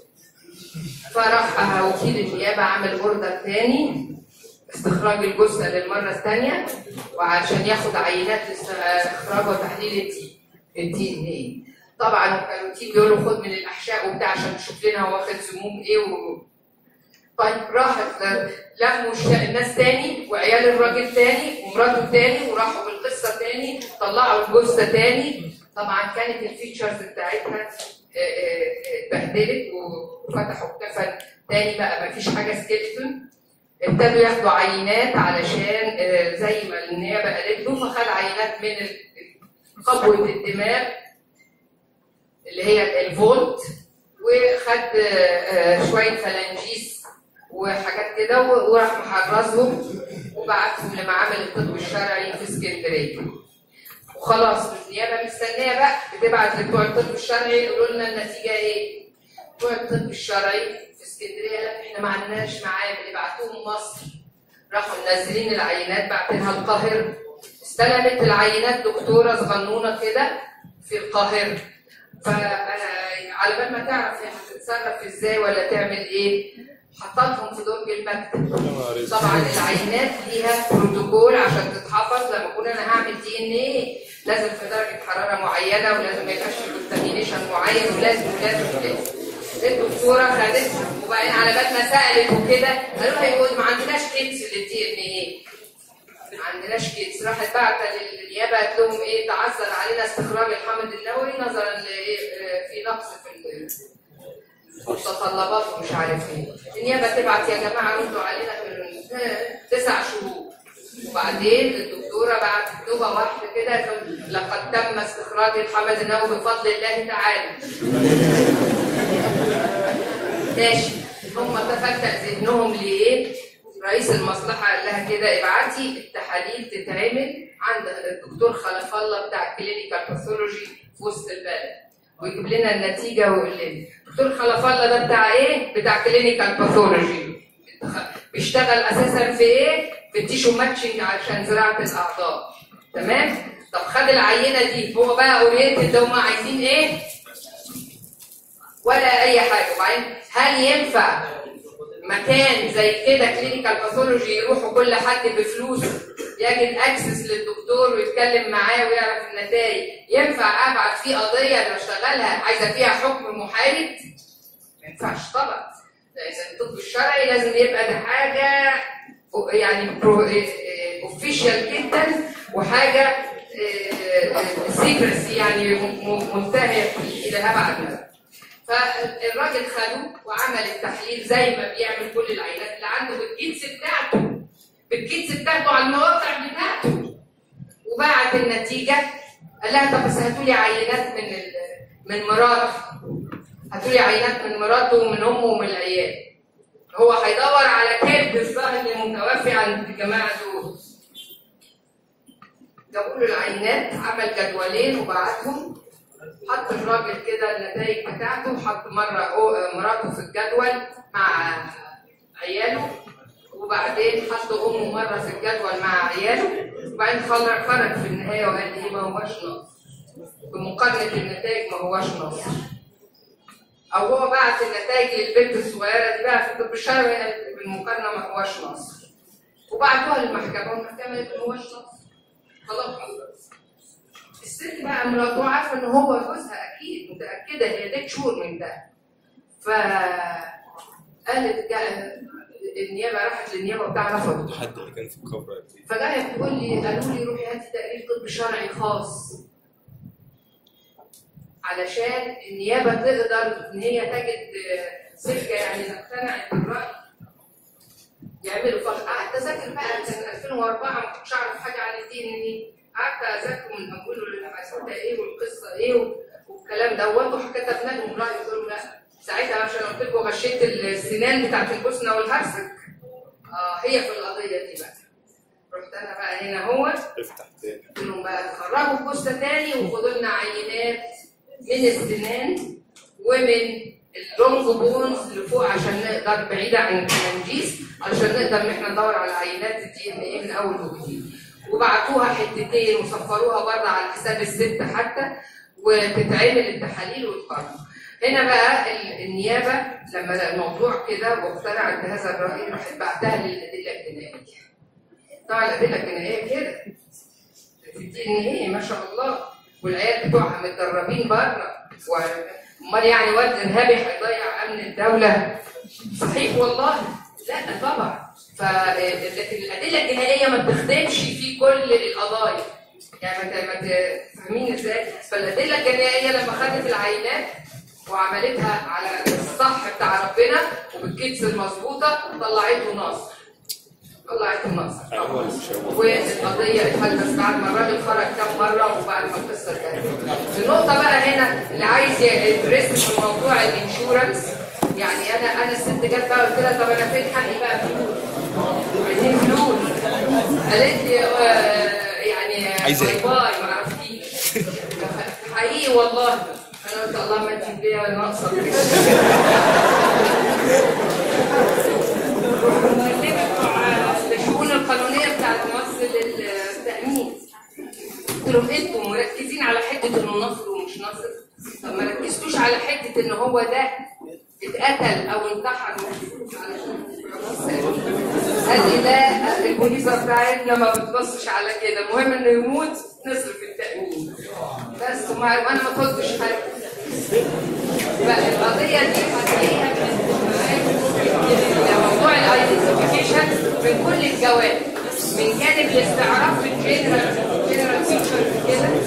فراح وكيل النيابه عمل اوردر تاني استخراج الجثه للمره الثانيه وعشان ياخد عينات لاستخراج وتحليل الدي الدي ان ايه طبعا وكانوا بيقولوا خد من الاحشاء وبتاع عشان تشوف لنا هو واخد سموم ايه و... طيب راحت ل- لموا الش- الناس تاني وعيال الراجل تاني ومراته تاني وراحوا بالقصه تاني طلعوا الجثه تاني طبعا كانت الفيتشرز بتاعتها آه، آه، آه، اتبهدلت وفتحوا كفن تاني بقى مفيش حاجه سكيلتون ابتدوا ياخدوا عينات علشان آه، زي ما النيابه قالت له فخد عينات من ال- قبوه الدماغ اللي هي الفولت وخد آه، آه، شويه فلانجيس وحاجات كده و- وراح محرزهم وبعتهم لمعامل الطب الشرعي في اسكندريه وخلاص النيابه مستنيه بقى بتبعت لبتوع الطب الشرعي يقولوا لنا النتيجه ايه بتوع الطب الشرعي في اسكندريه لا احنا ما عندناش معامل يبعتوهم مصر راحوا منزلين العينات بعتينها القاهره استلمت العينات دكتوره صغنونه كده في القاهره فعلى بال ما تعرف هي هتتصرف ازاي ولا تعمل ايه حطتهم في درج المكتب طبعا العينات ليها بروتوكول عشان تتحفظ لما اكون انا هعمل دي ان ايه لازم في درجه حراره معينه ولازم ما يبقاش في كونتامينيشن معين ولازم ولازم ولازم الدكتوره خدتها وبعدين على بال ما سالت وكده قالوا لها يقول ما عندناش كيتس للدي ان ايه ما عندناش كيتس راحت بعت للنيابه قالت لهم ايه تعثر علينا استخراج الحمض النووي نظرا لايه آه، في نقص في ال- متطلبات ومش عارف ايه النيابه تبعت يا جماعه ردوا علينا في ال- تسع شهور وبعدين الدكتوره بعتت نوبه واحده كده تقول لقد تم استخراج الحمض النووي بفضل الله تعالى ماشي هم تفتح ذهنهم لايه؟ رئيس المصلحه قال لها كده ابعتي التحاليل تتعمل عند الدكتور خلف الله بتاع كلينيكال باثولوجي في وسط البلد ويجيب لنا النتيجه ويقول لنا دكتور خلف الله ده بتاع ايه؟ بتاع كلينيكال باثولوجي بيشتغل اساسا في ايه؟ في التيشو ماتشنج عشان زراعه الاعضاء تمام؟ طب خد العينه دي هو بقى اورينتد ده هم عايزين ايه؟ ولا اي حاجه وبعدين هل ينفع مكان زي كده كلينيكال باثولوجي يروحوا كل حد بفلوس يجد اكسس للدكتور ويتكلم معاه ويعرف النتائج ينفع ابعت فيه قضيه انا بشتغلها عايزه فيها حكم محايد ما ينفعش طبعا اذا الطب الشرعي لازم يبقى ده حاجه يعني اوفيشال جدا وحاجه سيكرسي يعني م- م- منتهيه الى ابعد مدى فالراجل خده وعمل التحليل زي ما بيعمل كل العينات اللي عنده بالكيتس بتاعته بالكيتس بتاعته على المواقع بتاعته وبعت النتيجه قال لها طب بس هاتوا لي عينات من ال... من مراته هاتوا لي عينات من مراته ومن امه ومن العيال هو هيدور على كلب الظاهر المتوفي عند الجماعه دول جابوا له العينات عمل جدولين وبعتهم حط الراجل كده النتائج بتاعته وحط مره أو- مراته في الجدول مع عياله وبعدين حط امه مره في الجدول مع عياله وبعدين خرج خرج في النهايه وقال لي ما هوش نص بمقارنه النتائج ما هوش نص او هو بعت النتائج للبنت الصغيره دي بقى في الطب الشرعي قال بالمقارنه ما هوش نص وبعتوها للمحكمه والمحكمه قالت ما هوش نص خلاص الست بقى مراته عارفه ان هو جوزها اكيد متاكده هي ديك شهور من ده ف قالت جا- النيابه راحت للنيابه بتاع رفضت الحد اللي كان في الكفر فجايه بتقول لي قالوا لي روحي هاتي تقرير طب شرعي خاص علشان النيابه تقدر ان هي تجد آه، سكه يعني تقتنع بالراي يعملوا فرق قعدت اذاكر بقى كان 2004 ما كنتش اعرف حاجه عن الدين ان قعدت اذاكر من اوله للمسألة ايه والقصه ايه و- والكلام دوت وكتبنا لهم راي قلت لهم لا ساعتها عشان قلت لكم غشيت السنان بتاعت البوسنه والهرسك اه هي في القضيه دي بقى رحت انا بقى هنا هو افتح تاني قلت لهم بقى تخرجوا الجثه تاني وخدوا لنا عينات من السنان ومن اللونج بونز اللي فوق عشان نقدر بعيده عن التنجيس علشان نقدر ان احنا ندور على عينات الدي ان ايه من اول وجديد وبعتوها حتتين وصفروها بره على حساب الست حتى وتتعمل التحاليل وتقارن هنا بقى ال- النيابه لما الموضوع كده واقتنعت بهذا الراي راحت بعتها للادله الجنائيه طبعا الادله الجنائيه كده في الدي ان ايه ما شاء الله والعيال بتوعها متدربين بره و- امال يعني واد ارهابي هيضيع امن الدوله صحيح والله لا طبعا ف لكن الادله الجنائيه ما بتخدمش في كل القضايا يعني ما ت- ما ت- فاهمين ازاي؟ فالادله الجنائيه لما خدت العينات وعملتها على الصح بتاع ربنا وبالكيتس المظبوطه طلعته ناصر طلعته ناصر هو اللي مش هو. والقضيه اتحلت بس بعد ما الراجل خرج كام مره وبعد ما القصه انتهت. النقطه بقى هنا اللي عايز يدرس في موضوع الانشورنس يعني انا انا الست جت بقى قلت لها طب انا فين حقي بقى فلوس؟ عايزين فلوس قالت لي آه، يعني عايزة باي إيه؟ باي ما عرفتيش حقيقي والله انا قلت اللهم انت بيا ناقصه الشؤون القانونيه بتاعت مصر للتامين قلت لهم انتم مركزين على حته انه نصر ومش نصر طب ما ركزتوش على حته ان هو ده اتقتل او انتحر علشان قال لي لا البوليسه بتاعتنا ما بتبصش على كده المهم انه يموت نصرف التامين بس وما وانا ما كنتش حاجه بقى القضيه دي هتلاقيها من موضوع الايدنتيفيكيشن من كل الجوانب من جانب الاستعراف في الجنرال جنرال فيتشر كده